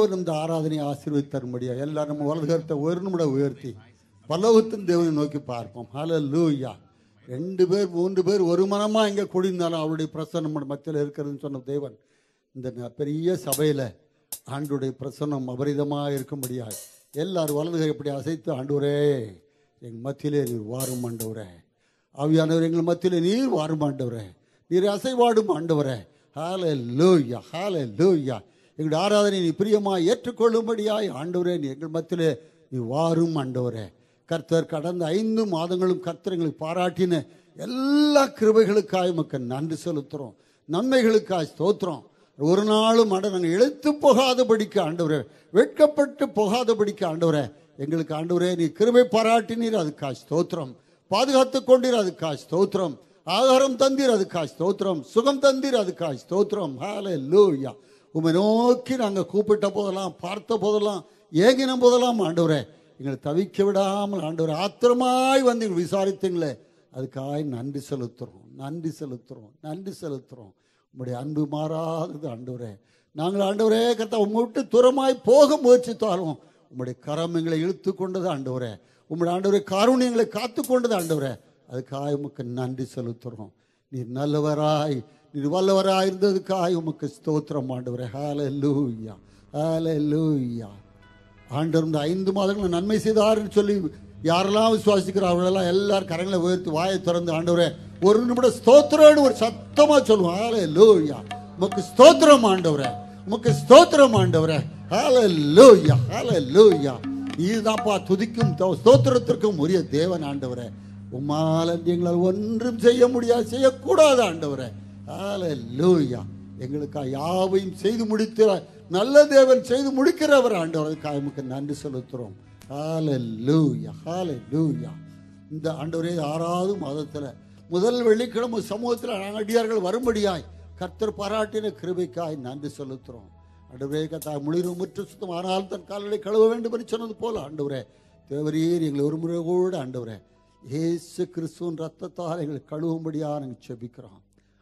தேவன் இந்த ஆராதனை ஆசீர்வதித்து தரும்படியா எல்லாரும் நம்ம வலது கருத்தை ஒரு நிமிடம் உயர்த்தி பல்லவத்தின் தேவனை நோக்கி பார்ப்போம் ஹalleluya ரெண்டு பேர் மூன்று பேர் ஒரு மனமா இங்கே குடிந்தாலும் அவருடைய பிரசன்னம் நம்ம மத்தியில் இருக்கிறதுன்னு சொன்ன தேவன் இந்த ந- பெரிய சபையில் ஆண்டுடைய பிரசன்னம் அபரிதமாக இருக்கும்படியாக எல்லாரும் வலதுகை இப்படி அசைத்து ஆண்டவரே எங்கள் மத்தியிலே நீர் வாரும் ஆண்டவரே ஆவியானவர் எங்கள் மத்தியிலே நீர் வாரும் ஆண்டவரே நீர் அசைவாடும் ஆண்டவரே ஹாலே லூயா ஹாலே லூயா எங்களுடைய ஆராதனை நீ பிரியமாக ஏற்றுக்கொள்ளும்படியாய் ஆண்டவரே நீ எங்கள் மத்தியிலே நீ வாரும் ஆண்டவரே கர்த்தர் கடந்த ஐந்து மாதங்களும் கர்த்தர் எங்களுக்கு பாராட்டின எல்லா கிருபைகளுக்காய் மக்கள் நன்றி செலுத்துகிறோம் நன்மைகளுக்காய் ஸ்தோத்திரம் ஒரு நாளும் ஆண்டு நாங்கள் இழுத்து போகாதபடிக்கு ஆண்டவரே வெட்கப்பட்டு போகாதபடிக்கு ஆண்டவரே எங்களுக்கு ஆண்டவரே நீ கிருபை பாராட்டினீர் அதுக்காய் ஸ்தோத்திரம் பாதுகாத்து கொண்டீர் அதுக்காய் ஸ்தோத்திரம் ஆகாரம் தந்தீர் அதுக்காய் ஸ்தோத்திரம் சுகம் தந்தீர் அதுக்காய் ஸ்தோத்திரம் ஹாலே லூயா உமை நோக்கி நாங்கள் கூப்பிட்ட போதெல்லாம் பார்த்த போதெல்லாம் ஏங்கின போதெல்லாம் ஆண்டவரே எங்களை தவிக்க விடாமல் ஆண்டவரே ஆத்திரமாய் வந்து எங்களை விசாரித்தீங்களே அதுக்காய் நன்றி செலுத்துகிறோம் நன்றி செலுத்துகிறோம் நன்றி செலுத்துகிறோம் உங்களுடைய அன்பு மாறாதது ஆண்டவரே நாங்கள் ஆண்டவரே கர்த்தா உங்க விட்டு தூரமாய் போக முயற்சித்தாலும் உம்முடைய கரம் எங்களை இழுத்து கொண்டது ஆண்டவரே உம்முடைய ஆண்டவரே காருண்யங்களை காத்து கொண்டது ஆண்டவரே அதுக்காய் உமக்கு நன்றி செலுத்துகிறோம் நீர் நல்லவராய் நீர் வல்லவராய் இருந்ததுக்காய் உமக்கு ஸ்தோத்திரம் ஆண்டவரே ஹாலே லூயா ஹாலே லூயா ஆண்டவர் இந்த ஐந்து மாதங்கள் நன்மை செய்தார்னு சொல்லி யாரெல்லாம் விசுவாசிக்கிறார்களெல்லாம் எல்லாரும் கரங்களை உயர்த்தி வாயை திறந்து ஆண்டவரே ஒரு நிமிடம் ஸ்தோத்திரம்னு ஒரு சத்தமா சொல்லுவோம் ஹாலே லூயா உமக்கு ஸ்தோத்திரம் ஆண்டவரே உமக்கு ஸ்தோத்திரம் ஆண்டவரே ஹாலே லூயா ஹாலே லூயா இதுதான்ப்பா துதிக்கும் தோ- ஸ்தோத்திரத்திற்கும் உரிய தேவன் ஆண்டவரே உம்மால் எங்களால் ஒன்றும் செய்ய முடியாது செய்யக்கூடாது ஆண்டவரே ஹாலே லூயா எங்களுக்காக யாவையும் செய்து முடித்த நல்ல தேவன் செய்து முடிக்கிறவர் ஆண்டவருக்காக உமக்கு நன்றி செலுத்துகிறோம் ஹாலே லூயா ஹாலே லூயா இந்த ஆண்டவரே ஆறாவது மாதத்தில் முதல் வெள்ளிக்கிழமை சமூகத்தில் நாங்கள் அடியார்கள் வரும்படியாய் கர்த்தர் பாராட்டின கிருபைக்காய் நன்றி செலுத்துகிறோம் ஆண்டவரே கத்தா முளிரும் முற்று சுத்தம் ஆனால் தன் கால்களை கழுவ வேண்டும் என்று சொன்னது போல ஆண்டவரே தேவரீர் எங்களை ஒரு முறை கூட ஆண்டவரே இயேசு கிறிஸ்துவின் ரத்தத்தால் எங்களை கழுவும்படியாக நாங்கள் செபிக்கிறோம்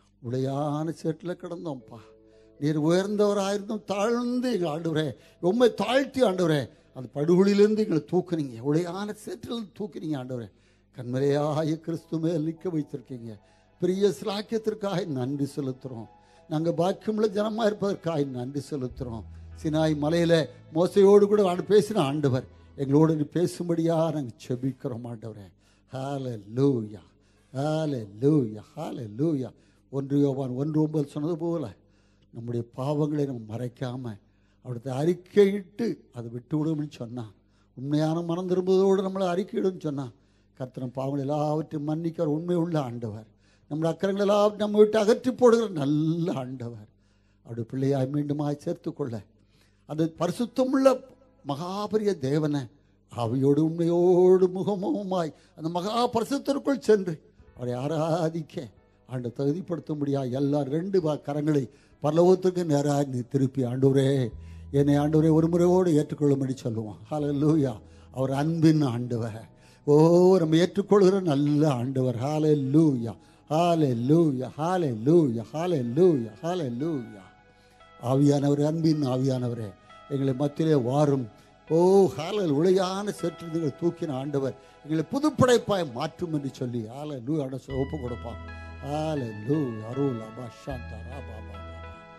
உடையான சேற்றில் கிடந்தோம்ப்பா நீர் உயர்ந்தவராயிருந்தும் தாழ்ந்து எங்கள் ஆண்டவரே உண்மை தாழ்த்தி ஆண்டவரே அந்த படுகொலியிலிருந்து எங்களை தூக்குனீங்க உடையான சேற்றில் தூக்குனீங்க ஆண்டவரே கண்மலையாய கிறிஸ்து மேல் நிற்க வைத்திருக்கீங்க பெரிய சிலாக்கியத்திற்காக நன்றி செலுத்துகிறோம் நாங்கள் பாக்கியமுள்ள ஜனமாக இருப்பதற்காக நன்றி செலுத்துகிறோம் சினாய் மலையில் மோசையோடு கூட ஆண்டு பேசின ஆண்டவர் எங்களோடு நீ பேசும்படியாக நாங்கள் செபிக்கிறோம் ஆண்டவரே ஹாலே லூயா ஹாலே லூயா ஹாலே லூயா ஒன்று யோவான் ஒன்று ஒன்பது சொன்னது போல நம்முடைய பாவங்களை நம்ம மறைக்காம அவருடைய அறிக்கையிட்டு அதை விட்டு விடும்னு சொன்னான் உண்மையான மனம் திரும்புவதோடு நம்மளை அறிக்கையிடும்னு சொன்னான் கர்த்தனம் பாவங்கள் எல்லாவற்றையும் மன்னிக்கிற உண்மை உள்ள ஆண்டவர் நம்முடைய அக்கறங்கள் எல்லாம் நம்ம விட்டு அகற்றி போடுகிற நல்ல ஆண்டவர் அவருடைய பிள்ளையாய் மீண்டுமாய் சேர்த்துக்கொள்ள அந்த பரிசுத்தமுள்ள மகாபரிய தேவனை ஆவியோடு உண்மையோடு முகமுகமாய் அந்த மகா பரிசுத்திற்குள் சென்று அவரை ஆராதிக்க ஆண்டு தகுதிப்படுத்தும்படியா எல்லா ரெண்டு வா- கரங்களை பரலோகத்துக்கு நேராக நீ திருப்பி ஆண்டவரே என்னை ஆண்டவரே ஒரு முறையோடு ஏற்றுக்கொள்ளும்படி சொல்லுவான் ஹalleluya அவர் அன்பின் ஆண்டவர் ஓ நம்ம ஏற்றுக்கொள்கிற நல்ல ஆண்டவர் ஹalleluya ஹalleluya ஹalleluya ஹalleluya ஹalleluya ஆவியானவர் அன்பின் ஆவியானவரே எங்களை மத்தியிலே வாரும் ஓ ஹாலல் உளையான சேற்று நீங்கள் தூக்கின ஆண்டவர் எங்களை புதுப்படைப்பாய் மாற்றும் என்று சொல்லி ஆல லூ அட ஒப்பு கொடுப்பான் ஆல லூ அருள் அபா சாந்தா ரா பா பா பா.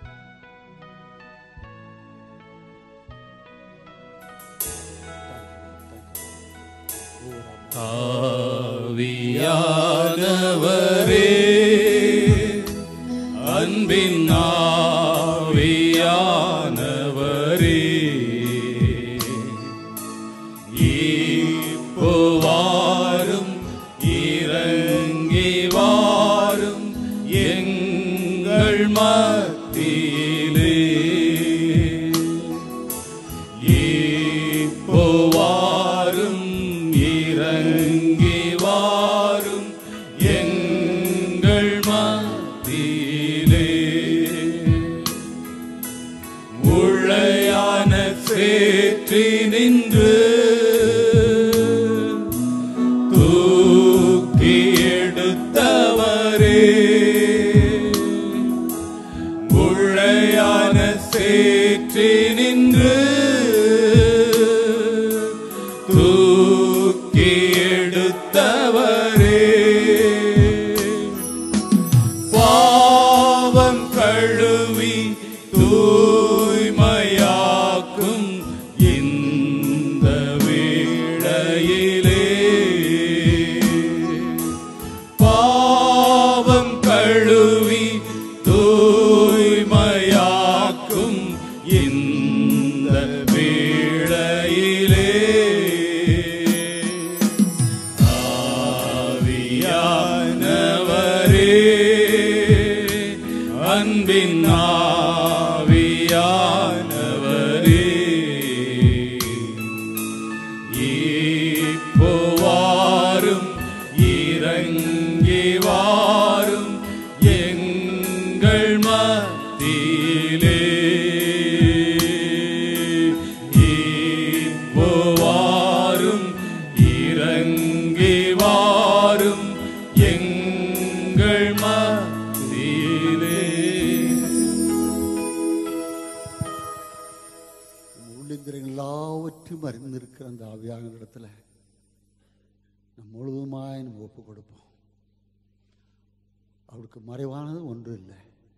ஓ ரா ஆவியானவரே அன்பின் ஆவியானவரே இப்போ வாரும் இறங்கி வாரும் எங்கள் மத்தியிலே இப்போ வாரும் இறங்கி வாரும் எங்கள் மத்தியிலே உளையான சேற்றி நின்று தூக்கி எடுத்தவரே அன்பின் ஆவியானவரே இப்போ வாரும் இறங்கி வாரும் எங்கள் மத்தியிலே இப்போ வாரும் இறங்கி வாரும் எங்கள் மத்தியிலே உள்ளிந்திரங்கள் எல்லாவற்றையும் அறிந்திருக்கிற அந்த ஆவியான இடத்துல நம் முழுவதுமாய் நம்ம ஒப்பு கொடுப்போம் அவருக்கு மறைவானது ஒன்றும் இல்லை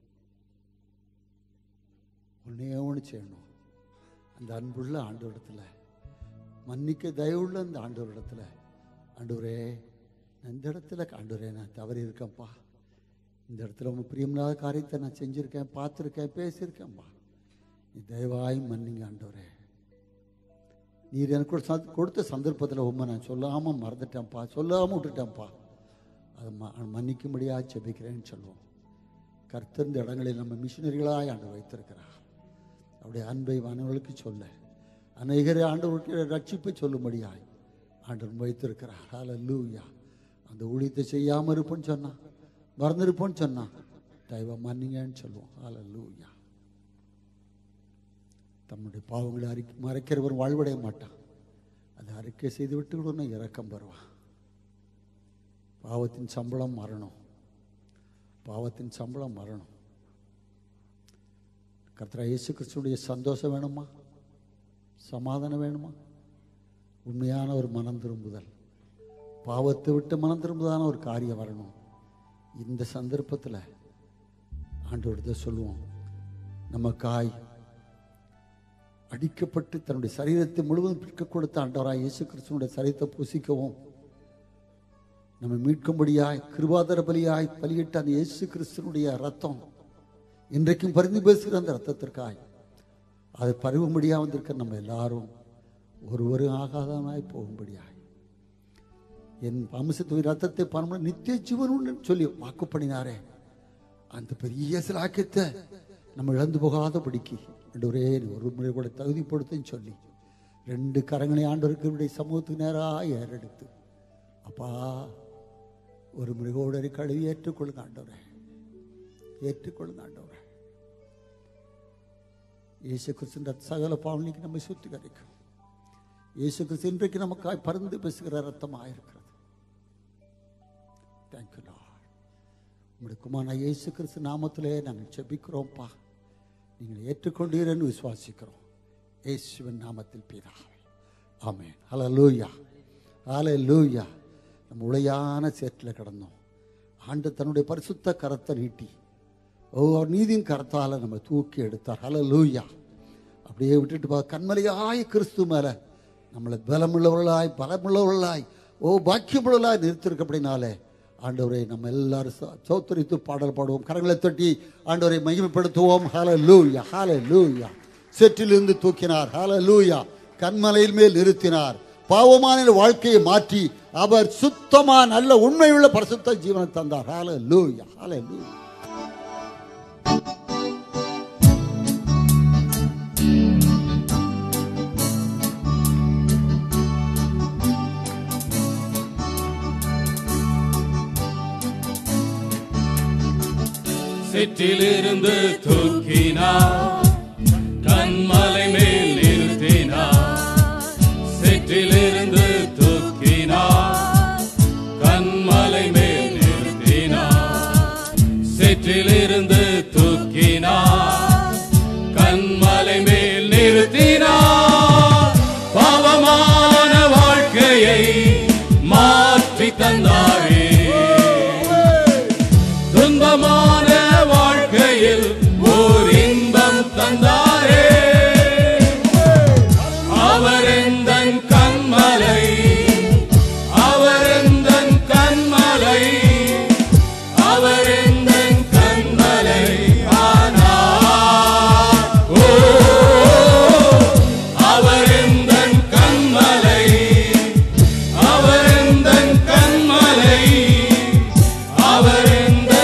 ஒன்னே ஒன்று செய்யணும் அந்த அன்புள்ள ஆண்டவரிடத்துல மன்னிக்க தயவுள்ள அந்த ஆண்டவரிடத்துல ஆண்டவரே நான் இந்த இடத்துல ஆண்டவரே நான் தவறி இருக்கேன்ப்பா இந்த இடத்துல உங்க பிரியமில்லாத காரியத்தை நான் செஞ்சுருக்கேன் பார்த்துருக்கேன் பேசியிருக்கேன்ப்பா நீ தயவாய் மன்னிங்க ஆண்டவரே நீர் எனக்கு ஒரு சந்த்- கொடுத்த சந்தர்ப்பத்தில் உண்மை நான் சொல்லாமல் மறந்துட்டேன்ப்பா சொல்லாமல் விட்டுட்டேன்ப்பா அதை ம மன்னிக்கும்படியாக செபிக்கிறேன்னு சொல்லுவோம் கர்த்தர் இந்த இடங்களில் நம்ம மிஷினரிகளாய் ஆண்டு வைத்திருக்கிறார் அவருடைய அன்பை மனவர்களுக்கு சொல்ல அநேகரை ஆண்டவருக்கு ரட்சிப்பை சொல்லும்படியாய் ஆண்டவன் வைத்திருக்கிறார் ஹalleluya அந்த ஊழியத்தை செய்யாமல் இருப்போன்னு சொன்னான் மறந்துருப்போன்னு சொன்னான் தயவ மன்னிங்கன்னு சொல்லுவோம் ஹalleluya தம்முடைய பாவங்களை அறிக்கை மறைக்கிறவன் வாழ்வடைய மாட்டான் அதை அறிக்கை செய்து விட்டு கூட இறக்கம் பெறுவான் பாவத்தின் சம்பளம் மரணம் பாவத்தின் சம்பளம் மரணம் கர்த்தரா இயேசு கிறிஸ்துடைய சந்தோஷம் வேணுமா சமாதானம் வேணுமா உண்மையான ஒரு மனம் திரும்புதல் பாவத்தை விட்டு மனம் திரும்புதான ஒரு காரியம் வரணும் இந்த சந்தர்ப்பத்தில் ஆண்டவர்கிட்ட சொல்லுவோம் நமக்காய் அடிக்கப்பட்டு தன்னுடைய சரீரத்தை முழுவதும் பிற்க கொடுத்த ஆண்டவராய் இயேசு கிறிஸ்துவனுடைய சரீரத்தை புசிக்கவும் நம்மை மீட்கும்படியாய் கிருபாதர பலியாய் பலியிட்ட அந்த இயேசு கிறிஸ்துவனுடைய ரத்தம் இன்றைக்கும் பரிந்து பேசுகிற அந்த ரத்தத்திற்காய் அதை பருகும்படியாக வந்திருக்க நம்ம எல்லாரும் ஒருவரும் ஆகாதவனாய் போகும்படியாய் என் அம்சத்து ரத்தத்தை பரம நித்திய ஜீவன் உண்டு சொல்லி வாக்கு பண்ணினாரே அந்த பெரிய சிலாக்கியத்தை நம்ம இழந்து போகாதபடிக்கு ஆண்டவரே நீ ஒரு முறை கூட தகுதிப்படுத்துன்னு சொல்லி ரெண்டு கரங்களை ஆண்டவருக்கு சமூகத்துக்கு நேராக ஏறெடுத்து அப்பா ஒரு முறைகோடரை கழுவி ஏற்றுக்கொள்ளுங்க ஆண்டவரே ஏற்றுக்கொள்ளுங்க ஆண்டவரே இயேசு கிறிஸ்துன்ற சகல பாவனைக்கு நம்மை சுத்திகரிக்கும் இயேசு கிறிஸ்து இன்றைக்கு நமக்காய் பருந்து பேசுகிற ரத்தமாக இருக்கிறது தேங்க்யூ லார்ட் உங்களுடைய குமாரனா இயேசு கிறிஸ்து நாமத்திலே நாங்கள் செபிக்கிறோம்ப்பா நீங்கள் ஏற்றுக்கொண்டீரன்னு விசுவாசிக்கிறோம் இயேசுவின் நாமத்தில் பிதாவே ஆமென் ஹalleluya ஹalleluya நம்ம உளையான சேற்றில் கிடந்தோம் ஆண்டு தன்னுடைய பரிசுத்த கரத்தை நீட்டி ஓ அவர் நீதியின் கரத்தால் நம்ம தூக்கி எடுத்தார் ஹalleluya அப்படியே விட்டுட்டு பா கண்மலையாய கிறிஸ்து மேலே நம்மளை பலமுள்ளவர்களாய் பலமுள்ளவர்களாய் ஓ பாக்கியமுள்ளவர்களாய் நிறுத்திருக்கப்படினாலே ஆண்டவரை நம்ம எல்லாரும் சோ- சோத்தரித்து பாடல் பாடுவோம் கரங்களை தட்டி ஆண்டவரை மகிமைப்படுத்துவோம் ஹalleluya ஹalleluya செற்றிலிருந்து தூக்கினார் ஹalleluya கண்மலையில் மேல் நிறுத்தினார் பாவமான வாழ்க்கையை மாற்றி அவர் சுத்தமா நல்ல உண்மையுள்ள பரிசுத்த ஜீவனை தந்தார் ஹalleluya ஹalleluya சிற்றிலிருந்து தூக்கினார் கண்மலை மேல் நிறுத்தினார் சிற்றிலிருந்து தூக்கினார் கண்மலை மேல் நிறுத்தினார் சிற்றிலிருந்து தூக்கினார் கண்மலை மேல் நிறுத்தினார் பாவமான வாழ்க்கையை மாற்றி தந்தாரே துன்பமான வாழ்க்கையில் ஓர் இன்பம் தந்தாரே அவர் எந்தன் கண்மலை அவர் எந்தன் கண்மலை அவர் எந்தன் கண்மலை ஆனார் ஓ அவர் எந்தன் கண்மலை அவர் எந்தன் கண்மலை அவர் எந்த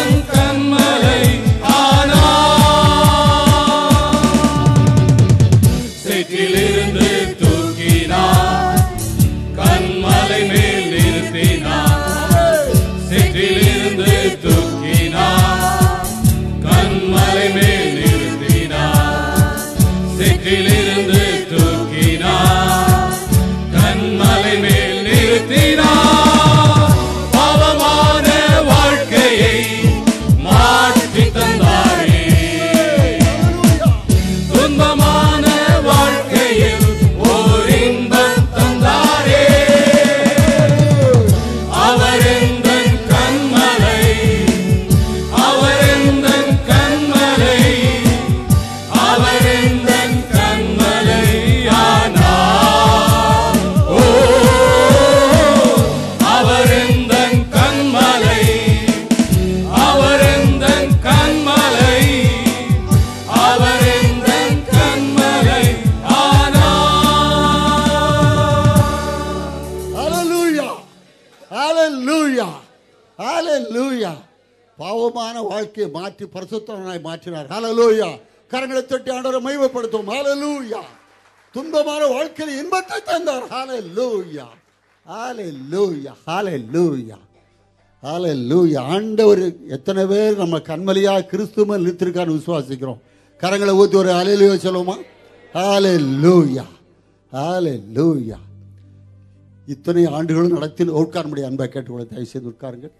பாவமான வாழ்க்கையை மாற்றி பரிசுத்தவனாய் மாற்றினார் ஹalleluya கரங்களை தட்டி ஆண்டவரை மைவப்படுத்தும் ஹalleluya துன்பமான வாழ்க்கையில் இன்பத்தை தந்தார் ஹalleluya ஹalleluya ஹalleluya ஹalleluya ஆண்டவர் எத்தனை பேர் நம்ம கண்மலியா கிறிஸ்துவ நிறுத்திருக்கான்னு விசுவாசிக்கிறோம் கரங்களை ஊத்தி ஒரு ஹalleluya சொல்லுவோமா ஹalleluya ஹalleluya இத்தனை ஆண்டுகளும் நடத்தி உட்கார முடியும் அன்பை கேட்டுக்கொள்ள தயவு செய்து உட்காருங்கள்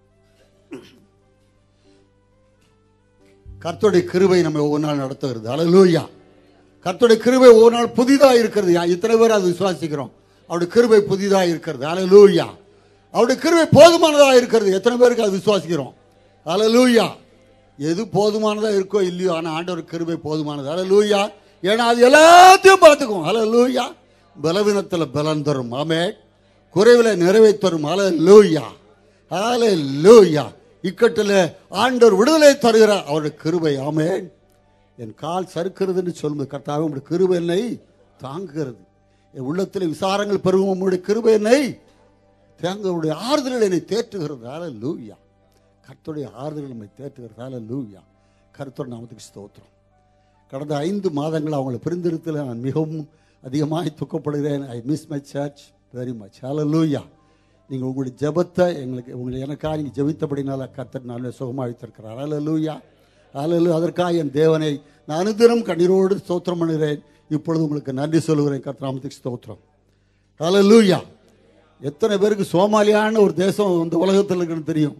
கர்த்தருடைய கிருபை நம்ம ஒவ்வொரு நாள் நடத்துகிறது அலலூயா கர்த்தருடைய கிருபை ஒவ்வொரு நாள் புதிதாக இருக்கிறது யா- இத்தனை பேர் அது விசுவாசிக்கிறோம் அவருடைய கிருபை புதிதாக இருக்கிறது அலலூயா அவருடைய கிருபை போதுமானதாக இருக்கிறது எத்தனை பேருக்கு அது விசுவாசிக்கிறோம் அலலூயா எது போதுமானதாக இருக்கோ இல்லையோ ஆனால் ஆண்டவர் கிருபை போதுமானது அலலூயா ஏன்னா அது எல்லாத்தையும் பார்த்துக்கும் அலலூயா பலவீனத்தில் பலன் தரும் ஆமே குறைவில் நிறைவேற்றரும் அலலூயா ஹalleluya இக்கட்டில் ஆண்டவர் விடுதலை தருகிறார் அவருடைய கிருபை ஆமென் என் கால் சறுக்கிறதுன்னு சொல்லும்போது கர்த்தாவே உங்களுடைய கிருபை என்னை தாங்குகிறது என் உள்ளத்தில் விசாரங்கள் பெருகும் உங்களுடைய கிருபை என்னை தேங்கவுடைய ஆறுதல் என்னை தேற்றுகிறது ஹalleluya கர்த்தருடைய ஆறுதல் நம்மை தேற்றுகிறது ஹalleluya கர்த்தர் நாமத்துக்கு ஸ்தோத்திரம் கடந்த ஐந்து மாதங்கள் அவங்களை பிரிந்திருத்தல நான் மிகவும் அதிகமாக துக்கப்படுகிறேன் I miss my church very much ஹalleluya நீங்கள் உங்களுடைய ஜெபத்தை எங்களுக்கு உங்களை எனக்காக நீங்கள் ஜெபித்தபடினால கர்த்தர் நல்ல சுகமாக வைத்திருக்கிறார் ஹalleluya ஹalleluya அதற்காக என் தேவனை நான் அனுதினம் கண்ணீரோடு ஸ்தோத்திரம் பண்ணுகிறேன் இப்பொழுது உங்களுக்கு நன்றி சொல்லுகிறேன் கர்த்தர் நாமத்துக்கு ஸ்தோத்திரம் ஹalleluya எத்தனை பேருக்கு சோமாலியான ஒரு தேசம் இந்த உலகத்தில் இருக்குன்னு தெரியும்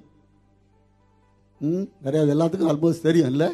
ம் நிறைய எல்லாத்துக்கும் ஆல்மோஸ்ட் தெரியும் இல்லை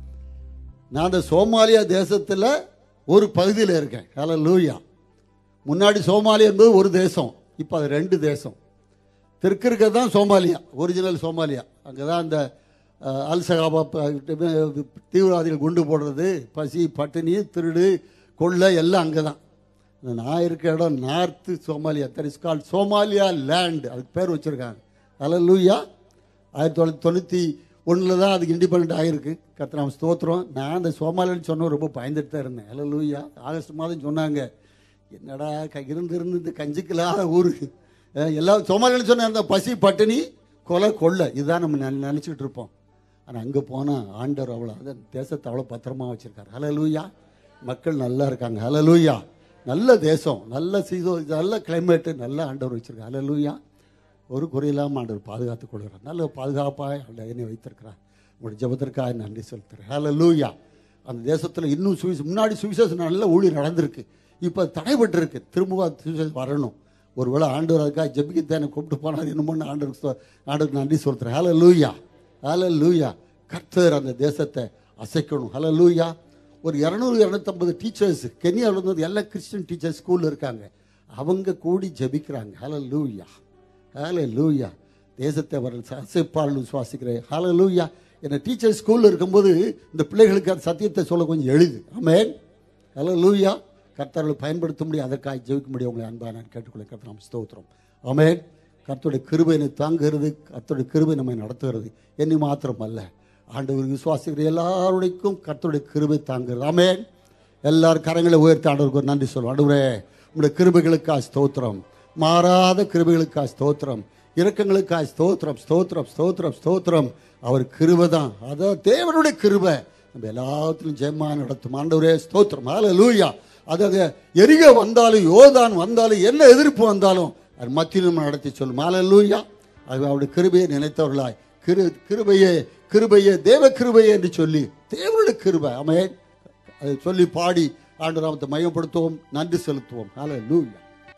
நான் அந்த சோமாலியா தேசத்தில் ஒரு பகுதியில் இருக்கேன் ஹலோ லூயா முன்னாடி சோமாலியா என்பது ஒரு தேசம் இப்போ அது ரெண்டு தேசம் தெற்கு இருக்கிறது தான் சோமாலியா ஒரிஜினல் சோமாலியா அங்கே தான் அந்த அஹ், அல் சகாபா ப- தீவிரவாதிகள் குண்டு போடுறது பசி பட்டினி திருடு கொள்ளை எல்லாம் அங்கே தான் நான் இருக்க இடம் north Somalia that is call Somalia land அதுக்கு பேர் வச்சுருக்காங்க ஹலோ லூயா ஆயிரத்தி தொள்ளாயிரத்தி தொண்ணூற்றி ஒன்றில் தான் அதுக்கு இண்டிபெண்ட் ஆகிருக்கு கத்திராம ஸ்தோத்திரம் நான் அந்த சோமாலியன்னு சொன்ன ரொம்ப பயந்துட்டு தான் இருந்தேன் ஹலோ லூயா ஆகஸ்ட் மாதம் சொன்னாங்க என்னடா க இருந்து இருந்து இந்த கஞ்சிக்கலாத ஊர் அஹ் எல்லாம் சோமாலியன்னு சொன்ன அந்த பசி பட்டினி கொலை கொள்ளை இதுதான் நம்ம நினை- நினைச்சிட்டு இருப்போம் ஆனால் அங்கே போனால் ஆண்டவர் அவ்வளோ அந்த தேசத்தை அவ்வளோ பத்திரமா வச்சுருக்காரு ஹலோ லூயா மக்கள் நல்லா இருக்காங்க ஹலோ லூயா நல்ல தேசம் நல்ல சீசோ நல்ல கிளைமேட்டு நல்ல ஆண்டவர் வச்சுருக்காரு ஹலோ லூயா ஒரு குறையில்லாமல் ஆண்டவர் பாதுகாத்துக் கொள்கிறார் நல்ல பாதுகாப்பாக ஆண்டவர் என்னை வைத்திருக்கிறார் உங்களுடைய ஜெபத்திற்காக நன்றி செலுத்துகிறேன் ஹலோ லூயா அந்த தேசத்தில் இன்னும் சுவிச முன்னாடி சுவிசேஷம் நல்ல ஊழி நடந்திருக்கு இப்போ தடைபட்டிருக்கு திரும்ப சுவிசேஷம் வரணும் ஒருவேளை ஆண்டவர் அதுக்காக ஜெபிக்கத்தானே கூப்பிட்டு போனார் என்னமோ ஆண்டவருக்கு சொ- ஆண்டவருக்கு நன்றி சொல்கிறேன் ஹலோ லூயா ஹலோ லூயா கர்த்தர் அந்த தேசத்தை அசைக்கணும் ஹலோ லூயா ஒரு இரநூறு இரநூத்தம்பது டீச்சர்ஸ் கென்யாவில் இருந்து எல்லா கிறிஸ்டியன் டீச்சர்ஸ் ஸ்கூலில் இருக்காங்க அவங்க கூடி ஜெபிக்கிறாங்க ஹலோ லூயா ஹலோ லூயா தேசத்தை அவர் அசைப்பால் சுவாசிக்கிறேன் ஹலோ லூயா என்னை டீச்சர் ஸ்கூலில் இருக்கும்போது இந்த பிள்ளைகளுக்கு அந்த சத்தியத்தை சொல்ல கொஞ்சம் எளிது ஆமென் ஹலோ லூயா கர்த்தர்களை பயன்படுத்த முடியும் அதற்காக ஜெபிக்க முடியும் உங்களை அன்பா நான் கேட்டுக்கொள்ள கர்த்தர் நாம் ஸ்தோத்திரம் ஆமென் கர்த்தருடைய கிருபை என்னை தாங்குகிறது கர்த்தருடைய கிருபை நம்மை நடத்துகிறது என்னை மாத்திரம் அல்ல ஆண்டவர் விசுவாசிக்கிற எல்லாருடைக்கும் கர்த்தருடைய கிருபை தாங்குகிறது ஆமென் எல்லாரும் கரங்களை உயர்த்தி ஆண்டவருக்கு ஒரு நன்றி சொல்லுவோம் ஆண்டவரே உங்களுடைய கிருபைகளுக்காக ஸ்தோத்திரம் மாறாத கிருபைகளுக்காக ஸ்தோத்திரம் இரக்கங்களுக்காக ஸ்தோத்திரம் ஸ்தோத்திரம் ஸ்தோத்திரம் ஸ்தோத்திரம் அவர் கிருபை தான் அதான் தேவனுடைய கிருபை நம்ம எல்லாத்திலும் ஜெயமா நடத்தும் ஆண்டவரே ஸ்தோத்திரம் ஹalleluya அதாவது எரிக வந்தாலும் யோதான் வந்தாலும் என்ன எதிர்ப்பு வந்தாலும் அது மத்தியில் நம்ம நடத்தி சொல்லும் ஹalleluya அது அவருடைய கிருபையை நினைத்தவர்களாய் கிரு கிருபையே கிருபையே தேவ கிருபையே என்று சொல்லி தேவனுடைய கிருபை அமேன் அதை சொல்லி பாடி ஆண்டு நாமத்தை மையப்படுத்துவோம் நன்றி செலுத்துவோம் ஹalleluya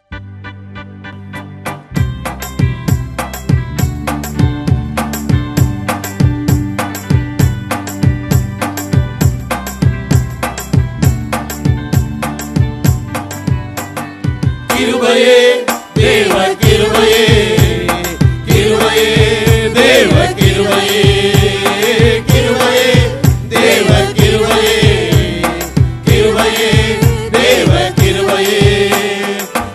கிருபையே தேவ கிருபையே கிருபையே தேவ கிருபையே கிருபையே தேவ கிருபையே கிருபையே தேவ கிருபையே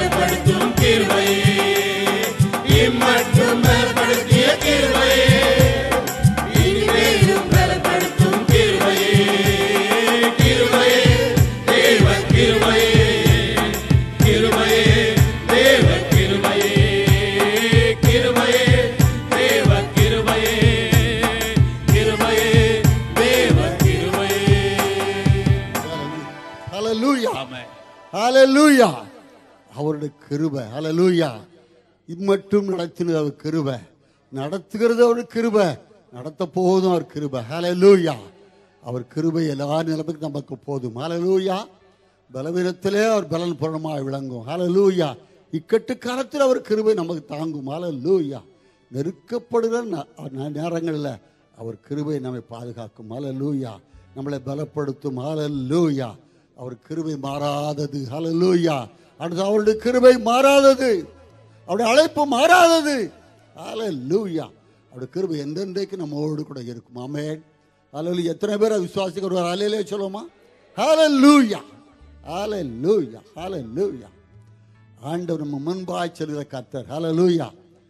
பலப்படுத்தும் கிருபையே இம்மட்டும் பலப்படுத்திய கிருபையே இனிமேலும் பலப்படுத்தும் கிருபையே கிருபையே தேவ கிருபையே கிருபையே தேவ கிருபையே கிருபையே தேவ கிருபையே கிருபையே தேவ கிருபையே ஹalleluya ஆமென் ஹalleluya அவருடைய கிருபை ஹalleluya இம்மட்டும் நடத்தினது அவர் கிருபை நடத்துகிறது அவர் கிருபை நடத்த போவதும் அவர் கிருபை ஹalleluya அவர் கிருபை எல்லா நிலைமைக்கும் நமக்கு போதும் ஹalleluya பலவீனத்திலே அவர் பலன் புறமாய் விளங்கும் ஹalleluya இக்கட்டு காலத்தில் அவர் கிருபை நமக்கு தாங்கும் ஹalleluya நெருக்கப்படுகிற ந- ந- நேரங்களில் அவர் கிருபை நம்மை பாதுகாக்கும் ஹalleluya நம்மளை பலப்படுத்தும் ஹalleluya அவர் கிருபை மாறாதது ஹalleluya அடுத்து அவருடைய கிருபை மாறாதது அவருடைய அழைப்பு மாறாதது ஹalleluya அவருடைய கிருபை எந்தெந்தைக்கு நம்மோடு கூட இருக்கும் ஆமென் ஹalleluya எத்தனை பேர் அதை விசுவாசிக்க ஒரு ஹalleluya சொல்லுவோமா ஹalleluya ஹalleluya ஹalleluya ஆண்டவர் நம்ம முன்பாய் செல்கிற கர்த்தர் ஹalleluya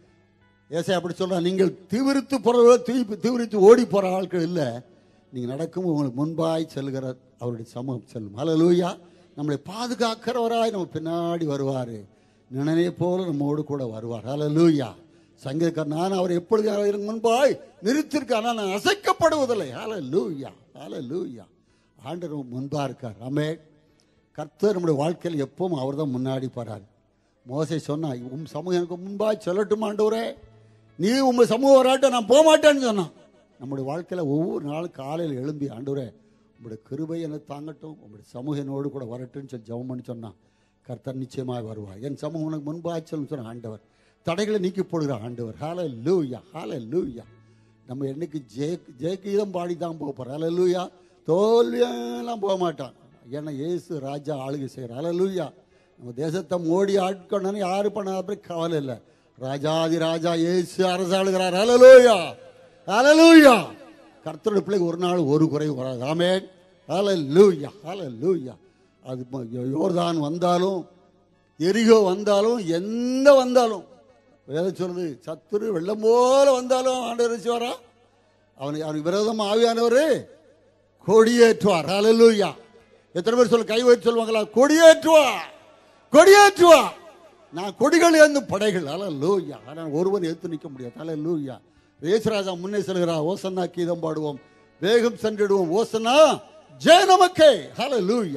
ஏசை அப்படி சொல்றா நீங்கள் தீவிரித்து போற தீ- தீவிரித்து ஓடி போற ஆட்கள் இல்லை நீங்க நடக்கும் உங்களுக்கு முன்பாய் செல்கிற அவருடைய சமூகம் செல்லும் ஹalleluya நம்மளை பாதுகாக்கிறவராய் நம்ம பின்னாடி வருவார் நினைவே போல நம்மோடு கூட வருவார் ஹalleluya சங்கீதக்காரர் நான் அவர் எப்பொழுது எனக்கு முன்பாய் நிறுத்திருக்க ஆனால் நான் அசைக்கப்படுவதில்லை ஹalleluya ஹalleluya ஆண்டவர் முன்பா இருக்கார் ஆமே கர்த்தர் நம்முடைய வாழ்க்கையில் எப்பவும் அவர் தான் முன்னாடி போறார் மோசை சொன்னா உம் சமூகம் எனக்கு முன்பாய் சொல்லட்டும் ஆண்டவரே நீ உங்க சமூகம் வராட்ட நான் போக மாட்டேன்னு சொன்னான் நம்முடைய வாழ்க்கையில் ஒவ்வொரு நாளும் காலையில் எழும்பி ஆண்டவரே உங்களுடைய கிருபை என்னை தாங்கட்டும் உங்களுடைய சமூகம் என்னோடு கூட வரட்டும்னு சொல்லி ஜெபம் பண்ணி சொன்னான் கர்த்தர் நிச்சயமாக வருவார் என் சமூகம் உனக்கு முன்பாக சொல்லும் சொன்ன ஆண்டவர் தடைகளை நீக்கி போடுகிற ஆண்டவர் ஹால லூயா ஹால லூயா நம்ம என்னைக்கு ஜெய ஜெயகீதம் பாடி தான் போக போகிறோம் ஹால லூயா தோல்வியெல்லாம் போக மாட்டான் ஏன்னா இயேசு ராஜா ஆளுகை செய்கிறார் ஹால லூயா நம்ம தேசத்தை மோடி ஆட்கொண்டு யாரு பண்ணாத கவலை இல்லை ராஜாதி ராஜா இயேசு அரசாளுகிறார் ஹalleluya ஹalleluya கர்த்தருடைய பிள்ளைக்கு ஒரு நாள் ஒரு குறைவு வராது ஆமென் ஹalleluya ஹalleluya அது ம- யோ- யோர்தான் வந்தாலும் எரிகோ வந்தாலும் எந்த வந்தாலும் வேதம் சொல்லுது சத்துரு வெள்ளம் போல வந்தாலும் ஆண்டவர் செய்வாரா அவனுக்கு அவனுக்கு விரோதம் ஆவியானவர் கொடியேற்றுவார் ஹalleluya எத்தனை பேர் சொல்ல கை வைத்து சொல்லுவாங்களா கொடியேற்றுவார் கொடியேற்றுவார் நான் கொடிகள் ஏந்து படைகள் அல லூயா ஆனால் ஒருவன் எடுத்து நிற்க முடியாது அல லூயா இயேசுராஜா முன்னே செல்கிறா ஓசன்னா கீதம் பாடுவோம் வேகம் சென்றிடுவோம் ஓசன்னா ஜெய நமக்கே ஹல லூயா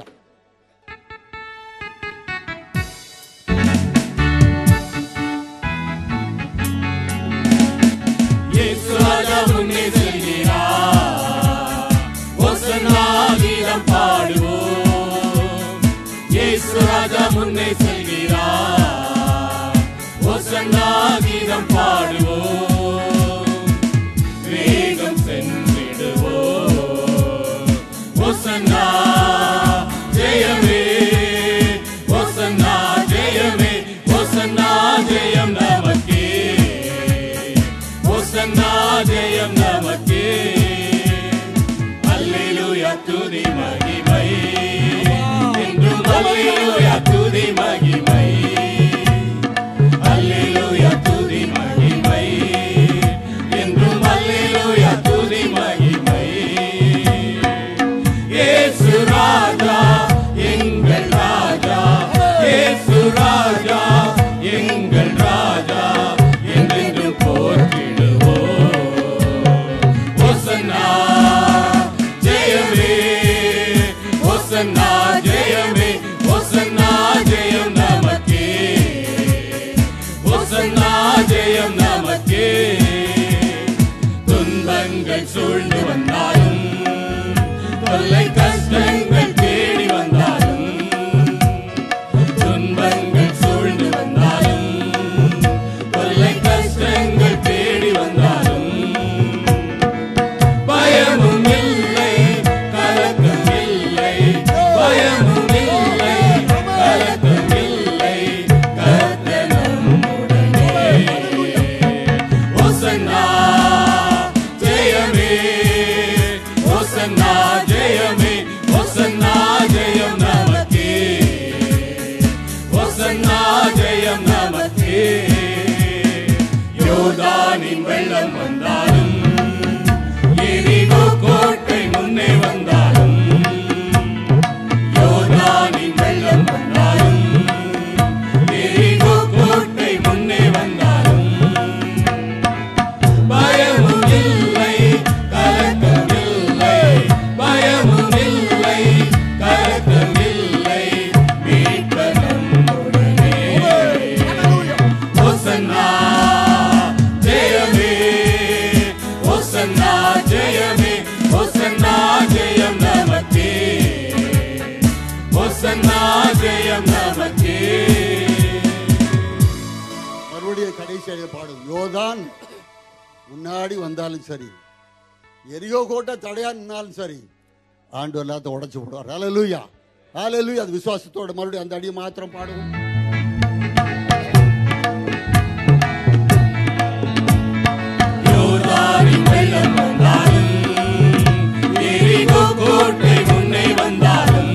இயேசு ராஜா முன்னே செல்கிறார் ஓசன்னா கீதம் பாடுவோம் இயேசு ராஜா முன்னே செல்கிறார் ஓசன்னா கீதம் பாடுவோம் வேகம் சென்றிடுவோம் ஓசன்னா ஜெயமே ஓசன்னா ஜெயமே ஓசன்னா ஜெயம் நமக்கே ஓசன்னா ஜெயம் நமக்கே அல்லேலூயா துதி மகிமை என்றும் அல்லேலூயா துதி மகிமை அல்லேலூயா துதி மகிமை என்றும் அல்லேலூயா துதி மகிமை இயேசு ராஜா எங்கள் ராஜா இயேசு ராஜா எங்கள் ராஜா என்றென்றும் போற்றிடுவோம் ஓசன்னா ஜெயமே ஓசன்னா ஜெயமே ஓசன்னா ஜெயம் நமக்கே ஓசன்னா ஜெயம் நமக்கே துன்பங்கள் சூழ்ந்து வந்தாலும் தொல்லை கஷ்டங்கள் தேடி வந்தாலும் துன்பங்கள் சூழ்ந்து வந்தாலும் தொல்லை கஷ்டங்கள் தேடி வந்தாலும் பயமும் இல்லை கலக்கம் இல்லை பயமும் இல்லை கலக்கம் இல்லை கர்த்தர் நம்முடனே ஓசன்னா ஜெயமே வெள்ளம் வந்தாலும் எரிகோ கோட்டை முன்னே வந்தாலும் யோர்தானின் வெள்ளம் வந்தாலும் எரிகோ கோட்டை முன்னே வந்தாலும் பயமும் இல்லை கலக்கம் இல்லை பயமும் இல்லை கலக்கம் இல்லை மீட்பர் நம்முடனே ஹோசன்னா ஜெயமே ஹோசன்னா ஜெயமே ஹோசன்னா ஜெயம் நமக்கே ஹோசன்னா ஜெயம் நமக்கே மறுபடியும் கடைசியாக பாடும் யோதான் முன்னாடி வந்தாலும் சரி எரியோ கோட்டை தடையா நின்னாலும் சரி ஆண்டு எல்லாத்த உடைச்சு விடுவார் ஹalleluya ஹalleluya அது விசுவாசத்தோட மறுபடியும் அந்த அடியை மாத்திரம் பாடுவோம் யோர்தானின் வெள்ளம் வந்தாலும் எரிகோ கோட்டை முன்னே வந்தாலும்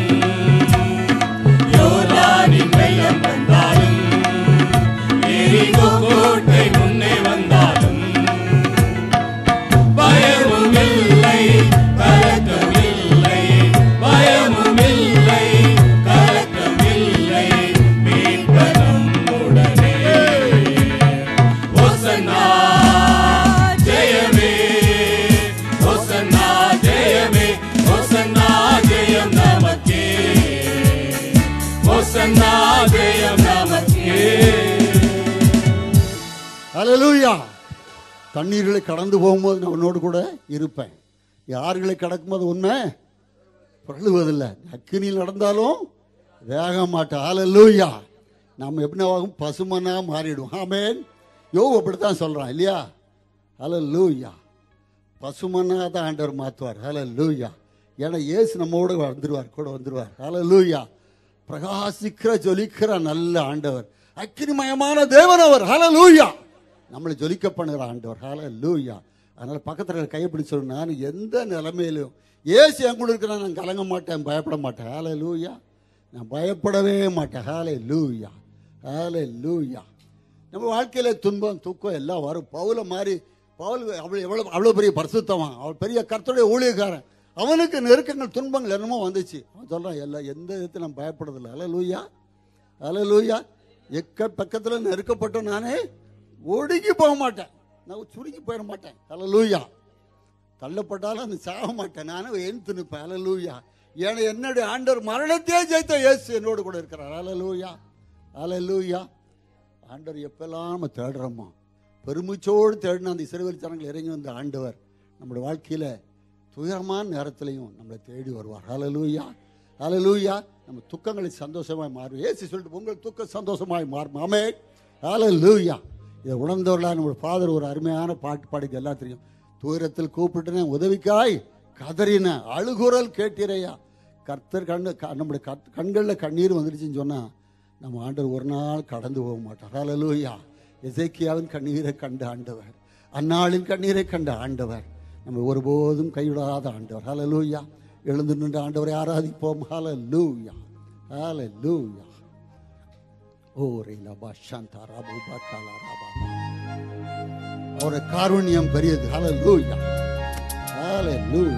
யோர்தானின் வெள்ளம் வந்தாலும் எரிகோ கோட்டை முன்னே வந்தாலும் பயமும் இல்லை கலக்கம் இல்லை பயமும் இல்லை கலக்கம் இல்லை மீட்பர் நம்முடனே ஹோசன்னா ஜெயமே ஹோசன்னா ஜெயமே ஹோசன்னா ஜெயம் நமக்கே ஹோசன்னா ஜெயம் நமக்கே ஹalleluya தண்ணீர்களை கடந்து போகும்போது நான் உன்னோடு கூட இருப்பேன் யார்களை கடக்கும்போது உண்மை புரளுவதில்லை அக்கினியில் நடந்தாலும் வேக மாட்டேன் ஹalleluya நம்ம எப்படி ஆகும் பசுமனா மாறிடுவோம் ஆமென் யோ அப்படித்தான் சொல்றான் இல்லையா ஹalleluya பசுமனா தான் ஆண்டவர் மாற்றுவார் ஹalleluya ஏன்னா இயேசு நம்மோடு வந்துருவார் கூட வந்துருவார் ஹalleluya பிரகாசிக்கிற ஜொலிக்கிற நல்ல ஆண்டவர் அக்கினிமயமான தேவன் அவர் ஹalleluya நம்மளை ஜொலிக்க பண்ணுகிற ஆண்டவர் ஹalleluya அதனால பக்கத்துல இருக்கிற கையை பிடிச்சு சொல்லு, நான் எந்த நிலைமையிலும் ஏசு என் கூட இருக்கிற நான் கலங்க மாட்டேன் பயப்பட மாட்டேன் ஹalleluya நான் பயப்படவே மாட்டேன் ஹalleluya ஹalleluya நம்ம வாழ்க்கையில துன்பம் துக்கம் எல்லாம் வரும் பவுல மாதிரி பவுல் அவள் எவ்வளவு அவ்வளோ பெரிய பரிசுத்தவன் அவள் பெரிய கர்த்தருடைய ஊழியக்காரன் அவனுக்கு நெருக்கங்கள் துன்பங்கள் என்னமோ வந்துச்சு அவன் சொல்றான் எல்லாம் எந்த விதத்தில் நான் பயப்படுறதில்ல அல லூயா அல லூயா எக்க பக்கத்தில் நெருக்கப்பட்டோம் நானே ஒடுங்கி போக மாட்டேன் நான் சுருங்கி போயிட மாட்டேன் அல லூயா தள்ளப்பட்டாலும் அந்த சாக மாட்டேன் நானும் எழுந்து நிற்பேன் அல லூயா ஏன்னா என்னுடைய ஆண்டவர் மரணத்தையே ஜெயித்த இயேசு என்னோடு கூட இருக்கிறார் அல லூயா அல லூயா ஆண்டவர் எப்பெல்லாம் நம்ம தேடுறோமோ பெருமிச்சோடு தேடின அந்த இசைவெளி தரங்கள் இறங்கி வந்த ஆண்டவர் நம்முடைய வாழ்க்கையில துயரமான நேரத்திலையும் நம்மளை தேடி வருவார் ஹalleluya ஹalleluya நம்ம துக்கங்களை சந்தோஷமாய் மாறும் ஏசி சொல்லிட்டு உங்கள் துக்கம் சந்தோஷமாய் மாறும் ஆமே ஹalleluya இதை உணர்ந்தவர்களா நம்முடைய ஃபாதர் ஒரு அருமையான பாட்டு பாடிக்கு எல்லாம் தெரியும் துயரத்தில் கூப்பிட்டுனேன் உதவிக்காய் கதறின அழுகுரல் கேட்டீரையா கர்த்தர் கண்ணு க- நம்முடைய கத் கண்களில் கண்ணீர் வந்துடுச்சுன்னு சொன்னா நம்ம ஆண்டவர் ஒரு நாள் கடந்து போக மாட்டார் ஹalleluya எசேக்கியாவின் கண்ணீரை கண்ட ஆண்டவர் அந்நாளின் கண்ணீரை கண்ட ஆண்டவர் நம்ம ஒருபோதும் கைவிடாத ஆண்டவர் ஹalleluya எழுந்து நின்று ஆண்டவரை ஆராதிப்போம் ஹalleluya ஹalleluya ஓ ரீலபா சாந்தா ராபு பக்காலா ராபா அவருடைய காருண்யம் பெரியது ஹalleluya ஹalleluya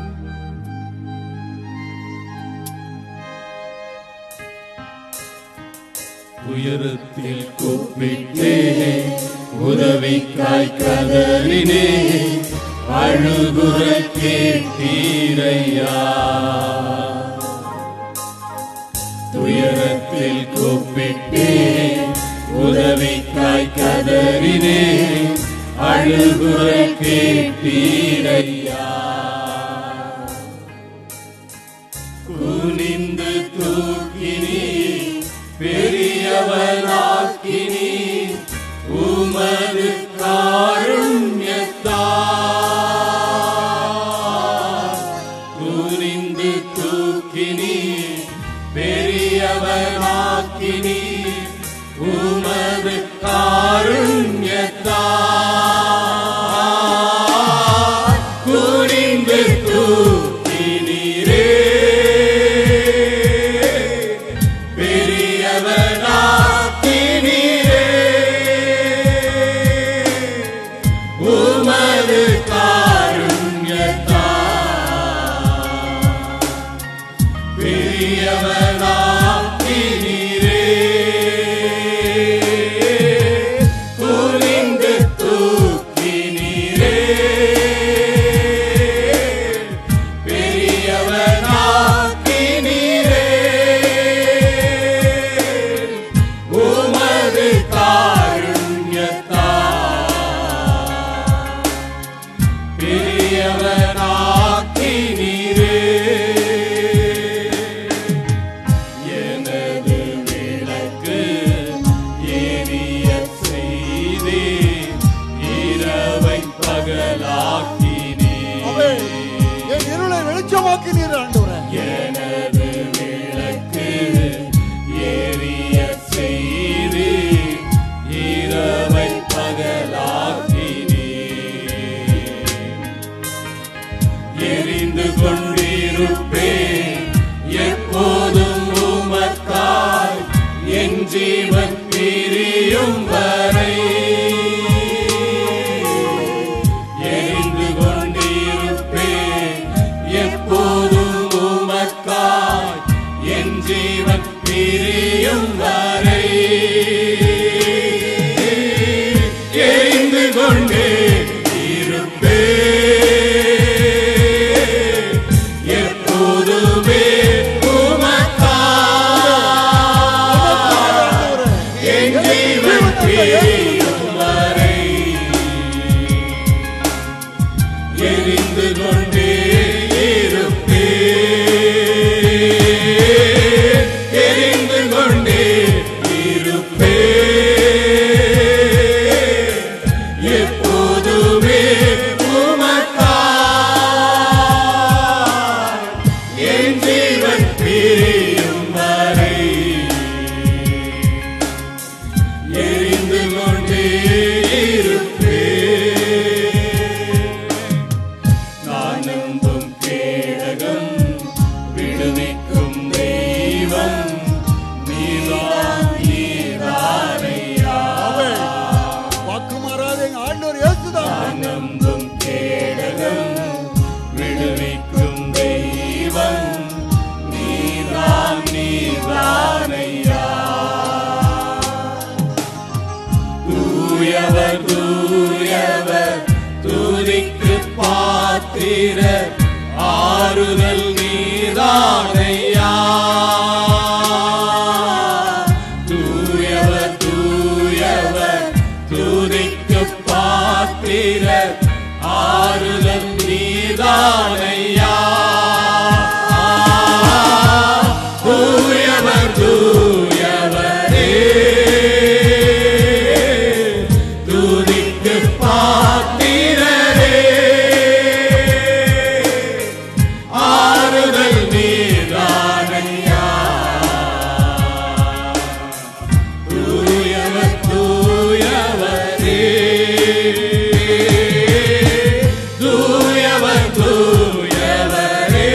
உயரத்தில் கூப்பிட்டே உதவிக்காய் கதறினே அழுகுற கேட்டீரையா துயரத்தில் கூப்பிட்டே உதவிக்காய் கதறினே அழுகுற கேட்டீரையா குனிந்து தூக்கினி பெரியவனாக்கினி உமது காருண்யத்தால் குனிந்து தூக்கினி பெரியவனாக்கினி உமது காருண்யத்தால் குனிந்து தூக்கினீரே பெரியவனாக்கினீரே உமது என் ஜீவன் பிரியும் வரை எரிந்து கொண்டே இருப்பே எரிந்து கொண்டே இருப்பே எப்போதுமே உமக்கா என் ஜீவன் பிரியும் வரை எரிந்து கொண்டே இருப்பே நான் நம்பும் கேடகம் விடுவிக்கும் தெய்வம் நீதான் நீதானையா வாக்கு மாறாத எங்க ஆண்டவர் இயேசுதான் நான் நம்பும் கேடகம் விடுவிக்கும் தெய்வம் நீதான் நீதானையா தூயவர் தூயவர் துதிக்கு பாத்திர ஆறுதல் நீதானையா தூயவர் தூயவர் துதிக்கு பாத்திர ஆறுதல் நீதானையா தூயவர் தூயவரே துதிக்கு பாத்திரரே ஆறுதல் நீதானையா தூயவர் தூயவரே தூயவர் தூயவரே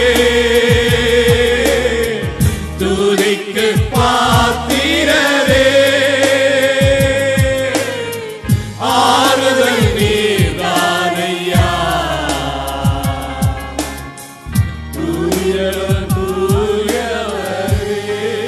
துதிக்கு பாத்திரரே ஆறுதல் நீதானையா தூயவர் தூயவரே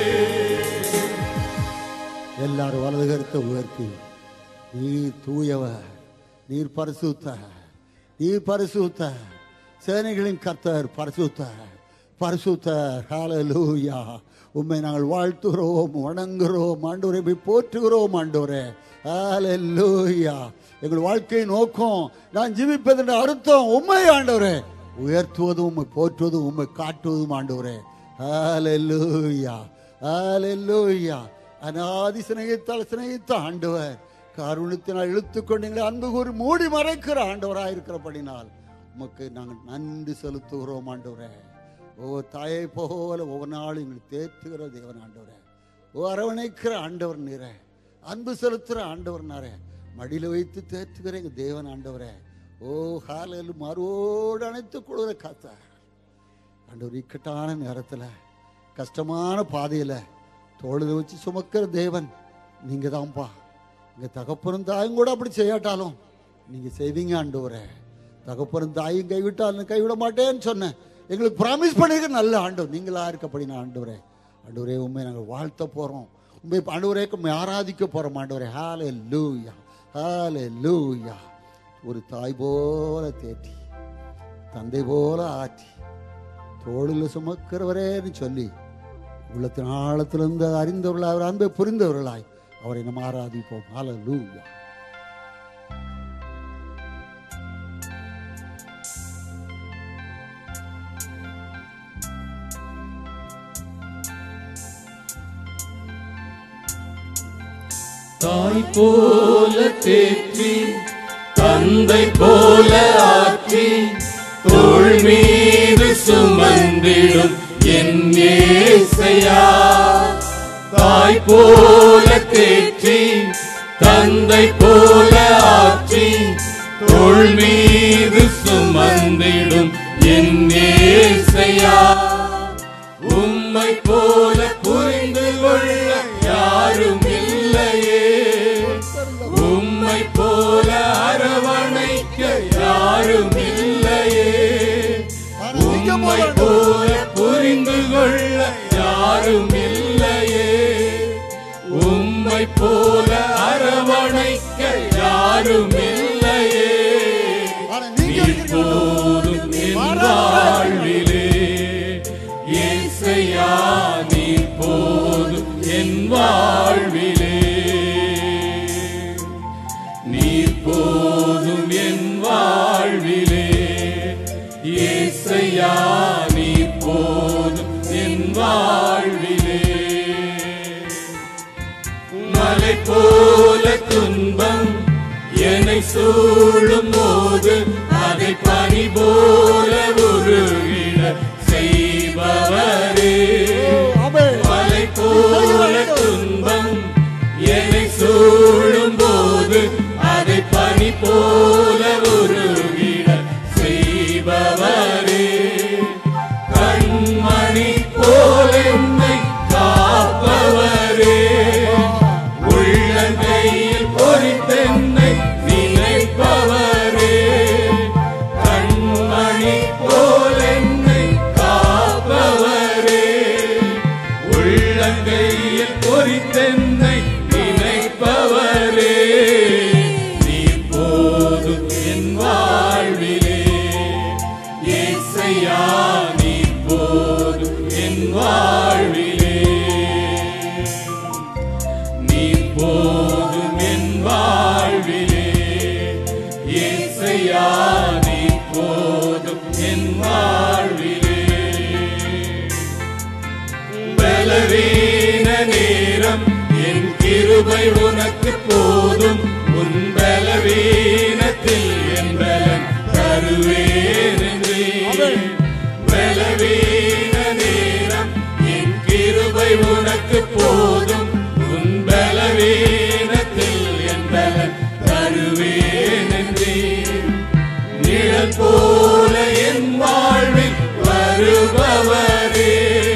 எல்லாரும் வலது கருத்தை உயர்த்தி நீர் தூயவர் நீர் பரிசுத்த நீர் பரிசுத்த சேனைகளின் கர்த்தர் பரிசுத்த பரிசுத்தர் ஹalleluya உம்மை நாங்கள் வாழ்த்துகிறோம் வணங்குகிறோம் ஆண்டவரை போய் போற்றுகிறோம் ஆண்டவரே ஹalleluya எங்கள் வாழ்க்கை நோக்கம் நான் ஜீவிப்பதன் அர்த்தம் உண்மை ஆண்டவரே உயர்த்துவதும் உம்மை போற்றுவதும் உம்மை காட்டுவதும் ஆண்டவரே ஹalleluya ஹalleluya அநாதி சிநேகித்தால் சிநேகித்த ஆண்டவர் காருண்யத்தினால் இழுத்துக்கொண்டு எங்களை அன்பு கூறி மூடி மறைக்கிற ஆண்டவராக இருக்கிறபடினால் உமக்கு நாங்கள் நன்றி செலுத்துகிறோம் ஆண்டவரே ஒவ்வொரு தாயை போல ஒவ்வொரு நாளும் எங்களை தேற்றுகிற தேவன் ஆண்டவரே ஓ அரவணைக்கிற ஆண்டவர் நீரே அன்பு செலுத்துகிற ஆண்டவர் நாரே மடியில் வைத்து தேற்றுகிற எங்கள் தேவன் ஆண்டவரே ஓ ஹாலில் மறுவோடு அணைத்து கொள்கிற காத்தா ஆண்டவர் இக்கட்டான நேரத்தில் கஷ்டமான பாதையில் தோளில் வச்சு சுமக்கிற தேவன் நீங்கள் தான்ப்பா எங்கள் தகப்பனும் தாயும் கூட அப்படி செய்யாட்டாலும் நீங்கள் செய்வீங்க ஆண்டவரே தகப்பனும் தாயும் கைவிட்டாலும் கைவிட மாட்டேன்னு சொன்னேன் எங்களுக்கு ப்ராமிஸ் பண்ணிருக்க நல்ல ஆண்டவர் நீங்களா இருக்கப்படின ஆண்டவரே ஆண்டவரே உண்மை நாங்கள் வாழ்த்த போகிறோம் உண்மை ஆண்டவரே உண்மை ஆராதிக்க போகிறோம் ஆண்டவரே ஹாலே லூயா ஹாலே லூயா ஒரு தாய் போல தேற்றி தந்தை போல ஆற்றி தோளில் சுமக்கிறவரேன்னு சொல்லி உள்ளத்தின் ஆழத்திலிருந்து அறிந்தவர்களாய் அவர் அன்பை புரிந்தவர்களாய் அவரை நம்ம ஆராதிப்போம் ஹalleluya தாய் போல தேற்றி தந்தை போல ஆற்றி தோள் மீது சுமந்திடும் என் ஏசையா தாய் போல தேற்றி தந்தை போல ஆற்றி தோள் மீது சுமந்திடும் என் ஏசையா உம்மை போல புரிந்து கொள்ள யாரும் இல்லையே உம்மை போல அரவணைக்க யாரும் இல்லையே உம்மை போல புரிந்து கொள்ள யாரும் இல்லையே உம்மை போல அரவணைக்க யாரும் இல்லையே ஆனா நீங்க நீர் போதும் என் வாழ்விலே இயேசையா நீர் போதும் என் வாழ்விலே போல துன்பம் என்னை சூழும் போது அதை பனி போல உருகிட செய்பவரே ஆமென். மலை போல துன்பம் என்னை சூழும் போது அதை பனி போல உருகிட செய்பவரே கண்மணி போல என்னை காப்பவரே உள்ளங்கையில் பொறித்தென்னை நினைப்பவரே கண்மணி போல என்னை காப்பவரே உள்ளங்கையில் பொறித்தென்னை நினைப்பவரே நீ போதும் என் வாழ்விலே ஏசையா நீ போதும் என் வாழ்விலே நீ போதும் என் வாழ்விலே ஏசையா நீ போதும் என் வாழ்விலே பலவீன நேரம் என் கிருபை உனக்கு போதும் உன் பலவீனத்தில் என் பலன் தருவேன் என்றேன். பலவீன நேரம் என் கிருபை உனக்கு போதும் உன் பலவீனத்தில் என் பலன் தருவேன் என்றேன். நிழல் போல என் வாழ்வில் வருபவரே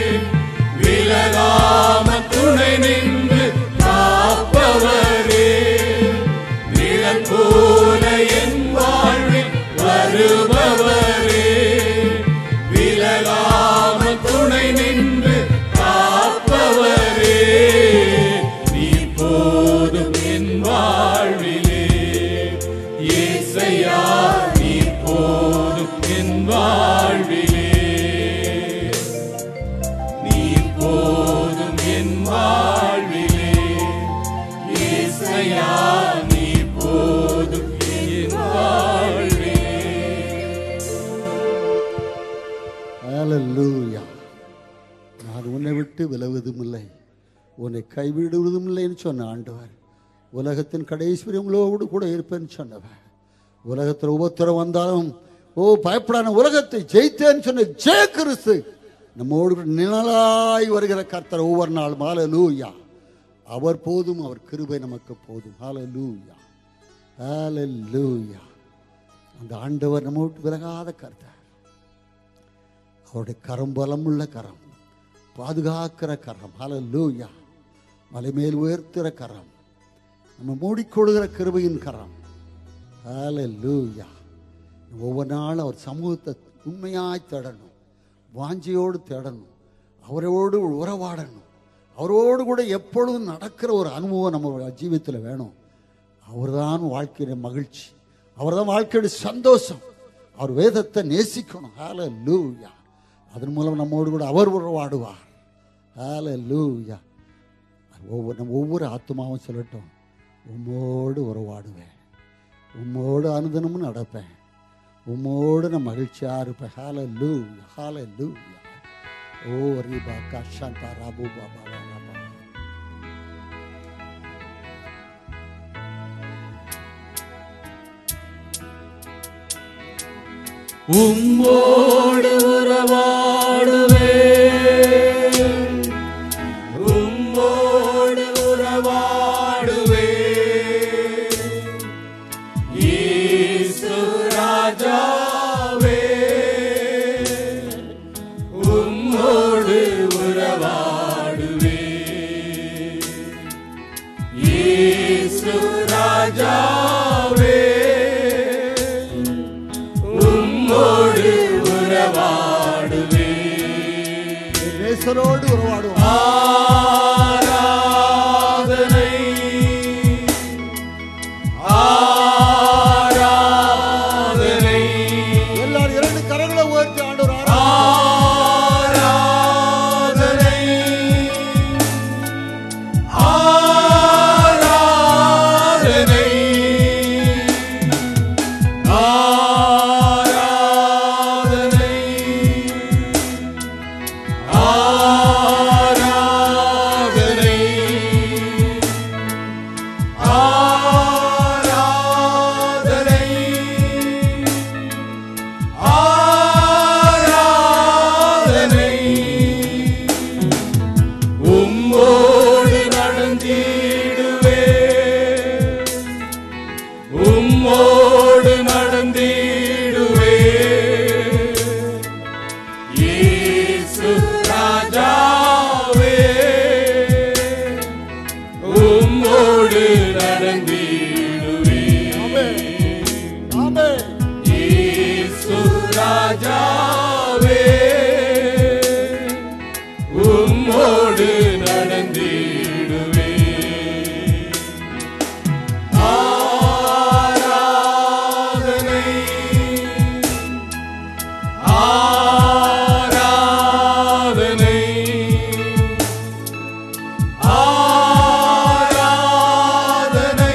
விலகாம துணை நின்று காப்பவரே நிழல் போல என் வாழ்வில் வருபவரே விலகாம துணை நின்று காப்பவரே நீ போதும் என் வாழ்விலே ஏசையா நீ போதும் என் வாழ்விலே நீ போதும் என் வாழ்விலே ஏசையா நீ போதும் என் வாழ்விலே ஹalleluya நான் உன்னை விட்டு விலகுவதும் இல்லை உன்னை கைவிடுவதும் இல்லைன்னு சொன்ன ஆண்டவர் உலகத்தின் கடைசி வரை உங்களோடு கூட இருப்பேன்னு சொன்னவர் உலகத்தில் உபத்திரம் வந்தாலும் ஓ பயப்படான உலகத்தை ஜெயித்தேன்னு சொன்ன ஜெய கிறிஸ்து நம்மோடு கூட நிழலாய் வருகிற கர்த்தர் ஒவ்வொரு நாளும் ஹalleluya அவர் போதும் அவர் கிருபை நமக்கு போதும் ஹalleluya ஹalleluya அந்த ஆண்டவர் நம்ம விட்டு விலகாத கர்த்தர் அவருடைய கரம் பலமுள்ள கரம் பாதுகாக்கிற கரம் ஹalleluya மலை மேல் உயர்த்துகிற கரம் நம்ம மூடிக்கொள்கிற கிருபையின் கரம் ஹalleluya ஒவ்வொரு நாளும் அவர் சமூகத்தை உண்மையாய் தேடணும் வாஞ்சியோடு தேடணும் அவரோடு உறவாடணும் அவரோடு கூட எப்பொழுதும் நடக்கிற ஒரு அனுபவம் நம்ம ஜீவித்தில் வேணும் அவர்தான் வாழ்க்கையில மகிழ்ச்சி அவர்தான் வாழ்க்கையோட சந்தோஷம் அவர் வேதத்தை நேசிக்கணும் ஹalleluya அதன் மூலம் நம்மோடு கூட அவர் உறவாடுவார் ஹalleluya ஒவ்வொரு நம்ம ஒவ்வொரு ஆத்மாவும் சொல்லட்டும் உம்மோடு உறவாடுவேன் உம்மோடு அனுதினமும் நடப்பேன் உம்மோடு நான் மகிழ்ச்சியாக இருப்பேன் ஹalleluya ஹalleluya ஓ ரீபா கஷாந்தா ராபு பாபா ராபா உம்மோடு உறவாடுவே உம்மோடு உறவாடுவே இயேசு ராஜாவே உம்மோடு உறவாடுவே இயேசு ராஜாவே உம்மோடு உறவாடுவே நேசரோடு உறவாடுவோம் ஆராதனை ஆராதனை எல்லாரும் இரண்டு கரங்களை உயர்த்தி ஆண்டவர் ஆராதனை ஆராதனை ஆராதனை உம்மோடு நடந்திடுவே ஆமே இயேசு ராஜாவே உம்மோடு நடந்திடுவே ஆராதனை ஆராதனை ஆராதனை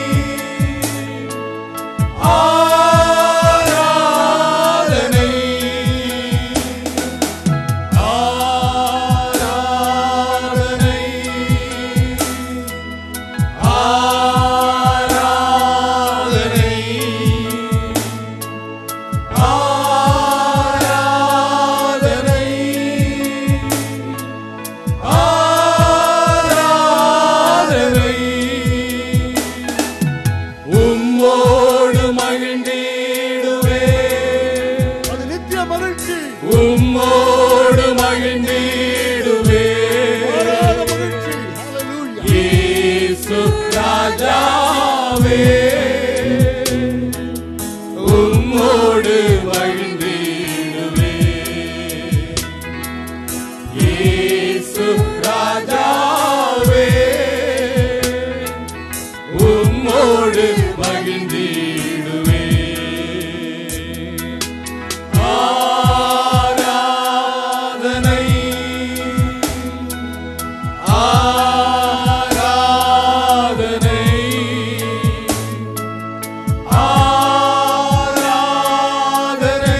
ஆராதனை ஆராதனை ஆராதனை ஆராதனை ஆராதனை உம்மோடு மகிழ்ந்திடுவே அது நித்திய மகிழ்ச்சி உம்மோடு மகிழ்ந்திடுவே மாறாத மகிழ்ச்சி ஹalleluya இயேசு ராஜாவே உம்மோடு மகிழ்ந்திடுவே இயேசு ராஜாவே உம்மோடு மகிழ்ந்திடுவே ஆராதனை ஆராதனை ஆராதனை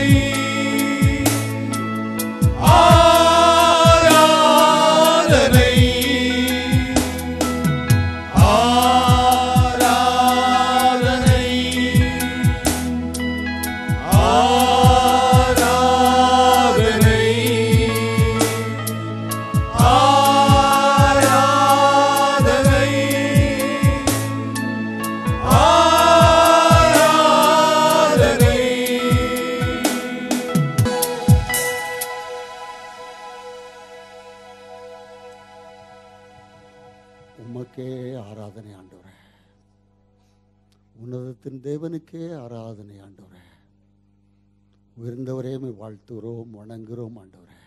ஆராதனை ஆராதனை ஆராதனை ஆராதனை ஆராதனை உமக்கே ஆராதனை ஆண்டவரே உன்னதத்தின் தேவனுக்கே ஆராதனை ஆண்டவரே உயர்ந்தவரே உம்மை வாழ்த்துகிறோம் வணங்குகிறோம் ஆண்டவரே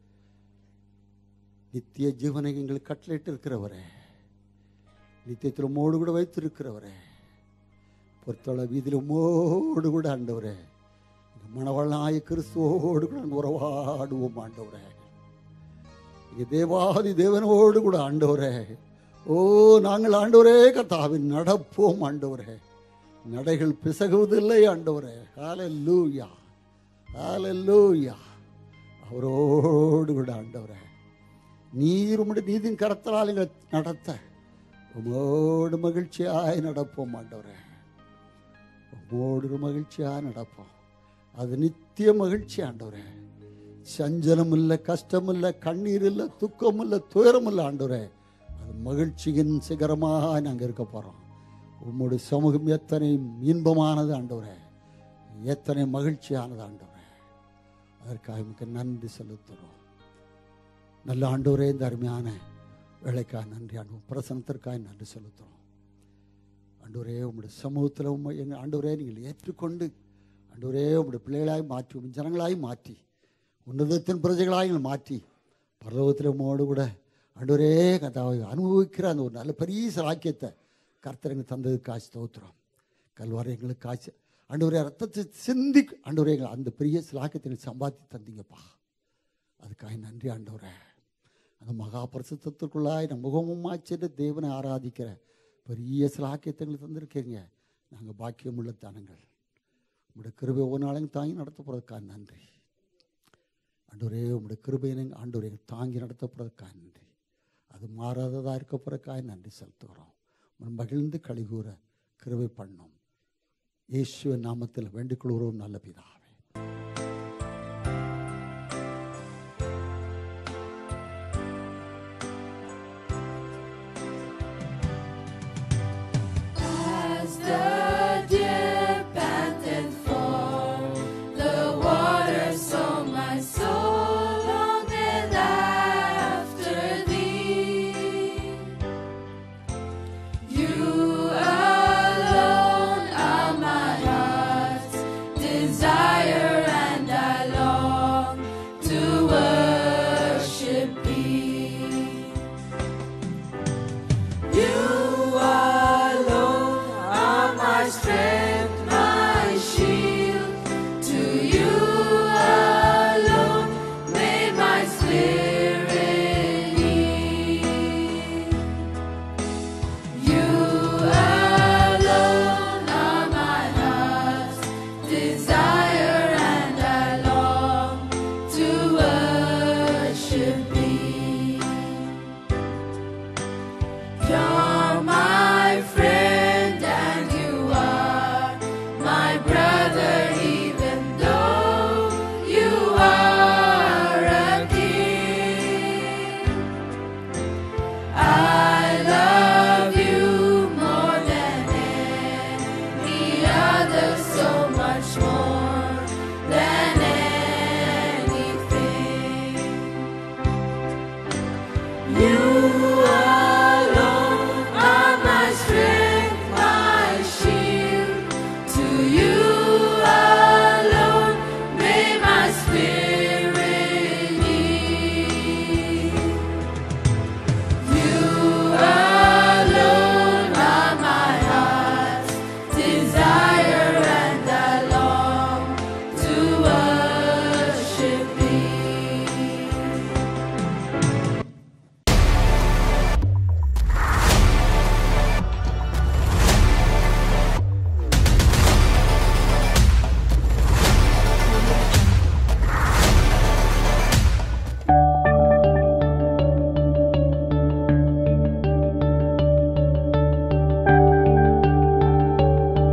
நித்திய ஜீவனை எங்களுக்கு கட்டளையிட்டு இருக்கிறவரே நித்தியத்தில் உம்மோடு கூட வைத்திருக்கிறவரே பொறுத்தள வீதியில் உம்மோடு கூட ஆண்டவரே மணவளாய கிறிஸ்துவோடு கூட நாங்கள் உறவாடுவோம் ஆண்டவரே இங்கே தேவாதி தேவனோடு கூட ஆண்டவரே ஓ நாங்கள் ஆண்டவரே கர்த்தாவின் நடப்போம் ஆண்டவரே நடைகள் பிசகுவதில்லை ஆண்டவரே ஹalleluya ஹalleluya அவரோடு கூட ஆண்டவரே நீர் உம்முடைய நீதியின் கரத்தலால் எங்களை நடத்த உமோடு மகிழ்ச்சியாய் நடப்போம் ஆண்டவரே உம்மோடு ஒரு மகிழ்ச்சியாய் நடப்போம் அது நித்திய மகிழ்ச்சி ஆண்டவரே சஞ்சலம் இல்லை கஷ்டம் இல்லை கண்ணீர் இல்லை துக்கம் இல்லை துயரம் இல்லை ஆண்டவரே அது மகிழ்ச்சியின் சிகரமாக நாங்கள் இருக்க போகிறோம் உம்முடைய சமூகம் எத்தனை இன்பமானது ஆண்டவரே எத்தனை மகிழ்ச்சியானது ஆண்டவரே அதற்காக மிக்க நன்றி செலுத்துகிறோம் நல்ல ஆண்டவரே இந்த அருமையான வேலைக்காக நன்றி ஆண்டு பிரசனத்திற்காக நன்றி செலுத்துகிறோம் ஆண்டவரே உம்முடைய சமூகத்தில் உண்மை எங்கள் ஆண்டவரே நீங்கள் ஏற்றுக்கொண்டு ஆண்டவரே உம்முடைய பிள்ளைகளாய் மாற்றி உம் ஜனங்களாய் மாற்றி உன்னதத்தின் பிரஜைகளாய் எங்களை மாற்றி பரலோகத்தில் உம்மோடு கூட ஆண்டவரே கதாவை அனுபவிக்கிற அந்த ஒரு நல்ல பெரிய சாக்கியத்தை கர்த்தர் எங்களுக்கு தந்ததுக்காக ஸ்தோத்திரம் கல்வாரி எங்களுக்கு காய்ச்சி ஆண்டவரே ரத்தத்தை சிந்தி ஆண்டவரே எங்களை அந்த பெரிய சிலாக்கியத்தை எங்களுக்கு சம்பாதி தந்தீங்கப்பா அதுக்காக நன்றி ஆண்டவரே அந்த மகா பரிசுத்தத்துக்குள்ளாய் நம்ம முகமுமா சென்று தேவனை ஆராதிக்கிற பெரிய சிலாக்கியத்தை எங்களுக்கு தந்திருக்கீங்க நாங்கள் பாக்கியமுள்ள தானங்கள் உங்களுடைய கிருபை ஒவ்வொரு நாளையும் தாங்கி நடத்த போகிறதுக்காக நன்றி ஆண்டவரே உங்களுடைய கிருபையினை ஆண்டவரே தாங்கி நடத்த போகிறதுக்காக நன்றி அது மாறாததாக இருக்க போகிறதுக்காக நன்றி செலுத்துகிறோம் உம் மகிழ்ந்து கழிகூற கிருபை பண்ணோம் இயேசுவ நாமத்தில் வேண்டிக் கொள்கிறோம் நல்ல பிதாவே As the deer panted for the water, so my soul longeth after thee. You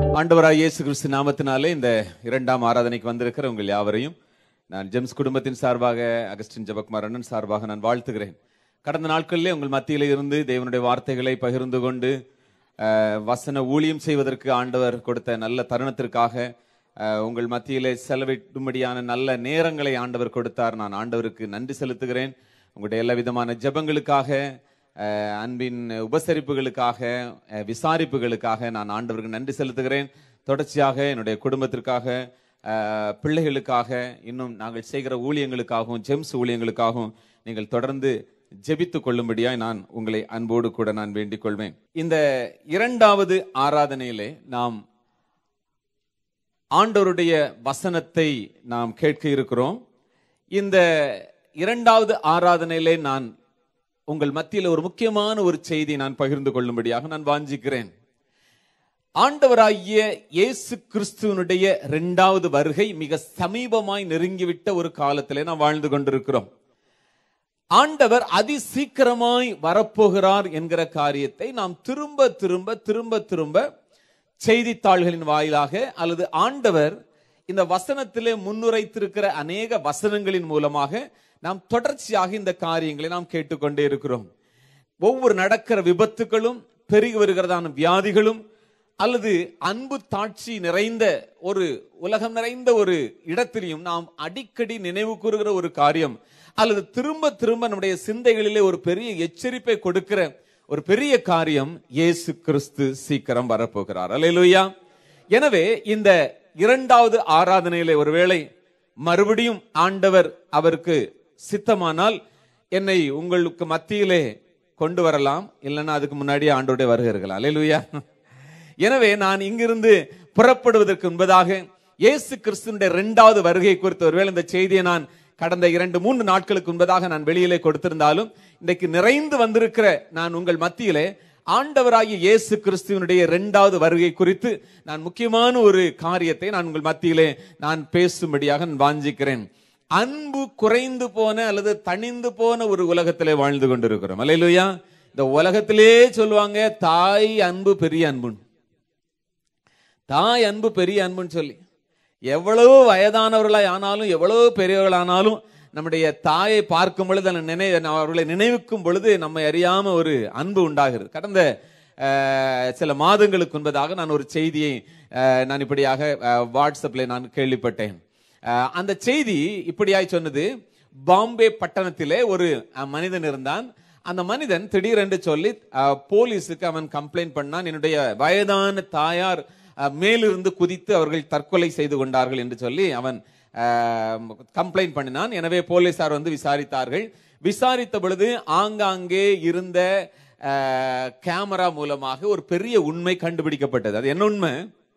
ஆண்டவராய் இயேசு கிறிஸ்து நாமத்தினாலே இந்த இரண்டாம் ஆராதனைக்கு வந்திருக்கிற உங்கள் யாவரையும் நான் ஜெம்ஸ் குடும்பத்தின் சார்பாக அகஸ்டின் ஜபக்குமார் அண்ணன் சார்பாக நான் வாழ்த்துகிறேன் கடந்த நாட்களிலே உங்கள் மத்தியிலே இருந்து தேவனுடைய வார்த்தைகளை பகிர்ந்து கொண்டு அஹ், வசன ஊழியம் செய்வதற்கு ஆண்டவர் கொடுத்த நல்ல தருணத்திற்காக அஹ், உங்கள் மத்தியிலே செலவிடும்படியான நல்ல நேரங்களை ஆண்டவர் கொடுத்தார் நான் ஆண்டவருக்கு நன்றி செலுத்துகிறேன் உங்களுடைய எல்லா விதமான ஜெபங்களுக்காக அஹ், அன்பின் உபசரிப்புகளுக்காக அஹ், விசாரிப்புகளுக்காக நான் ஆண்டவருக்கு நன்றி செலுத்துகிறேன் தொடர்ச்சியாக என்னுடைய குடும்பத்திற்காக அஹ், பிள்ளைகளுக்காக இன்னும் நாங்கள் செய்கிற ஊழியங்களுக்காகவும் ஜெம்ஸ் ஊழியங்களுக்காகவும் நீங்கள் தொடர்ந்து ஜெபித்துக் கொள்ளும்படியாய் நான் உங்களை அன்போடு கூட நான் வேண்டிக் கொள்வேன் இந்த இரண்டாவது ஆராதனையிலே நாம் ஆண்டவருடைய வசனத்தை நாம் கேட்க இருக்கிறோம் இந்த இரண்டாவது ஆராதனையிலே நான் உங்கள் மத்தியில் ஒரு முக்கியமான ஒரு செய்தி நான் பகிர்ந்து கொள்ளும்படியாக நான் வாஞ்சிக்கிறேன் ஆண்டவராகிய இயேசு கிறிஸ்துவனுடைய இரண்டாவது வருகை மிக சமீபமாய் நெருங்கிவிட்ட ஒரு காலத்திலே நாம் வாழ்ந்து கொண்டிருக்கிறோம் ஆண்டவர் அதி சீக்கிரமாய் வரப்போகிறார் என்கிற காரியத்தை நாம் திரும்ப திரும்ப திரும்ப திரும்ப செய்தித்தாள்களின் வாயிலாக அல்லது ஆண்டவர் இந்த வசனத்திலே முன்னுரைத்திருக்கிற அநேக வசனங்களின் மூலமாக நாம் தொடர்ச்சியாக இந்த காரியங்களை நாம் கேட்டுக்கொண்டே இருக்கிறோம் ஒவ்வொரு நடக்கிற விபத்துகளும் பெருகி வருகிறதான வியாதிகளும் அல்லது அன்பு தாட்சி நிறைந்த ஒரு உலகம் நிறைந்த ஒரு இடத்திலையும் நாம் அடிக்கடி நினைவு கூறுகிற ஒரு காரியம் அல்லது திரும்ப திரும்ப நம்முடைய சிந்தைகளிலே ஒரு பெரிய எச்சரிப்பை கொடுக்கிற ஒரு பெரிய காரியம் இயேசு கிறிஸ்து சீக்கிரம் வரப்போகிறார் அல்லேலூயா எனவே இந்த இரண்டாவது ஆராதனையிலே ஒருவேளை மறுபடியும் ஆண்டவர் அவருக்கு சித்தமானால் என்னை உங்களுக்கு மத்தியிலே கொண்டு வரலாம் இல்லைன்னா அதுக்கு முன்னாடியே ஆண்டோடைய வருகிறார்கள் அல்லேலூயா எனவே நான் இங்கிருந்து புறப்படுவதற்கு முன்பதாக இயேசு கிறிஸ்துனுடைய இரண்டாவது வருகை குறித்து ஒருவேளை இந்த செய்தியை நான் கடந்த இரண்டு மூன்று நாட்களுக்கு முன்பதாக நான் வெளியிலே கொடுத்திருந்தாலும் இன்றைக்கு நிறைந்து வந்திருக்கிற நான் உங்கள் மத்தியிலே ஆண்டவராகிய இயேசு கிறிஸ்துவனுடைய இரண்டாவது வருகை குறித்து நான் முக்கியமான ஒரு காரியத்தை நான் உங்கள் மத்தியிலே நான் பேசும்படியாக நான் வாஞ்சிக்கிறேன் அன்பு குறைந்து போன அல்லது தணிந்து போன ஒரு உலகத்திலே வாழ்ந்து கொண்டிருக்கிறோம் அல்லையா இந்த உலகத்திலே சொல்லுவாங்க தாய் அன்பு பெரிய அன்புன்னு தாய் அன்பு பெரிய அன்புன்னு சொல்லி எவ்வளவு வயதானவர்களாய் ஆனாலும் எவ்வளவு பெரியவர்களானாலும் நம்முடைய தாயை பார்க்கும் பொழுது அந்த நினைவு அவர்களை நினைவுக்கும் பொழுது நம்மை அறியாம ஒரு அன்பு உண்டாகிறது கடந்த அஹ், சில மாதங்களுக்கு முன்பதாக நான் ஒரு செய்தியை அஹ், நான் இப்படியாக அஹ், வாட்ஸ்அப்ல நான் கேள்விப்பட்டேன் அஹ், அந்த செய்தி இப்படியாய் சொன்னது பாம்பே பட்டணத்திலே ஒரு அஹ், மனிதன் இருந்தான் அந்த மனிதன் திடீரென்று சொல்லி அஹ், போலீஸுக்கு அவன் கம்ப்ளைண்ட் பண்ணான் என்னுடைய வயதான தாயார் அஹ், மேலிருந்து குதித்து அவர்கள் தற்கொலை செய்து கொண்டார்கள் என்று சொல்லி அவன் கம்ப்ளைண்ட் பண்ணினான் எனவே போலீசார் வந்து விசாரித்தார்கள் விசாரித்த பொழுது ஆங்காங்கே இருந்த அஹ், கேமரா மூலமாக ஒரு பெரிய உண்மை கண்டுபிடிக்கப்பட்டது அது என்ன உண்மை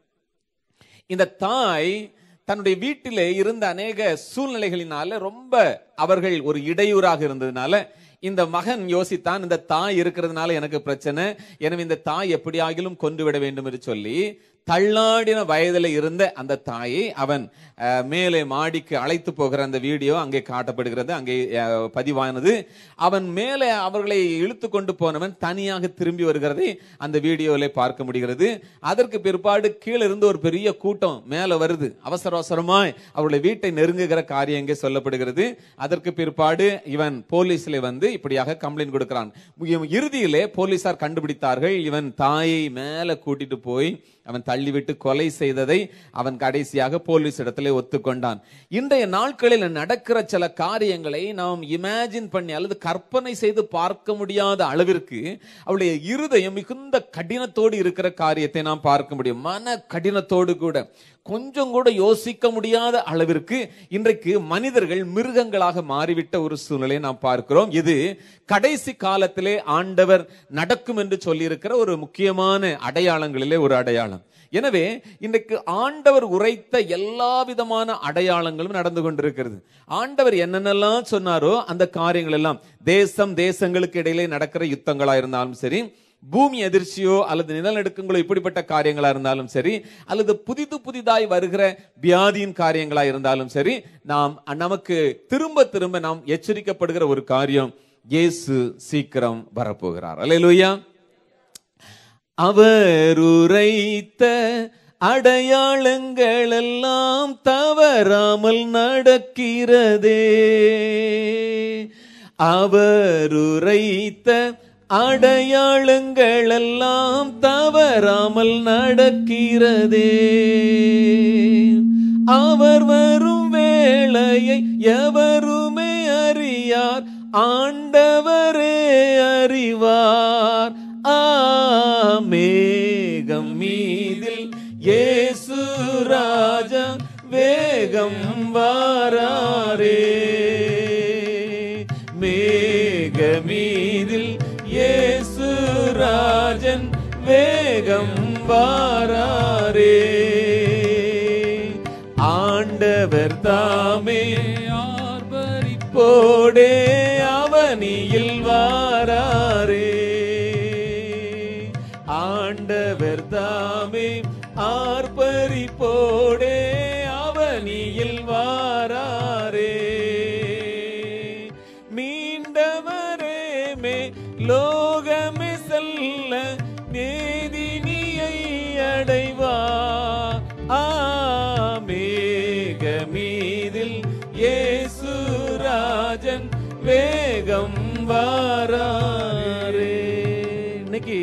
இந்த தாய் தன்னுடைய வீட்டிலே இருந்த அநேக சூழ்நிலைகளினால ரொம்ப அவர்கள் ஒரு இடையூறாக இருந்ததுனால இந்த மகன் யோசித்தான் இந்த தாய் இருக்கிறதுனால எனக்கு பிரச்சனை எனவே இந்த தாய் எப்படியாகிலும் கொண்டு விட வேண்டும் என்று சொல்லி தள்ளாடின வயதில் இருந்த அந்த தாயை அவன் அஹ், மேலே மாடிக்கு அழைத்து போகிற அந்த வீடியோ அங்கே காட்டப்படுகிறது அங்கே அஹ், பதிவானது அவன் மேலே அவர்களை இழுத்து கொண்டு போனவன் தனியாக திரும்பி வருகிறதை அந்த வீடியோவிலே பார்க்க முடிகிறது அதற்கு பிற்பாடு கீழே இருந்து ஒரு பெரிய கூட்டம் மேலே வருது அவசர அவசரமாய் அவருடைய வீட்டை நெருங்குகிற காரியம் இங்கே சொல்லப்படுகிறது அதற்கு பிற்பாடு இவன் போலீஸ்ல வந்து இப்படியாக கம்ப்ளைண்ட் கொடுக்கிறான் இவன் இறுதியிலே போலீசார் கண்டுபிடித்தார்கள் இவன் தாயை மேலே கூட்டிட்டு போய் அவன் தள்ளிவிட்டு கொலை செய்ததை அவன் கடைசியாக போலீஸ் இடத்திலே ஒத்துக்கொண்டான் இன்றைய நாட்களில் நடக்கிற சில காரியங்களை நாம் இமேஜின் பண்ணி அல்லது கற்பனை செய்து பார்க்க முடியாத அளவிற்கு அவளுடைய இருதயம் மிகுந்த கடினத்தோடு இருக்கிற காரியத்தை நாம் பார்க்க முடியும் மன கடினத்தோடு கூட கொஞ்சம் கூட யோசிக்க முடியாத அளவிற்கு இன்றைக்கு மனிதர்கள் மிருகங்களாக மாறிவிட்ட ஒரு சூழ்நிலையை நாம் பார்க்கிறோம் இது கடைசி காலத்திலே ஆண்டவர் நடக்கும் என்று சொல்லியிருக்கிற ஒரு முக்கியமான அடையாளங்களிலே ஒரு அடையாளம் எனவே இன்றைக்கு ஆண்டவர் உரைத்த எல்லா விதமான அடையாளங்களும் நடந்து கொண்டிருக்கிறது ஆண்டவர் என்னென்னலாம் சொன்னாரோ அந்த காரியங்கள் எல்லாம் தேசம் தேசங்களுக்கு இடையிலே நடக்கிற யுத்தங்களா இருந்தாலும் சரி பூமி அதிர்ச்சியோ அல்லது நிலநடுக்கங்களோ இப்படிப்பட்ட காரியங்களா இருந்தாலும் சரி அல்லது புதிது புதிதாய் வருகிற வியாதியின் காரியங்களா இருந்தாலும் சரி நாம் நமக்கு திரும்ப திரும்ப நாம் எச்சரிக்கப்படுகிற ஒரு காரியம் இயேசு சீக்கிரம் வரப்போகிறார் அல்லேலூயா அவர் உரைத்த அடையாளங்கள் எல்லாம் தவறாமல் நடக்கிறதே அவர் உரைத்த அடையாளங்கள் எல்லாம் தவறாமல் நடக்கிறதே அவர் வரும் வேளையை எவருமே அறியார் ஆண்டவரே அறிவார் ஆமேகம் மீதில் இயேசு ராஜா வேகம் வாராரே மேக மீதில் இயேசு ராஜன் வேகம் வாராரே ஆண்டவர் தாமே ஆர்ப்பரிப்போடே அவனியில் வாராரே ஆண்டவர் தாமே ஆர்ப்பரிப்போடே அவனியில் வாராரே மீண்டவரே மே லோகமே செல்ல நேதினியை அடைவா ஆமேக மீதில் இயேசு ராஜன் வேகம் வாராரே இன்னைக்கு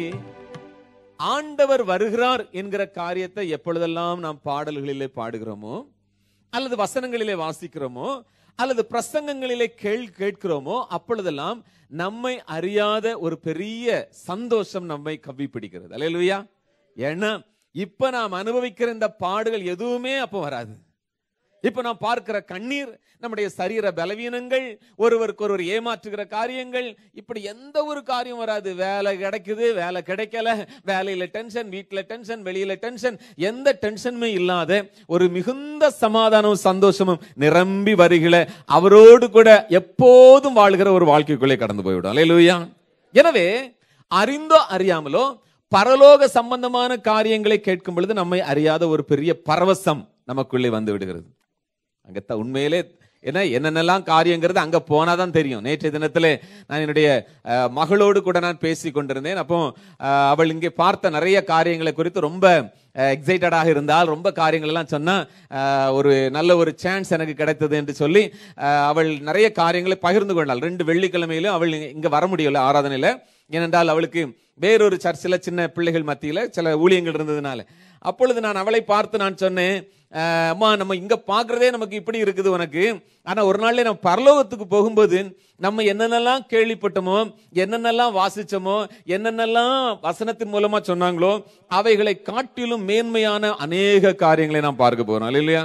ஆண்டவர் வருகிறார் என்கிற காரியத்தை எப்பொழுதெல்லாம் நாம் பாடல்களிலே பாடுகிறோமோ அல்லது வசனங்களிலே வாசிக்கிறோமோ அல்லது பிரசங்கங்களிலே கேள் கேட்கிறோமோ அப்பொழுதெல்லாம் நம்மை அறியாத ஒரு பெரிய சந்தோஷம் நம்மை கவ்வி பிடிக்கிறது அல்லேலூயா ஏன்னா இப்ப நாம் அனுபவிக்கிற இந்த பாடுகள் எதுவுமே அப்போ வராது இப்ப நாம் பார்க்கிற கண்ணீர் நம்முடைய சரீர பலவீனங்கள் ஒருவருக்கு ஒருவர் ஏமாற்றுகிற காரியங்கள் இப்படி எந்த ஒரு காரியம் வராது வேலை கிடைக்குது வேலை கிடைக்கல வேலையில டென்ஷன் வீட்டுல டென்ஷன் வெளியில டென்ஷன் எந்த டென்ஷனுமே இல்லாத ஒரு மிகுந்த சமாதானமும் சந்தோஷமும் நிரம்பி வருகிற அவரோடு கூட எப்போதும் வாழ்கிற ஒரு வாழ்க்கைக்குள்ளே கடந்து போய்விடும் அல்லேலூயா எனவே அறிந்தோ அறியாமலோ பரலோக சம்பந்தமான காரியங்களை கேட்கும் பொழுது நம்மை அறியாத ஒரு பெரிய பரவசம் நமக்குள்ளே வந்து விடுகிறது அங்க த- உண்மையிலே என்ன என்னென்னலாம் காரியங்கிறது அங்க போனாதான் தெரியும் நேற்றைய தினத்திலே நான் என்னுடைய அஹ், மகளோடு கூட நான் பேசி கொண்டிருந்தேன் அப்போ அஹ், அவள் இங்கே பார்த்த நிறைய காரியங்களை குறித்து ரொம்ப எக்ஸைட்டடாக இருந்தால் ரொம்ப காரியங்கள் எல்லாம் சொன்னா அஹ், ஒரு நல்ல ஒரு சான்ஸ் எனக்கு கிடைத்தது என்று சொல்லி அஹ், அவள் நிறைய காரியங்களை பகிர்ந்து கொண்டாள் ரெண்டு வெள்ளிக்கிழமையிலும் அவள் இங்க- இங்க வர முடியல ஆராதனையில ஏனென்றால் அவளுக்கு வேறொரு சர்ச்சில் சின்ன பிள்ளைகள் மத்தியில சில ஊழியங்கள் இருந்ததுனால அப்பொழுது நான் அவளை பார்த்து நான் சொன்னேன் "அஹ், அம்மா நம்ம இங்க பாக்குறதே நமக்கு இப்படி இருக்குது உனக்கு ஆனா ஒரு நாள்ல நம்ம பரலோகத்துக்கு போகும்போது நம்ம என்னென்னலாம் கேள்விப்பட்டோமோ என்னென்னலாம் வாசிச்சோமோ என்னென்னலாம் வசனத்தின் மூலமா சொன்னாங்களோ அவைகளை காட்டிலும் மேன்மையான அநேக காரியங்களை நாம் பார்க்க போறோம் இல்லையா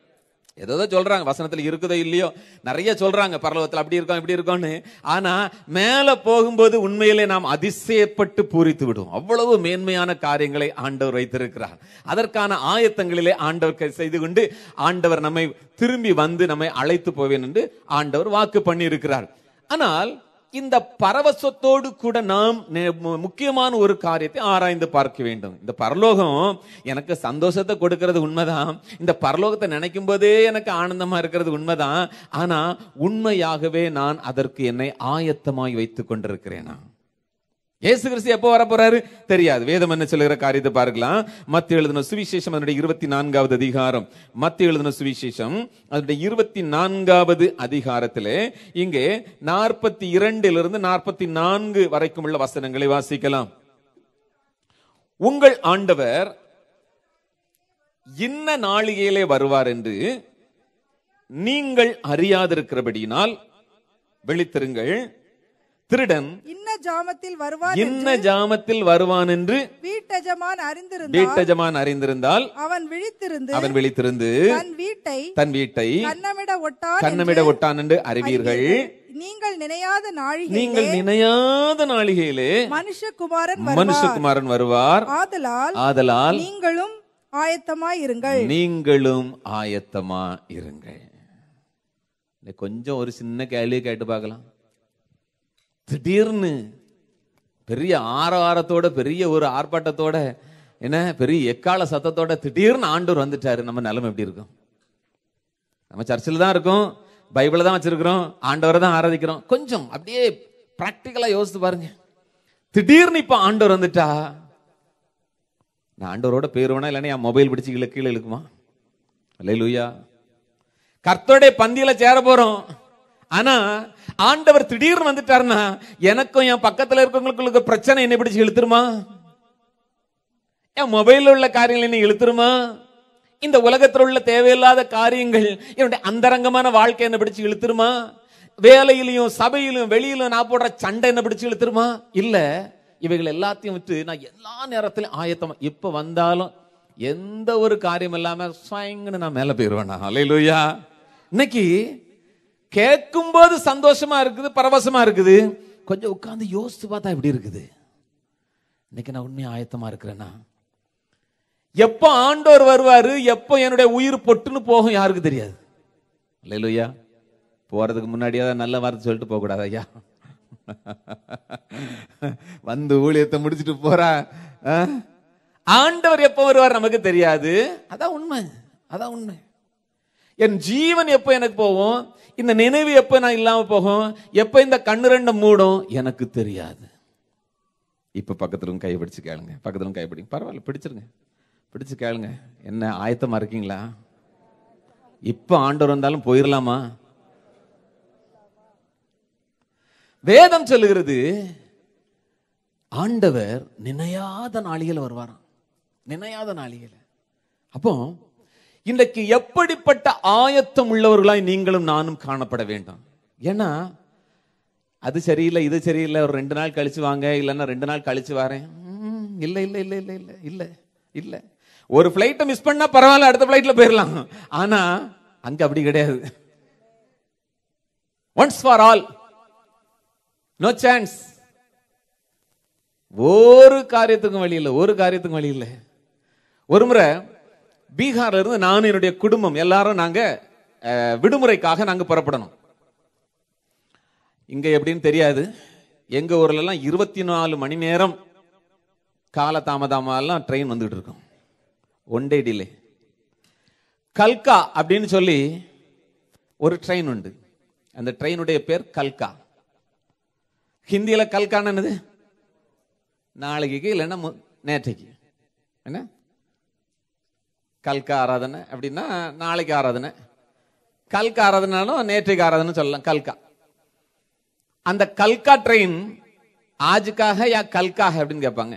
ஏதோ ஏதோ சொல்றாங்க வசனத்துல இருக்குதோ இல்லையோ நிறைய சொல்றாங்க பரலோகத்துல அப்படி இருக்கோம் இப்படி இருக்கோம்னு ஆனா மேல போகும்போது உண்மையிலே நாம் அதிசயப்பட்டு பூரித்து விடுவோம் அவ்வளவு மேன்மையான காரியங்களை ஆண்டவர் வைத்திருக்கிறார் அதற்கான ஆயத்தங்களிலே ஆண்டவர் கை- செய்து கொண்டு ஆண்டவர் நம்மை திரும்பி வந்து நம்மை அழைத்து போவேன் என்று ஆண்டவர் வாக்கு பண்ணி இருக்கிறார் ஆனால் இந்த பரவசத்தோடு கூட நாம் நெ- மு- முக்கியமான ஒரு காரியத்தை ஆராய்ந்து பார்க்க வேண்டும் இந்த பரலோகம் எனக்கு சந்தோஷத்தை கொடுக்கிறது உண்மைதான் இந்த பரலோகத்தை நினைக்கும் போதே எனக்கு ஆனந்தமா இருக்கிறது உண்மைதான் ஆனா உண்மையாகவே நான் அதற்கு என்னை ஆயத்தமாய் வைத்துக் கொண்டிருக்கிறேனா இயேசு கிறிஸ்து எப்போ வர போறாரு தெரியாது வேதம் என்ன சொல்லுகிற காரியத்தை பார்க்கலாம் மத்திய எழுதின சுவிசேஷம் அதனுடைய இருபத்தி நான்காவது அதிகாரம் மத்திய எழுதின சுவிசேஷம் அதனுடைய இருபத்தி நான்காவது அதிகாரத்திலே இங்கே நாற்பத்தி இரண்டிலிருந்து நாற்பத்தி நான்கு வரைக்கும் உள்ள வசனங்களை வாசிக்கலாம் உங்கள் ஆண்டவர் இன்ன நாளிகையிலே வருவார் என்று நீங்கள் அறியாதிருக்கிறபடியினால் விழித்திருங்கள் திருடன் இன்ன ஜாமத்தில் வருவார் இன்ன ஜாமத்தில் வருவான் என்று வீட்டெஜமான் அறிந்திருந்தால் வீட்டஜமான் அறிந்திருந்தால் அவன் விழித்திருந்து அவன் விழித்திருந்து தன் வீட்டை தன் வீட்டை கண்ணமிட ஒட்டான் கண்ணமிட ஒட்டான் என்று அறிவீர்கள் நீங்கள் நினையாத நாழிகை நீங்கள் நினையாத நாளிகையிலே மனுஷகுமாரன் வருவார் மனுஷகுமாரன் வருவார் ஆதலால் ஆதலால் நீங்களும் ஆயத்தமாய் இருங்கள் நீங்களும் ஆயத்தமா இருங்கள் இன்னைக்கு கொஞ்சம் ஒரு சின்ன கேள்வி கேட்டு பார்க்கலாம் திடீர்னு பெரிய ஆரவாரத்தோட பெரிய ஒரு ஆர்ப்பாட்டத்தோட என்ன பெரிய எக்கால சத்தத்தோட திடீர்னு ஆண்டவர் வந்துட்டாரு நம்ம நிலைமை எப்படி இருக்கும் நம்ம சர்ச்சில் தான் இருக்கோம் பைபிளை தான் வச்சிருக்கிறோம் ஆண்டவரை தான் ஆராதிக்கிறோம் கொஞ்சம் அப்படியே பிராக்டிக்கலா யோசித்து பாருங்க திடீர்னு இப்ப ஆண்டவர் வந்துட்டா நான் ஆண்டவரோட போயிருவேனா இல்லைன்னா என் மொபைல் பிடிச்சு கீழே கீழே இழுக்குமா அல்லேலூயா கர்த்தருடைய பந்தியில சேர போறோம் ஆனா ஆண்டவர் திடீர்னு வந்துட்டாருன்னா எனக்கும் என் பக்கத்துல இருக்கவங்களுக்கு பிரச்சனை என்ன பிடிச்சு இழுத்துருமா என் மொபைல்ல உள்ள காரியங்கள் என்ன இழுத்துருமா இந்த உலகத்தில் உள்ள தேவையில்லாத காரியங்கள் என்னுடைய அந்தரங்கமான வாழ்க்கை என்ன பிடிச்சு இழுத்துருமா வேலையிலையும் சபையிலும் வெளியிலும் நான் போடுற சண்டை என்ன பிடிச்சு இழுத்துருமா இல்ல இவைகள் எல்லாத்தையும் விட்டு நான் எல்லா நேரத்திலும் ஆயத்தமா எப்ப வந்தாலும் எந்த ஒரு காரியம் இல்லாம ஸ்வயங்கன்னு நான் மேல போயிருவேன் அலையிலுயா இன்னைக்கு கேட்கும்போது சந்தோஷமா இருக்குது பரவசமா இருக்குது கொஞ்சம் உட்கார்ந்து யோசிச்சு பார்த்தா எப்படி இருக்குது இன்னைக்கு நான் உண்மையா ஆயத்தமா இருக்கிறேன்னா எப்போ ஆண்டவர் வருவாரு எப்போ என்னுடைய உயிர் பொட்டுன்னு போகும் யாருக்கு தெரியாது இல்லையா போறதுக்கு முன்னாடியே நல்ல வார்த்தை சொல்லிட்டு போக கூடாது ஐயா வந்து ஊழியத்தை முடிச்சிட்டு போறா ஆ? ஆண்டவர் எப்போ வருவார் நமக்கு தெரியாது அதான் உண்மை அதான் உண்மை என் ஜீவன் எப்போ எனக்கு போகும் இந்த நினைவு எப்போ நான் இல்லாம போகும் எப்போ இந்த கண்ணு ரெண்டும் மூடும் எனக்கு தெரியாது இப்ப பக்கத்துல கை பிடிச்சு கேளுங்க பக்கத்துல கை பிடிங்க பரவாயில்ல பிடிச்சிருங்க பிடிச்சு கேளுங்க என்ன ஆயத்தமா இருக்கீங்களா இப்ப ஆண்டவர் வந்தாலும் போயிடலாமா வேதம் சொல்லுகிறது ஆண்டவர் நினையாத நாளிகள் வருவாராம் நினையாத நாளிகள் அப்போ இன்றைக்கு எப்படிப்பட்ட ஆயத்தம் உள்ளவர்களாய் நீங்களும் நானும் காணப்பட வேண்டும் ஏன்னா அது சரியில்லை இது சரியில்லை ஒரு ரெண்டு நாள் கழிச்சு வாங்க இல்லைன்னா ரெண்டு நாள் கழிச்சு வரேன் ம், இல்ல இல்ல இல்ல இல்ல இல்ல இல்ல இல்ல ஒரு ஃபிளைட்டை மிஸ் பண்ணா பரவாயில்ல அடுத்த ஃபிளைட்ல போயிடலாம் ஆனா அங்க அப்படி கிடையாது once for all no chance ஒரு காரியத்துக்கும் வழி இல்லை ஒரு காரியத்துக்கும் வழி இல்லை ஒரு முறை பீகார்ல இருந்து நானும் என்னுடைய குடும்பம் எல்லாரும் நாங்க அஹ், விடுமுறைக்காக நாங்க புறப்படணும் இங்க எப்படின்னு தெரியாது எங்க ஊர்ல எல்லாம் இருபத்தி நாலு மணி நேரம் கால தாமதமெல்லாம் ட்ரெயின் வந்துகிட்டு இருக்கும் ஒன் டே டிலே கல்கா அப்படின்னு சொல்லி ஒரு ட்ரெயின் உண்டு அந்த ட்ரெயினுடைய பேர் கல்கா ஹிந்தியில கல்கான்னு என்னது நாளைக்கு இல்லைன்னா மு- நேற்றைக்கு என்ன கல்கா ஆராதனை அப்படின்னா நாளைக்கு ஆராதனை கல்கா ஆராதனாலும் நேற்றைக்கு ஆராதனை சொல்லலாம் கல்கா அந்த கல்கா ட்ரெயின் ஆஜுக்காக யா கல்காக அப்படின்னு கேட்பாங்க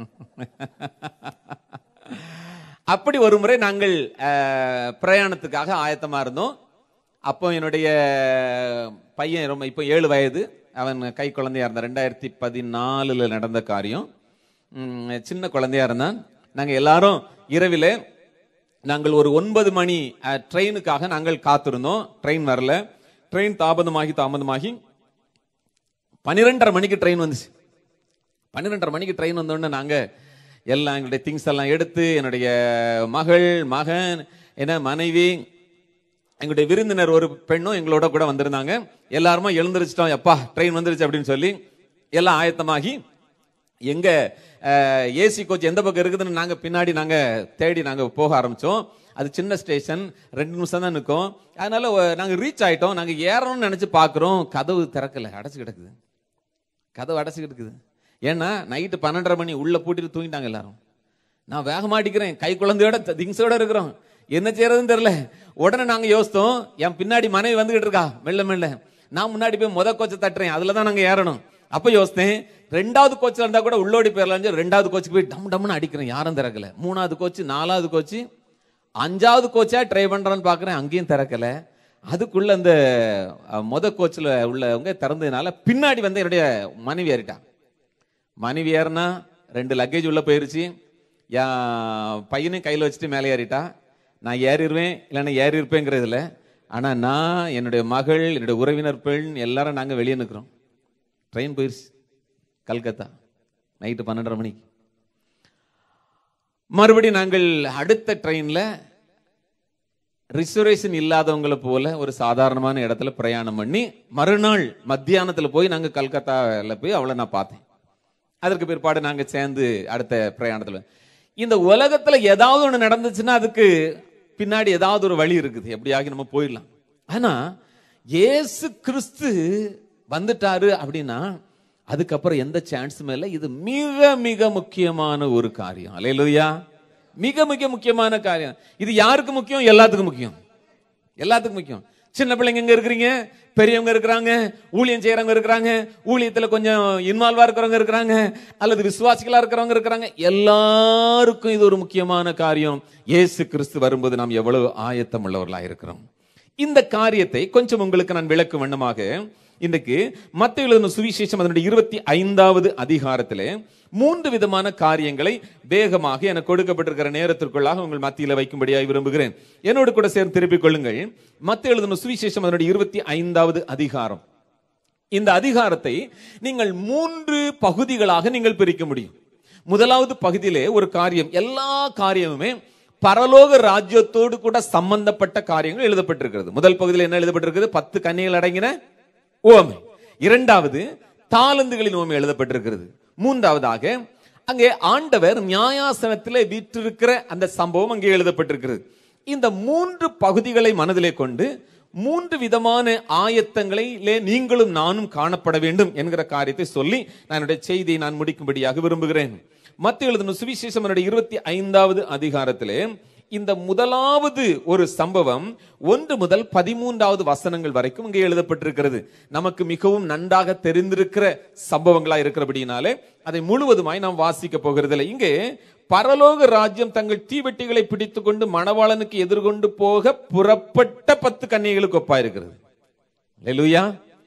அப்படி ஒரு முறை நாங்கள் அஹ், பிரயாணத்துக்காக ஆயத்தமா இருந்தோம் அப்போ என்னுடைய பையன் ரொம்ப இப்போ ஏழு வயது அவன் கை குழந்தையா இருந்தான் ரெண்டாயிரத்தி பதினாலுல நடந்த காரியம் உம், சின்ன குழந்தையா இருந்தான் நாங்க எல்லாரும் இரவிலே நாங்கள் ஒரு ஒன்பது மணி அஹ், ட்ரெயினுக்காக நாங்கள் காத்திருந்தோம் ட்ரெயின் வரல ட்ரெயின் தாமதமாகி தாமதமாகி பன்னிரெண்டரை மணிக்கு ட்ரெயின் வந்துச்சு பன்னிரெண்டரை மணிக்கு ட்ரெயின் வந்தோடனே நாங்க எல்லாம் எங்களுடைய திங்ஸ் எல்லாம் எடுத்து என்னுடைய மகள் மகன் என்ன மனைவி எங்களுடைய விருந்தினர் ஒரு பெண்ணும் எங்களோட கூட வந்திருந்தாங்க எல்லாருமா எழுந்திருச்சிட்டோம் எப்பா ட்ரெயின் வந்துருச்சு அப்படின்னு சொல்லி எல்லாம் ஆயத்தமாகி எங்க ஏசி கோச் எந்த பக்கம் இருக்குதுன்னு நாங்க பின்னாடி நாங்க தேடி நாங்க போக ஆரம்பிச்சோம் அது சின்ன ஸ்டேஷன் ரெண்டு நிமிஷம் தான் நிற்கும் அதனால ஒ- நாங்க ரீச் ஆயிட்டோம் நாங்க ஏறணும்னு நினைச்சு பாக்குறோம் கதவு திறக்கல அடைச்சு கிடக்குது கதவு அடைச்சிக்கிட்டு இருக்குது ஏன்னா நைட்டு பன்னெண்டரை மணி உள்ள பூட்டிட்டு தூங்கிட்டாங்க எல்லாரும் நான் வேகமா அடிக்கிறேன் கை குழந்தையோட திங்ஸோட இருக்கிறோம் என்ன செய்யறதுன்னு தெரியல உடனே நாங்க யோசித்தோம் என் பின்னாடி மனைவி வந்துகிட்டு இருக்கா மெல்ல மெல்ல நான் முன்னாடி போய் முத கோச்சை தட்டுறேன் அதுல தான் நாங்க ஏறணும் அப்ப யோசித்தேன் ரெண்டாவது கோச்சில் இருந்தா கூட உள்ளோடி போயிடலாம் சொல்லி ரெண்டாவது கோச்சுக்கு போய் டம் டம்னு அடிக்கிறேன் யாரும் திறக்கல மூணாவது கோச்சு நாலாவது கோச்சு அஞ்சாவது கோச்சா ட்ரை பண்றான்னு பாக்குறேன் அங்கேயும் திறக்கல அதுக்குள்ள அந்த அஹ், மொத கோச்சில் உள்ளவங்க திறந்ததுனால பின்னாடி வந்து என்னுடைய மனைவி ஏறிட்டா மனைவி ஏறினா ரெண்டு லக்கேஜ் உள்ள போயிருச்சு என் பையனையும் கையில் வச்சுட்டு மேலே ஏறிட்டா நான் ஏறிடுவேன் இல்லைன்னா ஏறி இருப்பேங்கிறதுல ஆனா நான் என்னுடைய மகள் என்னுடைய உறவினர் பெண் எல்லாரும் நாங்க வெளியே நிற்கிறோம் ட்ரெயின் போயிருச்சு கல்கத்தா நைட்டு பன்னெண்டரை மணிக்கு மறுபடியும் நாங்கள் அடுத்த ட்ரெயின்ல ரிசர்வேஷன் இல்லாதவங்களை போல ஒரு சாதாரணமான இடத்துல பிரயாணம் பண்ணி மறுநாள் மத்தியானத்துல போய் நாங்க கல்கத்தால போய் அவளை நான் பார்த்தேன் அதற்கு பிற்பாடு நாங்க சேர்ந்து அடுத்த பிரயாணத்துல இந்த உலகத்துல ஏதாவது ஒண்ணு நடந்துச்சுன்னா அதுக்கு பின்னாடி ஏதாவது ஒரு வழி இருக்குது எப்படியாகி நம்ம போயிடலாம் ஆனா இயேசு கிறிஸ்து வந்துட்டாரு அப்படின்னா அதுக்கப்புறம் எந்த சான்ஸுமே இல்லை இது மிக மிக முக்கியமான ஒரு காரியம் அலையலுயா மிக மிக முக்கியமான காரியம் இது யாருக்கு முக்கியம் எல்லாத்துக்கும் முக்கியம் எல்லாத்துக்கும் முக்கியம் சின்ன பிள்ளைங்க இங்க இருக்கிறீங்க பெரியவங்க இருக்கிறாங்க ஊழியம் செய்யறவங்க இருக்கிறாங்க ஊழியத்துல கொஞ்சம் இன்வால்வா இருக்கிறவங்க இருக்கிறாங்க அல்லது விசுவாசிகளா இருக்கிறவங்க இருக்கிறாங்க எல்லாருக்கும் இது ஒரு முக்கியமான காரியம் இயேசு கிறிஸ்து வரும்போது நாம் எவ்வளவு ஆயத்தம் உள்ளவர்களா இருக்கிறோம் இந்த காரியத்தை கொஞ்சம் உங்களுக்கு நான் விளக்கும் வண்ணமாக இன்றைக்கு மத்திய எழுதின சுவிசேஷம் அதனுடைய இருபத்தி ஐந்தாவது அதிகாரத்திலே மூன்று விதமான காரியங்களை வேகமாக எனக்கு கொடுக்கப்பட்டிருக்கிற நேரத்திற்குள்ளாக உங்கள் மத்தியில வைக்கும்படியாக விரும்புகிறேன் என்னோடு கூட சேர்ந்து திருப்பிக் கொள்ளுங்கள் மத்திய எழுதின சுவிசேஷம் அதனுடைய இருபத்தி ஐந்தாவது அதிகாரம் இந்த அதிகாரத்தை நீங்கள் மூன்று பகுதிகளாக நீங்கள் பிரிக்க முடியும் முதலாவது பகுதியிலே ஒரு காரியம் எல்லா காரியமுமே பரலோக ராஜ்யத்தோடு கூட சம்பந்தப்பட்ட காரியங்கள் எழுதப்பட்டிருக்கிறது முதல் பகுதியில் என்ன எழுதப்பட்டிருக்கிறது பத்து கன்னிகள் அடங்கின ஓமை இரண்டாவது தாளந்துகளின் ஓமை எழுதப்பட்டிருக்கிறது மூன்றாவதாக அங்கே ஆண்டவர் நியாயாசனத்திலே வீற்றிருக்கிற அந்த சம்பவம் அங்கே எழுதப்பட்டிருக்கிறது இந்த மூன்று பகுதிகளை மனதிலே கொண்டு மூன்று விதமான ஆயத்தங்களிலே நீங்களும் நானும் காணப்பட வேண்டும் என்கிற காரியத்தை சொல்லி நான் என்னுடைய செய்தியை நான் முடிக்கும்படியாக விரும்புகிறேன் மத்திய எழுதின சுவிசேஷம் என்னுடைய இருபத்தி ஐந்தாவது அதிகாரத்திலே இந்த முதலாவது ஒரு சம்பவம் ஒன்று முதல் பதிமூன்றாவது வசனங்கள் வரைக்கும் இங்கே எழுதப்பட்டிருக்கிறது நமக்கு மிகவும் நன்றாக தெரிந்திருக்கிற சம்பவங்களா இருக்கிறபடினாலே அதை முழுவதுமாய் நாம் வாசிக்க போகிறதில்லை இங்கே பரலோக ராஜ்யம் தங்கள் தீவெட்டிகளை பிடித்துக் கொண்டு மணவாளனுக்கு எதிர்கொண்டு போக புறப்பட்ட பத்து கன்னிகளுக்கு ஒப்பாயிருக்கிறது லெலுயா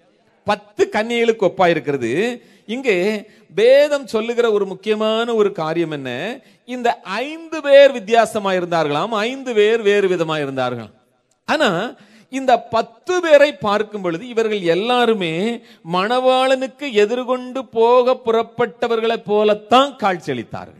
பத்து கன்னிகளுக்கு ஒப்பாயிருக்கிறது இங்கே வேதம் சொல்லுகிற ஒரு முக்கியமான ஒரு காரியம் என்ன இந்த ஐந்து பேர் வித்தியாசமா இருந்தார்களாம் ஐந்து பேர் வேறு விதமா இருந்தார்களாம் ஆனா இந்த பத்து பேரை பார்க்கும் பொழுது இவர்கள் எல்லாருமே மணவாளனுக்கு எதிர்கொண்டு போக புறப்பட்டவர்களைப் போலத்தான் காட்சியளித்தார்கள்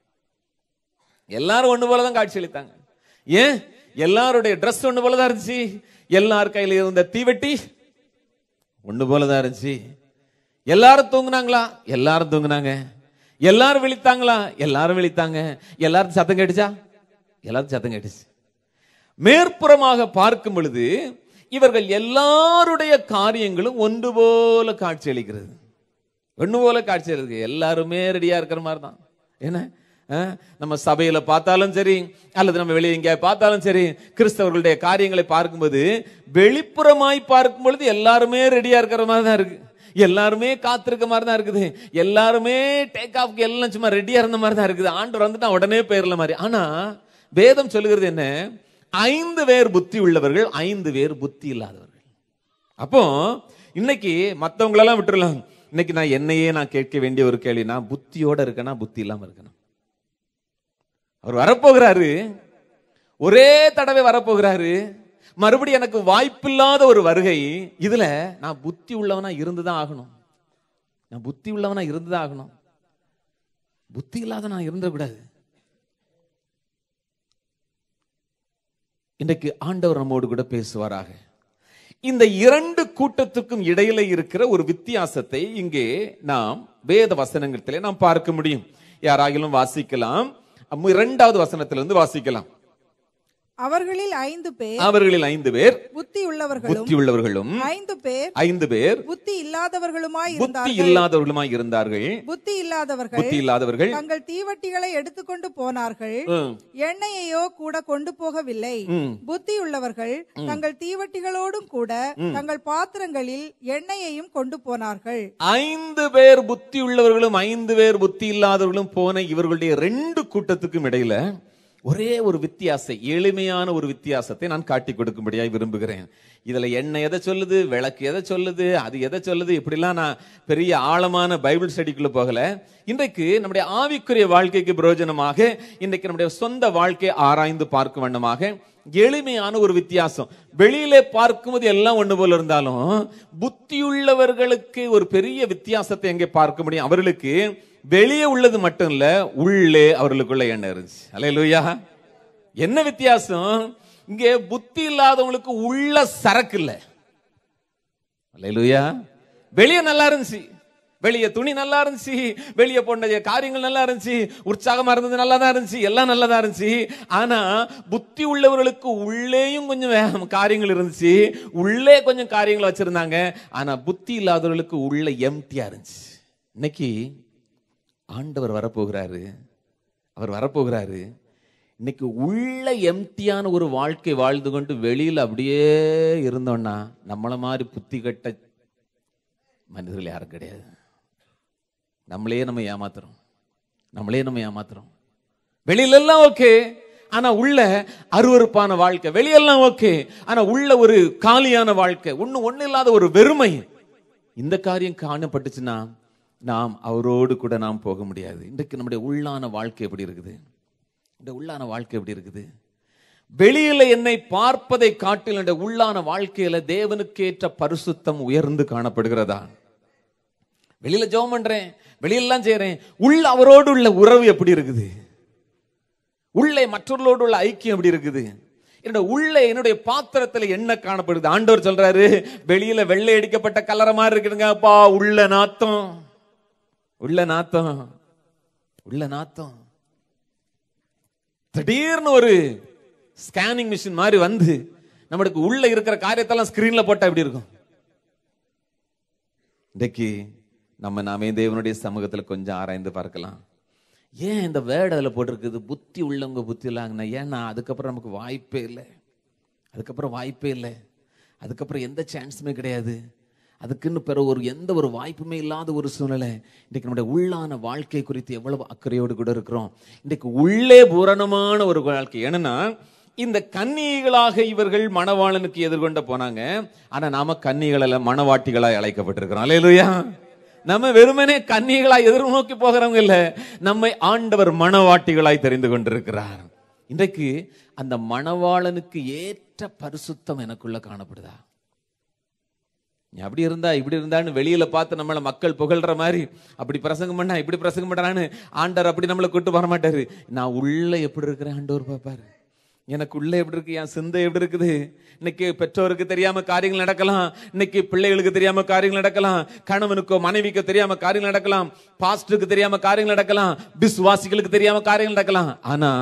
எல்லாரும் ஒண்ணு போலதான் காட்சி அளித்தாங்க ஏன் எல்லாருடைய ட்ரெஸ் ஒண்ணு போலதான் இருந்துச்சு எல்லார் கையில இருந்த தீவெட்டி ஒண்ணு போலதான் இருந்துச்சு எல்லாரும் தூங்குனாங்களா எல்லாரும் தூங்குனாங்க எல்லாரும் விழித்தாங்களா எல்லாரும் விழித்தாங்க எல்லாரும் சத்தம் கேட்டுச்சா எல்லாரும் சத்தம் கேட்டுச்சு மேற்புறமாக பார்க்கும் பொழுது இவர்கள் எல்லாருடைய காரியங்களும் ஒன்று போல காட்சி அளிக்கிறது ஒண்ணு போல காட்சி இருக்கு எல்லாருமே ரெடியா இருக்கிற மாதிரி தான் என்ன அஹ், நம்ம சபையில பார்த்தாலும் சரி அல்லது நம்ம வெளியே எங்கேயா பார்த்தாலும் சரி கிறிஸ்தவர்களுடைய காரியங்களை பார்க்கும்போது வெளிப்புறமாய் பார்க்கும் பொழுது எல்லாருமே ரெடியா இருக்கிற மாதிரி தான் இருக்கு எல்லாருமே காத்திருக்க மாதிரி தான் இருக்குது எல்லாருமே டேக் ஆஃப்க்கு எல்லாம் சும்மா ரெடியா இருந்த மாதிரி தான் இருக்குது ஆண்டவர் வந்துட்டு உடனே போயிடல மாதிரி ஆனா வேதம் சொல்லுகிறது என்ன ஐந்து பேர் புத்தி உள்ளவர்கள் ஐந்து பேர் புத்தி இல்லாதவர்கள் அப்போ இன்னைக்கு மத்தவங்களெல்லாம் விட்டுறலாம் இன்னைக்கு நான் என்னையே நான் கேட்க வேண்டிய ஒரு கேள்வி நான் புத்தியோட இருக்கேனா புத்தி இல்லாம இருக்கணும் அவர் வரப்போகிறாரு ஒரே தடவை வரப்போகிறாரு மறுபடியும் எனக்கு வாய்ப்பில்லாத ஒரு வருகை இதுல நான் புத்தி உள்ளவனா இருந்துதான் ஆகணும் நான் புத்தி உள்ளவனா இருந்துதான் ஆகணும் புத்தி இல்லாத நான் இருந்துடக்கூடாது இன்றைக்கு ஆண்டவர் நம்மோடு கூட பேசுவாராக இந்த இரண்டு கூட்டத்துக்கும் இடையில இருக்கிற ஒரு வித்தியாசத்தை இங்கே நாம் வேத வசனங்களிலே நாம் பார்க்க முடியும் யாராகிலும் வாசிக்கலாம் அம்மு- இரண்டாவது வசனத்திலிருந்து வாசிக்கலாம் அவர்களில் ஐந்து பேர் அவர்களில் ஐந்து பேர் புத்தி உள்ளவர்களும் புத்தி உள்ளவர்களும் ஐந்து பேர் ஐந்து பேர் புத்தி இல்லாதவர்களுமாய் புத்தி இருந்தார்கள் இல்லாதவர்களுமாய் இருந்தார்கள் புத்தி இல்லாதவர்கள் புத்தி இல்லாதவர்கள் தங்கள் தீவட்டிகளை எடுத்துக்கொண்டு போனார்கள் ம், எண்ணெயையோ கூட கொண்டு போகவில்லை ம். புத்தி உள்ளவர்கள் தங்கள் தீவட்டிகளோடும் கூட தங்கள் பாத்திரங்களில் எண்ணெயையும் கொண்டு போனார்கள் ஐந்து பேர் புத்தி உள்ளவர்களும் ஐந்து பேர் புத்தி இல்லாதவர்களும் போன இவர்களுடைய ரெண்டு கூட்டத்துக்கும் இடையில ஒரே ஒரு வித்தியாசம் எளிமையான ஒரு வித்தியாசத்தை நான் காட்டி கொடுக்கும்படியாய் விரும்புகிறேன் இதுல எண்ணெய் எதை சொல்லுது விளக்கு எதை சொல்லுது அது எதை சொல்லுது இப்படிலாம் நான் பெரிய ஆழமான பைபிள் ஸ்டடிக்குள்ள போகல இன்றைக்கு நம்முடைய ஆவிக்குரிய வாழ்க்கைக்கு பிரயோஜனமாக இன்றைக்கு நம்முடைய சொந்த வாழ்க்கையை ஆராய்ந்து பார்க்கும் வண்ணமாக எளிமையான ஒரு வித்தியாசம் வெளியிலே பார்க்கும்போது எல்லாம் ஒண்ணு போல இருந்தாலும் புத்தியுள்ளவர்களுக்கு ஒரு பெரிய வித்தியாசத்தை எங்கே பார்க்க முடியும் அவர்களுக்கு வெளியே உள்ளது மட்டும் இல்ல உள்ளே அவர்களுக்குள்ள எண்ணம் இருந்துச்சு அல்லேலூயா என்ன வித்தியாசம் இங்கே புத்தி இல்லாதவங்களுக்கு உள்ள சரக்கு இல்ல அல்லேலூயா வெளியே நல்லா இருந்துச்சு வெளியே துணி நல்லா இருந்துச்சு வெளியே போன காரியங்கள் நல்லா இருந்துச்சு உற்சாகமா இருந்தது நல்லா தான் இருந்துச்சு எல்லாம் நல்லா தான் இருந்துச்சு ஆனா புத்தி உள்ளவர்களுக்கு உள்ளேயும் கொஞ்சம் வே- காரியங்கள் இருந்துச்சு உள்ளே கொஞ்சம் காரியங்கள் வச்சிருந்தாங்க ஆனா புத்தி இல்லாதவர்களுக்கு உள்ள எம்டியா இருந்துச்சு இன்னைக்கு ஆண்டவர் வரப்போகிறாரு அவர் வரப்போகிறாரு இன்னைக்கு உள்ள எம்டியான ஒரு வாழ்க்கை வாழ்ந்து கொண்டு வெளியில அப்படியே இருந்தோம்னா நம்மள மாதிரி புத்தி கட்ட மனிதர்கள் யாரும் கிடையாது நம்மளே நம்ம ஏமாத்துறோம் நம்மளே நம்ம ஏமாத்துறோம் வெளியில எல்லாம் ஓகே ஆனா உள்ள அருவருப்பான வாழ்க்கை வெளியெல்லாம் ஓகே ஆனா உள்ள ஒரு காலியான வாழ்க்கை ஒண்ணு ஒண்ணு இல்லாத ஒரு வெறுமை இந்த காரியம் காணப்பட்டுச்சுன்னா நாம் அவரோடு கூட நாம் போக முடியாது இன்றைக்கு நம்முடைய உள்ளான வாழ்க்கை எப்படி இருக்குது இந்த உள்ளான வாழ்க்கை எப்படி இருக்குது வெளியில என்னை பார்ப்பதை காட்டில் என்னுடைய உள்ளான வாழ்க்கையில தேவனுக்கேற்ற பரிசுத்தம் உயர்ந்து காணப்படுகிறதா வெளியில ஜெபம் பண்றேன் வெளியெல்லாம் செய்றேன் உள்ள அவரோடு உள்ள உறவு எப்படி இருக்குது உள்ளே மற்றவர்களோடு உள்ள ஐக்கியம் எப்படி இருக்குது என்னோட உள்ளே என்னுடைய பாத்திரத்துல என்ன காணப்படுது ஆண்டவர் சொல்றாரு வெளியில வெள்ளை அடிக்கப்பட்ட கலர மாதிரி இருக்குதுங்க அப்பா உள்ள நாத்தம் உள்ள நாத்தம் உள்ள நாத்தம் திடீர்னு ஒரு ஸ்கேனிங் மிஷின் மாதிரி வந்து நம்மளுக்கு உள்ள இருக்கிற காரியத்தெல்லாம் ஸ்கிரீன்ல போட்டா எப்படி இருக்கும் இன்றைக்கு நம்ம நாமே தேவனுடைய சமூகத்துல கொஞ்சம் ஆராய்ந்து பார்க்கலாம் ஏன் இந்த வேர்டு அதில் போட்டிருக்குது புத்தி உள்ளவங்க புத்தி இல்லாங்கண்ணா ஏன்னா அதுக்கப்புறம் நமக்கு வாய்ப்பே இல்லை அதுக்கப்புறம் வாய்ப்பே இல்லை அதுக்கப்புறம் எந்த சான்ஸுமே கிடையாது அதுக்குன்னு பிறகு ஒரு எந்த ஒரு வாய்ப்புமே இல்லாத ஒரு சூழ்நிலை இன்றைக்கு நம்முடைய உள்ளான வாழ்க்கை குறித்து எவ்வளவு அக்கறையோடு கூட இருக்கிறோம் இன்றைக்கு உள்ளே பூரணமான ஒரு வாழ்க்கை ஏன்னா இந்த கன்னிகளாக இவர்கள் மணவாளனுக்கு எதிர்கொண்ட போனாங்க ஆனா நாம கன்னிகள மணவாட்டிகளாய் அழைக்கப்பட்டிருக்கிறோம் அல்லேலூயா நம்ம வெறுமனே கன்னிகளாய் எதிர்நோக்கி போகிறவங்க இல்ல நம்மை ஆண்டவர் மணவாட்டிகளாய் தெரிந்து கொண்டிருக்கிறார் இன்றைக்கு அந்த மணவாளனுக்கு ஏற்ற பரிசுத்தம் எனக்குள்ள காணப்படுதா நீ அப்படி இருந்தா இப்படி இருந்தான்னு வெளியில பார்த்து நம்மள மக்கள் புகழ்ற மாதிரி அப்படி பிரசங்கம் பண்ணா இப்படி பிரசங்கம் பண்றான்னு ஆண்டவர் அப்படி நம்மளை கூட்டு வர மாட்டாரு நான் உள்ள எப்படி இருக்கிறேன் ஆண்டவர் பார்ப்பாரு எனக்கு உள்ள எப்படி இருக்கு என் சிந்தை எப்படி இருக்குது இன்னைக்கு பெற்றோருக்கு தெரியாம காரியங்கள் நடக்கலாம் இன்னைக்கு பிள்ளைகளுக்கு தெரியாம காரியங்கள் நடக்கலாம் கணவனுக்கோ மனைவிக்கோ தெரியாம காரியங்கள் நடக்கலாம் பாஸ்டருக்கு தெரியாம காரியங்கள் நடக்கலாம் விசுவாசிகளுக்கு தெரியாம காரியங்கள் நடக்கலாம் ஆனா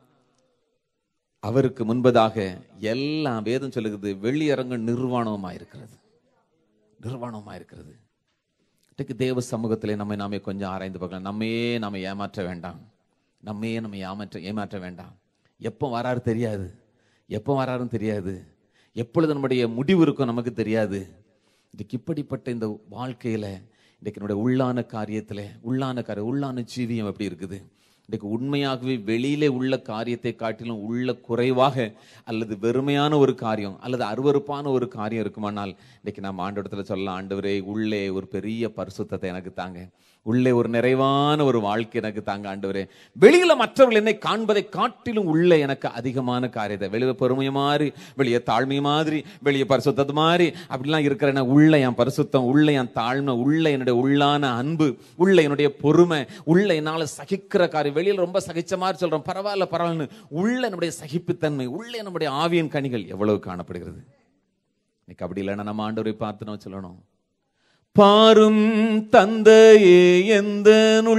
அவருக்கு முன்பதாக எல்லாம் வேதம் சொல்லுகிறது வெளியரங்கு நிர்வாணமா இருக்கிறது நிர்வாணமா இருக்கிறது இன்றைக்கு தேவ சமூகத்திலே நம்மை நாமே கொஞ்சம் ஆராய்ந்து பார்க்கலாம் நம்மையே நாம ஏமாற்ற வேண்டாம் நம்மையே நம்ம ஏமாற்ற ஏமாற்ற வேண்டாம் எப்போ வராரு தெரியாது எப்போ வராருன்னு தெரியாது எப்பொழுது நம்முடைய முடிவு இருக்கும் நமக்கு தெரியாது இன்றைக்கு இப்படிப்பட்ட இந்த வாழ்க்கையில இன்றைக்கு நம்முடைய உள்ளான காரியத்துல உள்ளான காரியம் உள்ளான ஜீவியம் எப்படி இருக்குது இன்றைக்கு உண்மையாகவே வெளியிலே உள்ள காரியத்தை காட்டிலும் உள்ள குறைவாக அல்லது வெறுமையான ஒரு காரியம் அல்லது அருவருப்பான ஒரு காரியம் இருக்குமானால் இன்றைக்கு நாம் ஆண்டவரத்துல சொல்லலாம் ஆண்டவரே உள்ளே ஒரு பெரிய பரிசுத்தத்தை எனக்கு தாங்க உள்ளே ஒரு நிறைவான ஒரு வாழ்க்கை எனக்கு தாங்க ஆண்டவரே வெளியில மற்றவர்கள் என்னை காண்பதை காட்டிலும் உள்ளே எனக்கு அதிகமான காரியத்தை வெளியே பொறுமைய மாதிரி வெளியே தாழ்மை மாதிரி வெளியே பரிசுத்தது மாதிரி அப்படிலாம் இருக்கிற உள்ள என் பரிசுத்தம் உள்ள என் தாழ்மை உள்ள என்னுடைய உள்ளான அன்பு உள்ள என்னுடைய பொறுமை உள்ள என்னால சகிக்கிற காரியம் வெளியில ரொம்ப சகிச்ச மாதிரி சொல்றோம் பரவாயில்ல பரவாயில்லன்னு உள்ள நம்முடைய சகிப்புத்தன்மை உள்ளே நம்முடைய ஆவியின் கனிகள் எவ்வளவு காணப்படுகிறது இன்னைக்கு அப்படி இல்லைன்னா நம்ம ஆண்டவரை பார்த்து நம்ம சொல்லணும் பாரும் தந்தையே எந்த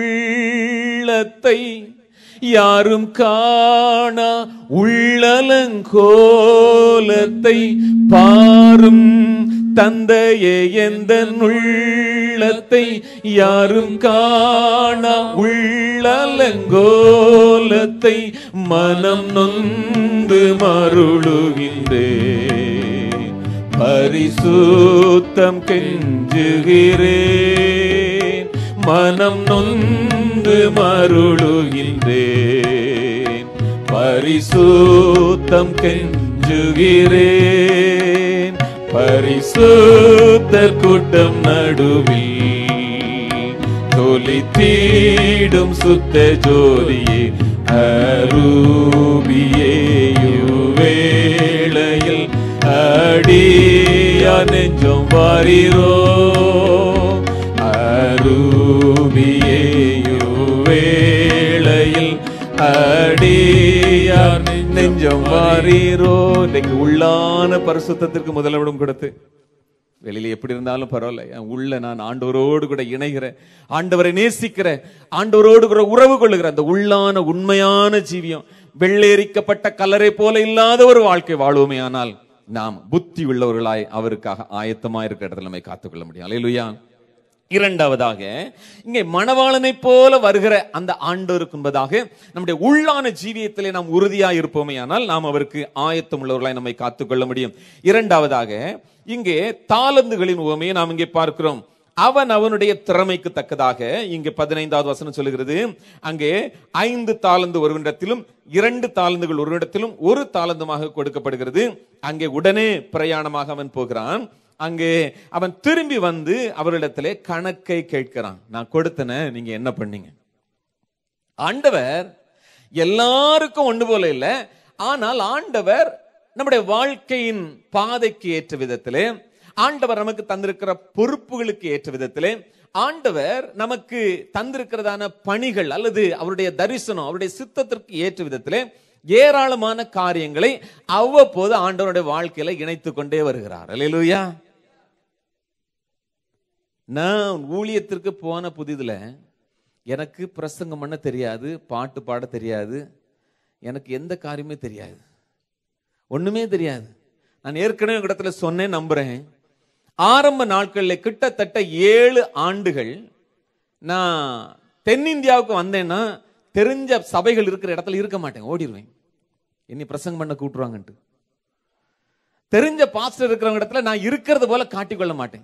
உள்ளத்தை யாரும் காணா உள்ளலங்கோலத்தை பாரும் தந்தையே எந்த உள்ளத்தை யாரும் காணா உள்ளலங்கோலத்தை மனம் நொந்து மருளுகின்றேன் பரிசுத்தம் கெஞ்சுகிறேன் மனம் நொந்து மருளுகின்றேன் பரிசுத்தம் கெஞ்சுகிறேன் பரிசுத்தர் கூட்டம் நடுவில் தொலித்தீடும் சுத்த ஜோதியே அரூபியே வேளையில் அடியா நெஞ்சம் வாரிரோ அரூபியே வேளையில் அடியா நெஞ்சம் வாரீரோ இன்னைக்கு உள்ளான பரிசுத்தத்திற்கு முதலிடம் கொடுத்து வெளியில எப்படி இருந்தாலும் பரவாயில்ல என் உள்ள நான் ஆண்டவரோடு கூட இணைகிறேன் ஆண்டவரை நேசிக்கிறேன் ஆண்டவரோடு கூட உறவு கொள்ளுகிறேன் அந்த உள்ளான உண்மையான ஜீவியம் வெள்ளேரிக்கப்பட்ட கலரை போல இல்லாத ஒரு வாழ்க்கை வாழ்வோமே ஆனால் நாம் புத்தி உள்ளவர்களாய் அவருக்காக ஆயத்தமா இருக்கிற இடத்துல நம்மை காத்துக்கொள்ள முடியும் அலையிலுயா இரண்டாவதாக இங்கே மணவாளனை போல வருகிற அந்த ஆண்டவருக்கு என்பதாக நம்முடைய உள்ளான ஜீவியத்திலே நாம் உறுதியாக இருப்போமே ஆனால் நாம் அவருக்கு ஆயத்தம் உள்ளவர்களாய் நம்மை காத்துக்கொள்ள முடியும் இரண்டாவதாக இங்கே தாளந்துகளின் உவமையை நாம் இங்கே பார்க்கிறோம் அவன் அவனுடைய திறமைக்கு தக்கதாக இங்கே பதினைந்தாவது வசனம் சொல்லுகிறது அங்கே ஐந்து தாளந்து ஒருவனிடத்திலும் இரண்டு தாளந்துகள் ஒருவனிடத்திலும் ஒரு தாளந்துமாக கொடுக்கப்படுகிறது அங்கே உடனே பிரயாணமாக அவன் போகிறான் அங்கே அவன் திரும்பி வந்து அவரிடத்திலே கணக்கை கேட்கிறான் நான் கொடுத்தன நீங்க என்ன பண்ணீங்க ஆண்டவர் எல்லாருக்கும் ஒன்று போல இல்லை ஆனால் ஆண்டவர் நம்முடைய வாழ்க்கையின் பாதைக்கு ஏற்ற விதத்திலே ஆண்டவர் நமக்கு தந்திருக்கிற பொறுப்புகளுக்கு ஏற்ற விதத்திலே ஆண்டவர் நமக்கு தந்திருக்கிறதான பணிகள் அல்லது அவருடைய தரிசனம் அவருடைய சித்தத்திற்கு ஏற்ற விதத்திலே ஏராளமான காரியங்களை அவ்வப்போது ஆண்டவருடைய வாழ்க்கையில இணைத்து கொண்டே வருகிறார் அல்லேலூயா நான் ஊழியத்திற்கு போன புதிதுல எனக்கு பிரசங்கம் பண்ண தெரியாது பாட்டு பாட தெரியாது எனக்கு எந்த காரியமே தெரியாது ஒண்ணுமே தெரியாது நான் ஏற்கனவே உங்க இடத்துல சொன்னேன் நம்புறேன் ஆரம்ப நாட்களில் கிட்டத்தட்ட ஏழு ஆண்டுகள் நான் தென்னிந்தியாவுக்கு வந்தேன்னா தெரிஞ்ச சபைகள் இருக்கிற இடத்துல இருக்க மாட்டேன் ஓடிடுவேன் இனி பிரசங்கம் பண்ண கூட்டுருவாங்கன்ட்டு தெரிஞ்ச பாஸ்டர் இருக்கிறவங்க இடத்துல நான் இருக்கிறது போல காட்டிக்கொள்ள மாட்டேன்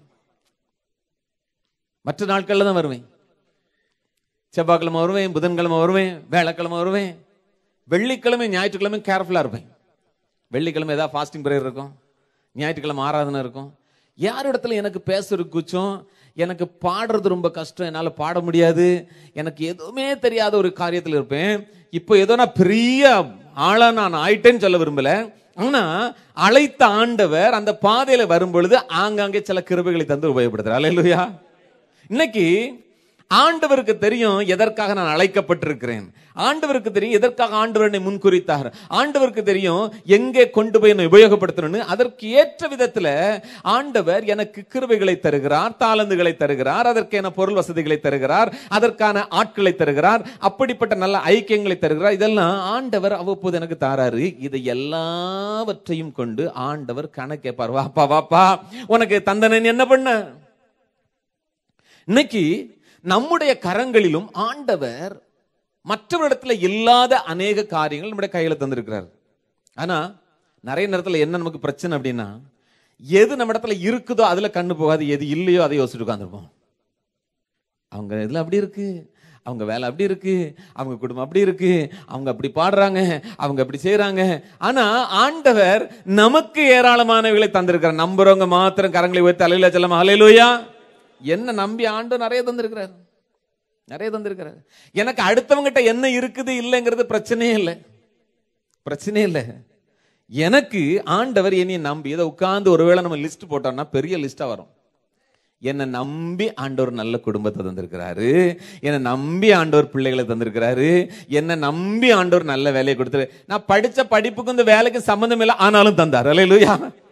மற்ற நாட்கள்ல தான் வருவேன் செவ்வாய்க்கிழமை வருவேன் புதன்கிழமை வருவேன் வேலைக்கிழமை வருவேன் வெள்ளிக்கிழமை ஞாயிற்றுக்கிழமை கேர்ஃபுல்லா இருப்பேன் வெள்ளிக்கிழமை ஏதாவது ஃபாஸ்டிங் பிரேயர் இருக்கும் ஞாயிற்றுக்கிழமை ஆராதனை இருக்கும் யார் இடத்துல எனக்கு பேசுறது கூச்சம் எனக்கு பாடுறது ரொம்ப கஷ்டம் என்னால் பாட முடியாது எனக்கு எதுவுமே தெரியாத ஒரு காரியத்தில் இருப்பேன் இப்போ ஏதோ நான் பெரிய ஆளா நான் ஆயிட்டேன்னு சொல்ல விரும்பல ஆனா அழைத்த ஆண்டவர் அந்த பாதையில வரும் பொழுது ஆங்காங்கே சில கிருபைகளை தந்து உபயோகப்படுத்துறார் அல்லேலூயா இன்னைக்கு ஆண்டவருக்கு தெரியும் எதற்காக நான் அழைக்கப்பட்டிருக்கிறேன் ஆண்டவருக்கு தெரியும் எதற்காக ஆண்டவர் என்னை முன்குறித்தார் ஆண்டவருக்கு தெரியும் எங்கே கொண்டு போய் என்னை உபயோகப்படுத்தணும்னு அதற்கு ஏற்ற விதத்துல ஆண்டவர் எனக்கு கிருபைகளை தருகிறார் தாளந்துகளை தருகிறார் அதற்கான பொருள் வசதிகளை தருகிறார் அதற்கான ஆட்களை தருகிறார் அப்படிப்பட்ட நல்ல ஐக்கியங்களை தருகிறார் இதெல்லாம் ஆண்டவர் அவ்வப்போது எனக்கு தாராரு இதை எல்லாவற்றையும் கொண்டு ஆண்டவர் கணக்கேப்பார் வாப்பா வாப்பா உனக்கு தந்தனன் என்ன பண்ண இன்னைக்கு நம்முடைய கரங்களிலும் ஆண்டவர் மற்றவரிடத்துல இல்லாத அநேக காரியங்கள் நம்முடைய கையில தந்திருக்கிறார் ஆனா நிறைய நேரத்துல என்ன நமக்கு பிரச்சனை அப்படின்னா எது நம்ம இடத்துல இருக்குதோ அதுல கண்ணு போகாது எது இல்லையோ அதை யோசிச்சுட்டு உட்காந்துருப்போம் அவங்க இதுல அப்படி இருக்கு அவங்க வேலை அப்படி இருக்கு அவங்க குடும்பம் அப்படி இருக்கு அவங்க அப்படி பாடுறாங்க அவங்க அப்படி செய்றாங்க ஆனா ஆண்டவர் நமக்கு ஏராளமானவைகளை தந்திருக்கிறார் நம்புறவங்க மாத்திரம் கரங்களை உயர்த்தி அலையில செல்லாம அலையிலோயா என்ன நம்பி ஆண்டு நிறைய தந்திருக்கிறார் நிறைய தந்திருக்கிறார் எனக்கு அடுத்தவங்கிட்ட என்ன இருக்குது இல்லைங்கிறது பிரச்சனையே இல்லை பிரச்சனையே இல்லை எனக்கு ஆண்டவர் என்னைய நம்பி இதை உட்கார்ந்து ஒருவேளை நம்ம லிஸ்ட் போட்டோம்னா பெரிய லிஸ்டா வரும் என்னை நம்பி ஆண்டவர் நல்ல குடும்பத்தை தந்திருக்கிறாரு என்னை நம்பி ஆண்டவர் பிள்ளைகளை தந்திருக்கிறாரு என்னை நம்பி ஆண்டவர் நல்ல வேலையை கொடுத்தாரு நான் படிச்ச படிப்புக்கும் இந்த வேலைக்கு சம்பந்தம் இல்லை ஆனாலும் தந்தார் அல்லேலூயா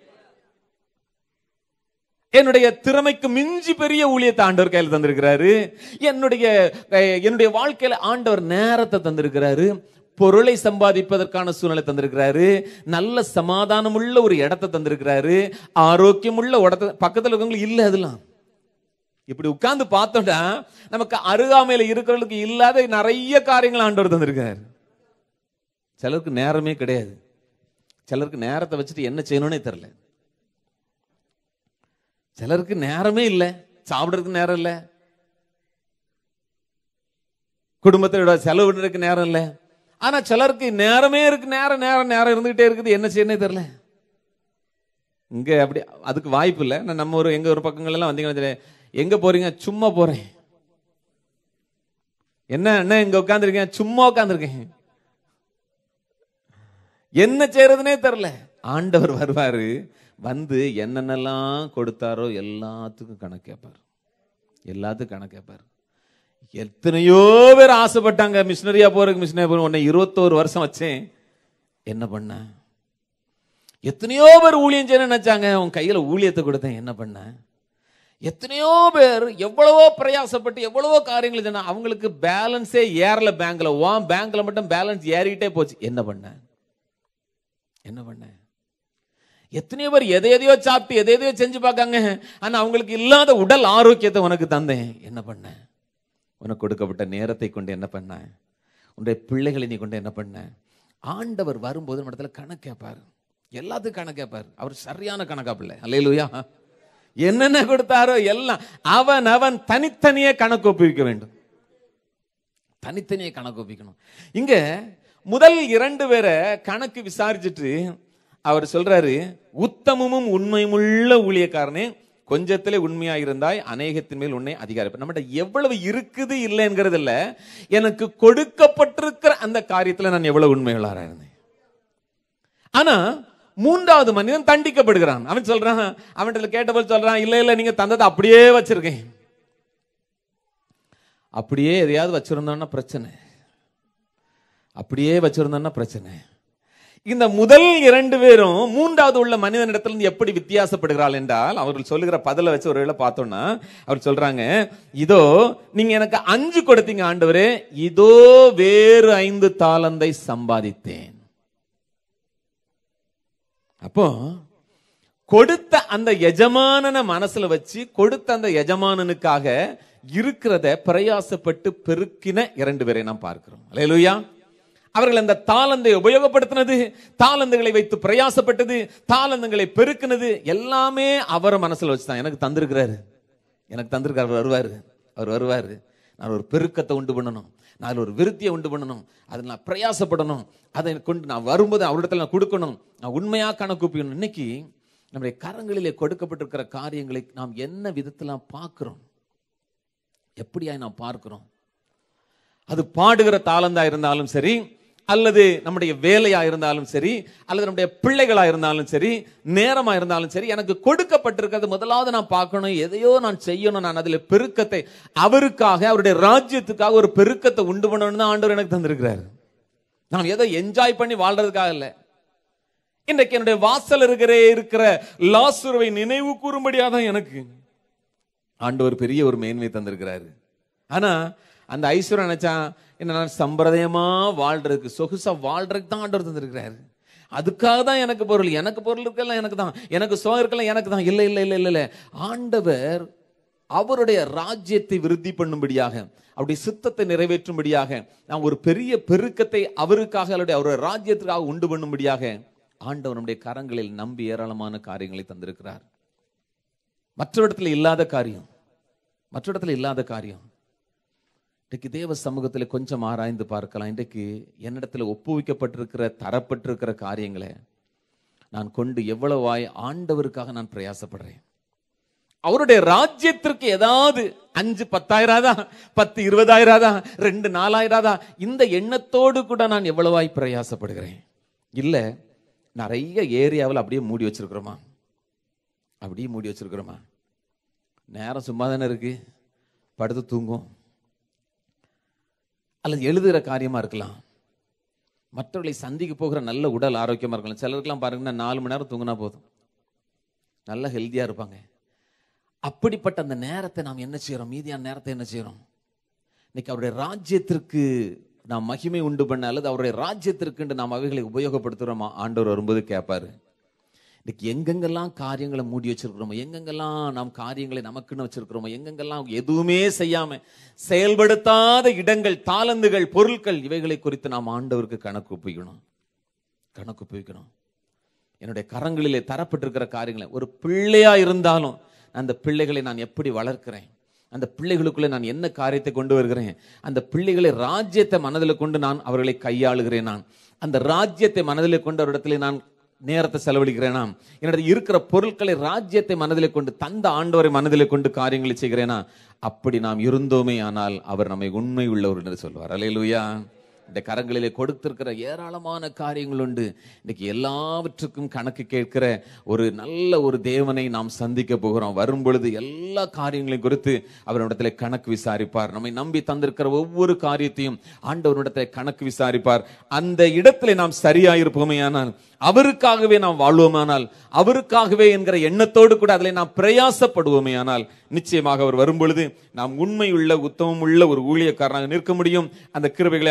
என்னுடைய திறமைக்கு மிஞ்சி பெரிய ஊழியத்தை ஆண்டவர் கையில் தந்திருக்கிறாரு என்னுடைய அஹ், என்னுடைய வாழ்க்கையில ஆண்டவர் நேரத்தை தந்திருக்கிறாரு பொருளை சம்பாதிப்பதற்கான சூழ்நிலை தந்திருக்கிறாரு நல்ல சமாதானம் உள்ள ஒரு இடத்தை தந்திருக்கிறாரு ஆரோக்கியம் உள்ள இடத்த பக்கத்துல இருக்கவங்களுக்கு இல்ல அதெல்லாம் இப்படி உட்கார்ந்து பார்த்தோம்னா நமக்கு அருகாமையில இருக்கிறவங்களுக்கு இல்லாத நிறைய காரியங்கள் ஆண்டவர் தந்திருக்காரு சிலருக்கு நேரமே கிடையாது சிலருக்கு நேரத்தை வச்சுட்டு என்ன செய்யணும்னே தெரியல சிலருக்கு நேரமே இல்லை சாப்பிடுறதுக்கு நேரம் இல்லை குடும்பத்தோட செலவிடுறதுக்கு நேரம் இல்லை ஆனா சிலருக்கு நேரமே இருக்கு நேரம் நேரம் நேரம் இருந்துகிட்டே இருக்குது என்ன செய்யணும்னே தெரியல இங்க அப்படி அதுக்கு வாய்ப்பு இல்லை நான் நம்ம ஒரு எங்க ஒரு பக்கங்கள் எல்லாம் வந்தீங்கன்னா தெரியும். எங்க போறீங்க சும்மா போறேன் என்ன என்ன இங்க உட்காந்துருக்கேன் சும்மா உட்காந்துருக்கேன் என்ன செய்யறதுனே தெரியல ஆண்டவர் வருவாரு வந்து என்னென்னலாம் கொடுத்தாரோ எல்லாத்துக்கும் கணக்கு கேட்பார் எல்லாத்துக்கும் கணக்கு கேட்பார் எத்தனையோ பேர் ஆசைப்பட்டாங்க மிஷினரியா போறதுக்கு மிஷினரியா போற உன்னை இருபத்தோரு வருஷம் வச்சேன் என்ன பண்ண எத்தனையோ பேர் ஊழியம் செய்ய நினைச்சாங்க உன் கையில ஊழியத்தை கொடுத்தேன் என்ன பண்ண எத்தனையோ பேர் எவ்வளவோ பிரயாசப்பட்டு எவ்வளவோ காரியங்கள் சொன்னா அவங்களுக்கு பேலன்ஸே ஏறல பேங்க்ல உன் பேங்க்ல மட்டும் பேலன்ஸ் ஏறிக்கிட்டே போச்சு என்ன பண்ண என்ன பண்ண எத்தனையோ பேர் எதை எதையோ சாப்பிட்டு எதை எதையோ செஞ்சு பார்க்காங்க ஆனா அவங்களுக்கு இல்லாத உடல் ஆரோக்கியத்தை உனக்கு தந்தேன் என்ன பண்ண உனக்கு கொடுக்கப்பட்ட நேரத்தை கொண்டு என்ன பண்ண உன்னுடைய பிள்ளைகளை நீ கொண்டு என்ன பண்ண ஆண்டவர் வரும்போது நம்ம இடத்துல கணக்கு கேட்பார் எல்லாத்துக்கும் கணக்கு கேட்பார் அவர் சரியான கணக்கா பிள்ளை அல்லையிலுயா என்னென்ன கொடுத்தாரோ எல்லாம் அவன் அவன் தனித்தனியே கணக்கு ஒப்புவிக்க வேண்டும் தனித்தனியே கணக்கு ஒப்பிக்கணும் இங்க முதல் இரண்டு பேரை கணக்கு விசாரிச்சுட்டு அவர் சொல்றாரு உத்தமமும் உண்மையுமுள்ள ஊழியக்காரனே கொஞ்சத்திலே உண்மையா இருந்தாய் அநேகத்தின் மேல் உன்னை அதிகாரம் நம்மகிட்ட எவ்வளவு இருக்குது இல்லைங்கிறது இல்ல எனக்கு கொடுக்கப்பட்டிருக்கிற அந்த காரியத்துல நான் எவ்வளவு உண்மைகளாக இருந்தேன் ஆனா மூன்றாவது மனிதன் தண்டிக்கப்படுகிறான் அவன் சொல்றான் அவன்கிட்ட கேட்டபோது சொல்றான் இல்ல இல்ல நீங்க தந்ததை அப்படியே வச்சிருக்கேன் அப்படியே எதையாவது வச்சிருந்தோம்னா பிரச்சனை அப்படியே வச்சிருந்தோம்னா பிரச்சனை இந்த முதல் இரண்டு பேரும் மூன்றாவது உள்ள மனிதனிடத்திலிருந்து எப்படி வித்தியாசப்படுகிறாள் என்றால் அவர்கள் சொல்லுகிற பதில வச்சு ஒரு வேளை பார்த்தோம்னா அவர் சொல்றாங்க இதோ நீங்க எனக்கு அஞ்சு கொடுத்தீங்க ஆண்டவரே இதோ வேறு ஐந்து தாளந்தை சம்பாதித்தேன் அப்போ கொடுத்த அந்த எஜமானனை மனசுல வச்சு கொடுத்த அந்த எஜமானனுக்காக இருக்கிறத பிரயாசப்பட்டு பெருக்கின இரண்டு பேரை நாம் பார்க்கிறோம் அல்லேலூயா அவர்கள் அந்த தாளந்தை உபயோகப்படுத்தினது தாளந்துகளை வைத்து பிரயாசப்பட்டது தாளந்துகளை பெருக்கினது எல்லாமே அவரை மனசுல வச்சுதான் எனக்கு தந்திருக்கிறாரு எனக்கு தந்திருக்காரு அவர் வருவாரு அவர் வருவாரு நான் ஒரு பெருக்கத்தை உண்டு பண்ணணும் நான் ஒரு விருத்தியை உண்டு பண்ணணும் அதில் நான் பிரயாசப்படணும் அதை கொண்டு நான் வரும்போது அவரிடத்துல நான் கொடுக்கணும் நான் உண்மையா கணக்குப்பிக்கணும் இன்னைக்கு நம்முடைய கரங்களிலே கொடுக்கப்பட்டிருக்கிற காரியங்களை நாம் என்ன விதத்தில் பார்க்கிறோம் எப்படியாய் நாம் பார்க்கிறோம் அது பாடுகிற தாளந்தா இருந்தாலும் சரி அல்லது நம்முடைய வேலையா இருந்தாலும் சரி அல்லது நம்முடைய பிள்ளைகளா இருந்தாலும் சரி நேரமா இருந்தாலும் சரி எனக்கு கொடுக்கப்பட்டிருக்கிறது முதலாவது நான் பார்க்கணும் எதையோ நான் செய்யணும் நான் அதுல பெருக்கத்தை அவருக்காக அவருடைய ராஜ்யத்துக்காக ஒரு பெருக்கத்தை உண்டு பண்ணணும்னு தான் ஆண்டவர் எனக்கு தந்திருக்கிறாரு நான் ஏதோ என்ஜாய் பண்ணி வாழ்றதுக்காக இல்லை இன்றைக்கு என்னுடைய வாசல் இருக்கிற இருக்கிற லாசுருவை நினைவு கூறும்படியா தான் எனக்கு ஆண்டவர் பெரிய ஒரு மேன்மை தந்திருக்கிறாரு ஆனா அந்த ஐஸ்வர்யம் நினைச்சான் என்ன நான் சம்பிரதாயமா வாழ்றதுக்கு சொகுசா வாழ்றதுக்கு தான் ஆண்டவர் தந்திருக்கிறாரு அதுக்காக தான் எனக்கு பொருள் எனக்கு பொருள் இருக்கலாம் எனக்கு தான் எனக்கு சுகம் இருக்கலாம் எனக்கு தான் இல்லை இல்லை இல்லை இல்லை இல்லை ஆண்டவர் அவருடைய ராஜ்யத்தை விருத்தி பண்ணும்படியாக அவருடைய சித்தத்தை நிறைவேற்றும்படியாக நாம் ஒரு பெரிய பெருக்கத்தை அவருக்காக அவருடைய அவருடைய ராஜ்யத்திற்காக உண்டு பண்ணும்படியாக ஆண்டவர் நம்முடைய கரங்களில் நம்பி ஏராளமான காரியங்களை தந்திருக்கிறார் மற்ற இடத்துல இல்லாத காரியம் மற்ற இடத்துல இல்லாத காரியம் இன்றைக்கு தேவ சமூகத்தில் கொஞ்சம் ஆராய்ந்து பார்க்கலாம் இன்றைக்கு என்னிடத்துல ஒப்புவிக்கப்பட்டிருக்கிற தரப்பட்டிருக்கிற காரியங்களை நான் கொண்டு எவ்வளவாய் ஆண்டவருக்காக நான் பிரயாசப்படுறேன் அவருடைய ராஜ்யத்திற்கு ஏதாவது அஞ்சு பத்தாயிராதா பத்து இருபதாயிராதா ரெண்டு நாலாயிராதா இந்த எண்ணத்தோடு கூட நான் எவ்வளவாய் பிரயாசப்படுகிறேன் இல்ல நிறைய ஏரியாவில் அப்படியே மூடி வச்சிருக்கிறோமா அப்படியே மூடி வச்சிருக்கிறோமா நேரம் சும்மா தானே இருக்கு படுத்து தூங்கும் அல்லது எழுதுகிற காரியமா இருக்கலாம் மற்றவர்களை சந்திக்க போகிற நல்ல உடல் ஆரோக்கியமா இருக்கலாம் சிலருக்குலாம் பாருங்கன்னா நாலு மணி நேரம் தூங்கினா போதும் நல்ல ஹெல்த்தியா இருப்பாங்க அப்படிப்பட்ட அந்த நேரத்தை நாம் என்ன செய்யறோம் மீதியான நேரத்தை என்ன செய்யறோம் இன்னைக்கு அவருடைய ராஜ்யத்திற்கு நாம் மகிமை உண்டு பண்ண அல்லது அவருடைய ராஜ்யத்திற்கு நாம் அவைகளை உபயோகப்படுத்துகிறோமா ஆண்டவர் வரும்போது கேட்பாரு இன்னைக்கு எங்கெங்கெல்லாம் காரியங்களை மூடி வச்சிருக்கிறோமோ எங்கெங்கெல்லாம் நாம் காரியங்களை நமக்குன்னு வச்சிருக்கிறோமோ எங்கெங்கெல்லாம் எதுவுமே செய்யாம செயல்படுத்தாத இடங்கள் தாளந்துகள் பொருட்கள் இவைகளை குறித்து நாம் ஆண்டவருக்கு கணக்கு ஒப்பிக்கணும் கணக்கு ஒப்பிக்கணும் என்னுடைய கரங்களிலே தரப்பட்டிருக்கிற காரியங்களை ஒரு பிள்ளையா இருந்தாலும் அந்த பிள்ளைகளை நான் எப்படி வளர்க்கிறேன் அந்த பிள்ளைகளுக்குள்ளே நான் என்ன காரியத்தை கொண்டு வருகிறேன் அந்த பிள்ளைகளை ராஜ்யத்தை மனதில் கொண்டு நான் அவர்களை கையாளுகிறேன் நான் அந்த ராஜ்யத்தை மனதில் கொண்டு அவரிடத்திலே நான் நேரத்தை செலவழிக்கிறேனா என்னிடத்தில் இருக்கிற பொருட்களை ராஜ்யத்தை மனதிலே கொண்டு தந்த ஆண்டவரை மனதிலே கொண்டு காரியங்களை செய்கிறேனா அப்படி நாம் இருந்தோமே ஆனால் அவர் நம்மை உண்மை உள்ளவர் என்று சொல்வார் அலையலுயா இந்த கரங்களிலே கொடுத்திருக்கிற ஏராளமான காரியங்கள் உண்டு இன்னைக்கு எல்லாவற்றுக்கும் கணக்கு கேட்கிற ஒரு நல்ல ஒரு தேவனை நாம் சந்திக்க போகிறோம் வரும் பொழுது எல்லா காரியங்களையும் குறித்து அவரிடத்துல கணக்கு விசாரிப்பார் நம்மை நம்பி தந்திருக்கிற ஒவ்வொரு காரியத்தையும் ஆண்டவரிடத்துல கணக்கு விசாரிப்பார் அந்த இடத்துல நாம் சரியாயிருப்போமே ஆனால் அவருக்காகவே நாம் வாழ்வோமானால் அவருக்காகவே என்கிற எண்ணத்தோடு கூட அதில் நாம் பிரயாசப்படுவோமே ஆனால் நிச்சயமாக அவர் வரும்பொழுது நாம் உண்மையுள்ள உத்தமம் உள்ள ஒரு ஊழியக்காரனாக நிற்க முடியும் அந்த கிருபைகளை ஆண்டவர் நமக்கு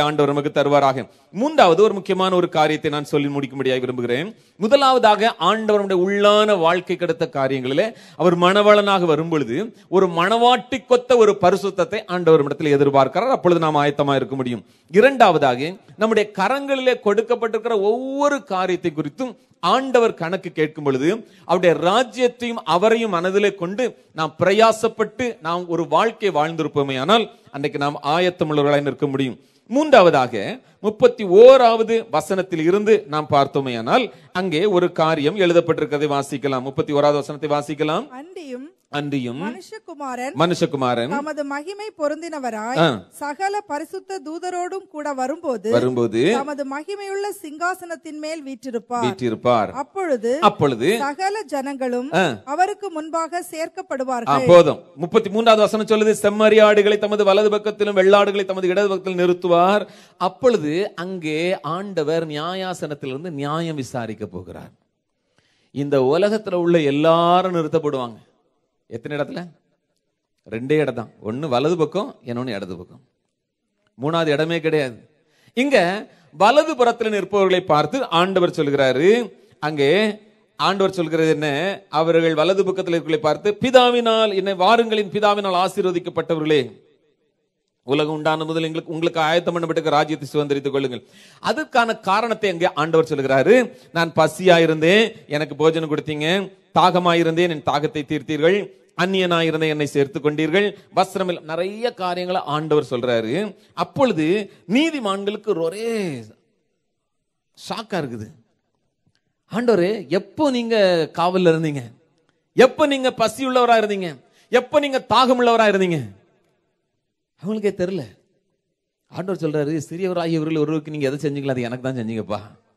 நமக்கு தருவாராக மூன்றாவது ஒரு முக்கியமான ஒரு காரியத்தை நான் சொல்லி முடிக்கும்படியாக விரும்புகிறேன் முதலாவதாக ஆண்டவருடைய உள்ளான வாழ்க்கை கிடைத்த காரியங்களிலே அவர் மணவாளனாக வரும் பொழுது ஒரு மணவாட்டி கொத்த ஒரு பரிசுத்தத்தை ஆண்டவரிடத்தில் எதிர்பார்க்கிறார் அப்பொழுது நாம் ஆயத்தமா இருக்க முடியும் இரண்டாவதாக நம்முடைய கரங்களிலே கொடுக்கப்பட்டிருக்கிற ஒவ்வொரு காரியத்தை குறித்தும் ஆண்டவர் கணக்கு கேட்கும் பொழுது அவருடைய ராஜ்யத்தையும் அவரையும் மனதிலே கொண்டு நாம் பிரயாசப்பட்டு நாம் ஒரு வாழ்க்கை வாழ்ந்திருப்போமே ஆனால் அன்றைக்கு நாம் ஆயத்தமுள்ளவர்களாய் நிற்க முடியும் மூன்றாவதாக முப்பத்தி ஓராவது வசனத்தில் இருந்து நாம் பார்த்தோமேயானால் அங்கே ஒரு காரியம் எழுதப்பட்டிருக்கிறதை வாசிக்கலாம் முப்பத்தி ஓராவது வசனத்தை வாசிக்கலாம் அன்றியும் அன்றியும் மனுஷகுமாரன் மனுஷகுமாரன் தமது மகிமை பொருந்தினவராய் ஆ. சகல பரிசுத்த தூதரோடும் கூட வரும்போது வரும்போது தமது மகிமையுள்ள சிங்காசனத்தின் மேல் வீற்றிருப்பார் வீற்றிருப்பார் அப்பொழுது அப்பொழுது சகல ஜனங்களும் ஆ. அவருக்கு முன்பாக ஆ, சேர்க்கப்படுவார்கள் போதும் முப்பத்தி மூன்றாவது வசனம் சொல்லுது செம்மறியாடுகளை தமது வலது பக்கத்திலும் வெள்ளாடுகளை தமது இடது பக்கத்திலும் நிறுத்துவார் அப்பொழுது அங்கே ஆண்டவர் நியாயாசனத்திலிருந்து நியாயம் விசாரிக்க போகிறார் இந்த உலகத்துல உள்ள எல்லாரும் நிறுத்தப்படுவாங்க எத்தனை இடத்துல ரெண்டே இடம் தான் ஒன்னு வலது பக்கம் இன்னொன்னு இடது பக்கம் மூணாவது இடமே கிடையாது இங்க வலது புறத்தில் நிற்பவர்களை பார்த்து ஆண்டவர் சொல்கிறாரு அங்கே ஆண்டவர் சொல்கிறது என்ன அவர்கள் வலது பக்கத்தில் இருக்கிறவர்களை பார்த்து பிதாவினால் என்னை வாருங்களின் பிதாவினால் ஆசீர்வதிக்கப்பட்டவர்களே உலகம் உண்டான முதல் எங்களுக்கு உங்களுக்கு ஆயத்தம் பண்ணப்பட்ட ராஜ்யத்தை சுதந்திரித்துக் கொள்ளுங்கள் அதற்கான காரணத்தை அங்கே ஆண்டவர் சொல்கிறாரு நான் பசியா இருந்தேன் எனக்கு போஜனம் கொடுத்தீங்க தாகமா இருந்தேன் என் தாகத்தை தீர்த்தீர்கள் அந்நியனா இருந்தேன் என்னை சேர்த்து கொண்டீர்கள் வஸ்திரம் இல்ல- நிறைய காரியங்களை ஆண்டவர் சொல்றாரு அப்பொழுது நீதிமான்களுக்கு ஒரே ஷாக்கா இருக்குது ஆண்டவரே எப்போ நீங்க காவல்ல இருந்தீங்க எப்போ நீங்க பசி உள்ளவரா இருந்தீங்க எப்போ நீங்க தாகம் உள்ளவரா இருந்தீங்க அவங்களுக்கே தெரியல ஆண்டவர் சொல்றாரு சிறியவராகிய இவர்கள் ஒருவருக்கு நீங்க எதை செஞ்சீங்களா அது எனக்கு தான் செஞ்சீங்கப்பா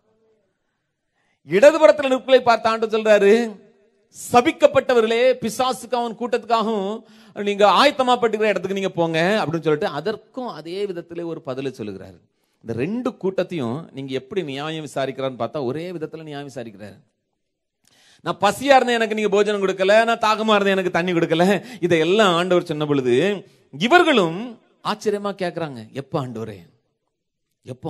இடதுபுறத்தில் நிற்களை பார்த்து ஆண்டவர் சொல்றாரு சபிக்கப்பட்டவர்களே பிசாசுக்கு அவன் கூட்டத்துக்காகவும் நீங்க ஆயத்தமா பட்டுக்கிற இடத்துக்கு நீங்க போங்க அப்படின்னு சொல்லிட்டு அதற்கும் அதே விதத்திலே ஒரு பதிலை சொல்லுகிறாரு இந்த ரெண்டு கூட்டத்தையும் நீங்க எப்படி நியாயம் விசாரிக்கிறான்னு பார்த்தா ஒரே விதத்துல நியாயம் விசாரிக்கிறாரு நான் பசியா இருந்தேன் எனக்கு நீங்க போஜனம் கொடுக்கல நான் தாகமா இருந்தேன் எனக்கு தண்ணி கொடுக்கல இதையெல்லாம் ஆண்டவர் சொன்ன பொழுது இவர்களும் ஆச்சரியமா கேக்குறாங்க எப்ப ஆண்டவரே எப்போ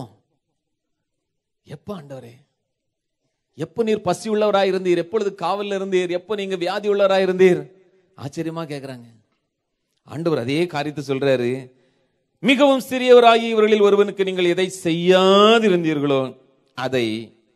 எப்ப ஆண்டவரே எப்போ நீர் பசி உள்ளவராய் இருந்தீர் எப்பொழுது காவல்ல இருந்தீர் எப்போ நீங்க வியாதி உள்ளவராய் இருந்தீர் ஆச்சரியமா கேக்குறாங்க ஆண்டவர் அதே காரியத்தை சொல்றாரு மிகவும் சிறியவராகி இவர்களில் ஒருவனுக்கு நீங்கள் எதை செய்யாதிருந்தீர்களோ அதை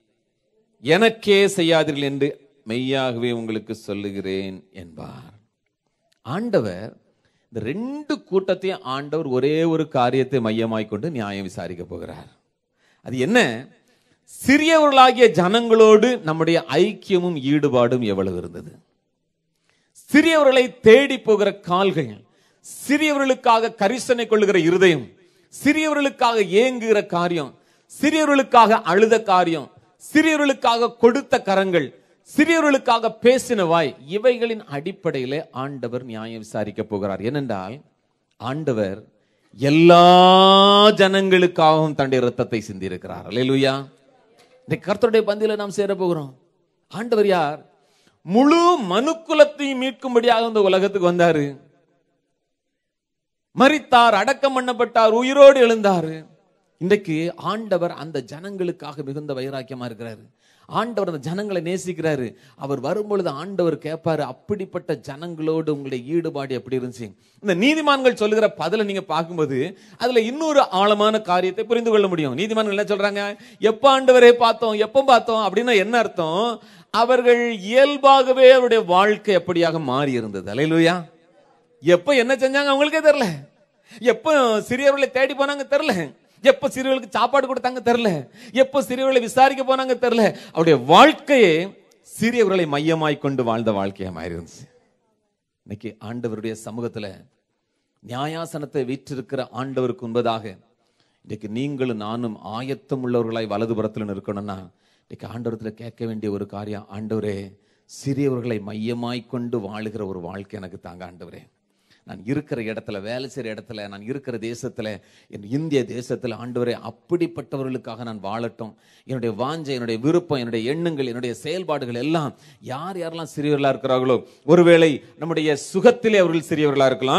எனக்கே செய்யாதீர்கள் என்று மெய்யாகவே உங்களுக்கு சொல்லுகிறேன் என்பார் ஆண்டவர் இந்த ரெண்டு கூட்டத்தையும் ஆண்டவர் ஒரே ஒரு காரியத்தை மையமாய் கொண்டு நியாயம் விசாரிக்க போகிறார் அது என்ன சிறியவர்களாகிய ஜனங்களோடு நம்முடைய ஐக்கியமும் ஈடுபாடும் எவ்வளவு இருந்தது சிறியவர்களை தேடி போகிற கால்கள் சிறியவர்களுக்காக கரிசனை கொள்ளுகிற இருதயம் சிறியவர்களுக்காக ஏங்குகிற காரியம் சிறியவர்களுக்காக அழுத காரியம் சிறியவர்களுக்காக கொடுத்த கரங்கள் சிறியவர்களுக்காக பேசின வாய் இவைகளின் அடிப்படையிலே ஆண்டவர் நியாயம் விசாரிக்க போகிறார் ஏனென்றால் ஆண்டவர் எல்லா ஜனங்களுக்காகவும் தன்னுடைய ரத்தத்தை சிந்தியிருக்கிறார் அல்லேலூயா இந்த கர்த்தருடைய பந்தியில நாம் சேர போகிறோம் ஆண்டவர் யார் முழு மனுக்குலத்தையும் மீட்கும்படியாக இந்த உலகத்துக்கு வந்தாரு மரித்தார் அடக்கம் பண்ணப்பட்டார் உயிரோடு எழுந்தாரு இன்றைக்கு ஆண்டவர் அந்த ஜனங்களுக்காக மிகுந்த வைராக்கியமா இருக்கிறாரு ஆண்டவர் அந்த ஜனங்களை நேசிக்கிறாரு அவர் வரும்பொழுது ஆண்டவர் கேட்பாரு அப்படிப்பட்ட ஜனங்களோடு உங்களுடைய ஈடுபாடு எப்படி இருந்துச்சு இந்த நீதிமான்கள் சொல்லுகிற பதில நீங்க பார்க்கும்போது அதுல இன்னொரு ஆழமான காரியத்தை புரிந்து கொள்ள முடியும் நீதிமான்கள் என்ன சொல்றாங்க எப்ப ஆண்டவரே பார்த்தோம் எப்ப பார்த்தோம் அப்படின்னா என்ன அர்த்தம் அவர்கள் இயல்பாகவே அவருடைய வாழ்க்கை எப்படியாக மாறி இருந்தது அலையிலுயா எப்ப என்ன செஞ்சாங்க அவங்களுக்கே தெரியல எப்ப சிறியவர்களை தேடி போனாங்க தெரியல எப்ப சிறியவர்களுக்கு சாப்பாடு கொடுத்தாங்க தெரியல எப்ப சிறியவர்களை விசாரிக்க போனாங்க தெரியல அவருடைய வாழ்க்கையே சிறியவர்களை மையமாய் கொண்டு வாழ்ந்த வாழ்க்கையா மாறி இருந்துச்சு இன்னைக்கு ஆண்டவருடைய சமூகத்துல நியாயாசனத்தை வீற்றிருக்கிற ஆண்டவருக்கு முன்பதாக இன்னைக்கு நீங்களும் நானும் ஆயத்தம் உள்ளவர்களாய் வலதுபுறத்தில் இருக்கணும்னா இன்னைக்கு ஆண்டவரத்துல கேட்க வேண்டிய ஒரு காரியம் ஆண்டவரே சிறியவர்களை மையமாய் கொண்டு வாழுகிற ஒரு வாழ்க்கை எனக்கு தாங்க ஆண்டவரே நான் இருக்கிற இடத்துல வேலை செய்கிற இடத்துல நான் இருக்கிற தேசத்துல என் இந்திய தேசத்துல ஆண்டவரே அப்படிப்பட்டவர்களுக்காக நான் வாழட்டும் என்னுடைய வாஞ்சை என்னுடைய விருப்பம் என்னுடைய எண்ணங்கள் என்னுடைய செயல்பாடுகள் எல்லாம் யார் யாரெல்லாம் சிறியவர்களா இருக்கிறார்களோ ஒருவேளை நம்முடைய சுகத்திலே அவர்கள் சிறியவர்களா இருக்கலாம்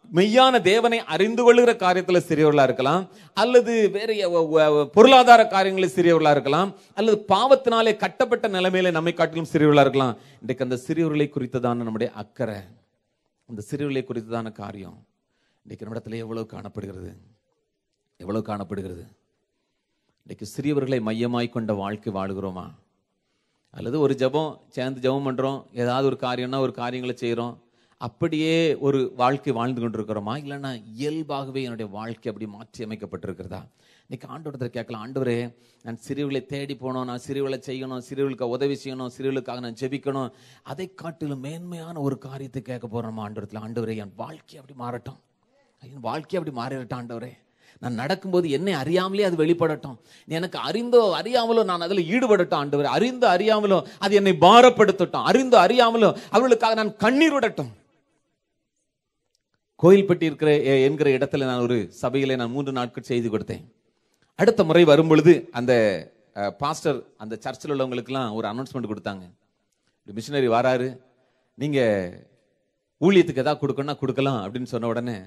மெய்யான தேவனை அறிந்து கொள்ளுகிற காரியத்துல சிறியவர்களா இருக்கலாம் அல்லது வேற எ- ஒ- ஒ- பொருளாதார காரியங்களில் சிறியவர்களா இருக்கலாம் அல்லது பாவத்தினாலே கட்டப்பட்ட நிலைமையில நம்மை காட்டிலும் சிறியவர்களா இருக்கலாம் இன்றைக்கு அந்த சிறியவர்களை குறித்ததான நம்முடைய அக்கறை அந்த சிறியவர்களை குறித்ததான காரியம் இன்றைக்கு நம்மிடத்துல எவ்வளவு காணப்படுகிறது எவ்வளவு காணப்படுகிறது இன்றைக்கு சிறியவர்களை மையமாய் கொண்ட வாழ்க்கை வாழுகிறோமா அல்லது ஒரு ஜெபம் சேர்ந்து ஜெபம் பண்றோம் ஏதாவது ஒரு காரியம்னா ஒரு காரியங்களை செய்றோம் அப்படியே ஒரு வாழ்க்கை வாழ்ந்து கொண்டிருக்கிறோமா இல்லைன்னா இயல்பாகவே என்னுடைய வாழ்க்கை அப்படி மாற்றி அமைக்கப்பட்டிருக்கிறதா இன்னைக்கு ஆண்டவரத்தில் கேட்கலாம் ஆண்டவரே நான் சிறுவர்களை தேடி போகணும் நான் சிறுவர்களை செய்யணும் சிறுவர்களுக்கு உதவி செய்யணும் சிறுவர்களுக்காக நான் ஜெபிக்கணும் அதை காட்டிலும் மேன்மையான ஒரு காரியத்தை கேட்க போறோம் ஆண்டவரத்தில் ஆண்டவரே என் வாழ்க்கை அப்படி மாறட்டும் என் வாழ்க்கை அப்படி மாறிடட்டும் ஆண்டவரே நான் நடக்கும்போது என்னை அறியாமலே அது வெளிப்படட்டும் எனக்கு அறிந்தோ அறியாமலோ நான் அதில் ஈடுபடட்டும் ஆண்டவர் அறிந்தோ அறியாமலோ அது என்னை பாரப்படுத்தட்டும் அறிந்தோ அறியாமலோ அவர்களுக்காக நான் கண்ணீர் விடட்டும் கோயில்பட்டி இருக்கிற எ- என்கிற இடத்துல நான் ஒரு சபையிலே நான் மூன்று நாட்கள் செய்து கொடுத்தேன் அடுத்த முறை வரும்பொழுது அந்த அஹ், பாஸ்டர் அந்த சர்ச்சில் உள்ளவங்களுக்கெல்லாம் ஒரு அனௌன்ஸ்மெண்ட் கொடுத்தாங்க மிஷினரி வராரு நீங்க ஊழியத்துக்கு ஏதாவது கொடுக்கணும்னா கொடுக்கலாம் அப்படின்னு சொன்ன உடனே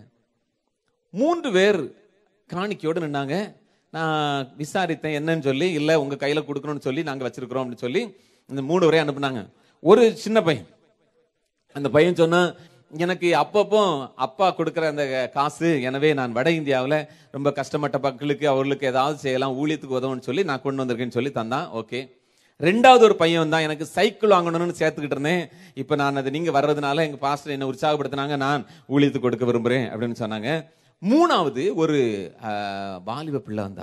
மூன்று பேர் காணிக்கையோடு நின்னாங்க நான் விசாரித்தேன் என்னன்னு சொல்லி இல்லை உங்க கையில கொடுக்கணும்னு சொல்லி நாங்க வச்சிருக்கிறோம் அப்படின்னு சொல்லி இந்த மூணு பேரையும் அனுப்புனாங்க ஒரு சின்ன பையன் அந்த பையன் சொன்னா எனக்கு அப்பப்போ அப்பா கொடுக்குற அந்த காசு எனவே நான் வட இந்தியாவில் ரொம்ப கஷ்டப்பட்ட மக்களுக்கு அவர்களுக்கு ஏதாவது செய்யலாம் ஊழியத்துக்கு உதவுன்னு சொல்லி நான் கொண்டு வந்திருக்கேன்னு சொல்லி தந்தான் ஓகே ரெண்டாவது ஒரு பையன் தான் எனக்கு சைக்கிள் வாங்கணும்னு சேர்த்துக்கிட்டு இருந்தேன் இப்போ நான் அது நீங்க வர்றதுனால எங்க பாஸ்டர் என்ன உற்சாகப்படுத்தினாங்க நான் ஊழியத்துக்கு கொடுக்க விரும்புறேன் அப்படின்னு சொன்னாங்க மூணாவது ஒரு ஆஹ், வாலிப பிள்ளை வந்தா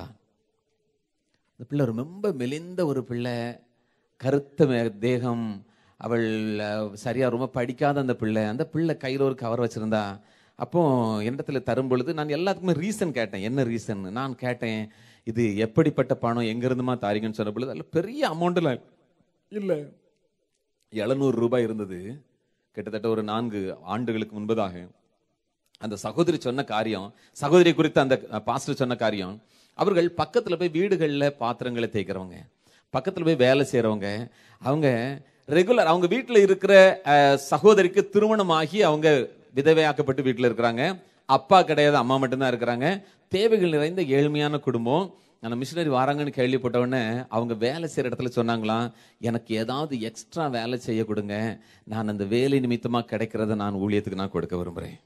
இந்த பிள்ளை ரொம்ப மெலிந்த ஒரு பிள்ளை கருத்த மே- தேகம் அவள் அஹ், சரியா ரொம்ப படிக்காத அந்த பிள்ளை அந்த பிள்ளை கையில ஒரு கவர் வச்சிருந்தா அப்போ என்னிடத்துல தரும் பொழுது நான் எல்லாத்துக்குமே ரீசன் கேட்டேன் என்ன ரீசன் நான் கேட்டேன் இது எப்படிப்பட்ட பணம் எங்க இருந்துமா தாரீங்கன்னு சொன்ன பொழுது அதில் பெரிய அமௌண்ட்ல இல்ல எழுநூறு ரூபாய் இருந்தது கிட்டத்தட்ட ஒரு நான்கு ஆண்டுகளுக்கு முன்பதாக அந்த சகோதரி சொன்ன காரியம் சகோதரி குறித்த அந்த பாஸ்டர் சொன்ன காரியம் அவர்கள் பக்கத்துல போய் வீடுகளில் பாத்திரங்களை தேய்க்கிறவங்க பக்கத்துல போய் வேலை செய்றவங்க அவங்க ரெகுலர் அவங்க வீட்டில் இருக்கிற அஹ், சகோதரிக்கு திருமணமாகி அவங்க விதவையாக்கப்பட்டு வீட்டில் இருக்கிறாங்க அப்பா கிடையாது அம்மா மட்டும்தான் இருக்கிறாங்க தேவைகள் நிறைந்த ஏழ்மையான குடும்பம் அந்த மிஷினரி வராங்கன்னு கேள்விப்பட்ட உடனே அவங்க வேலை செய்யற இடத்துல சொன்னாங்களாம் எனக்கு ஏதாவது எக்ஸ்ட்ரா வேலை செய்ய கொடுங்க நான் அந்த வேலை நிமித்தமா கிடைக்கிறத நான் ஊழியத்துக்கு நான் கொடுக்க விரும்புறேன்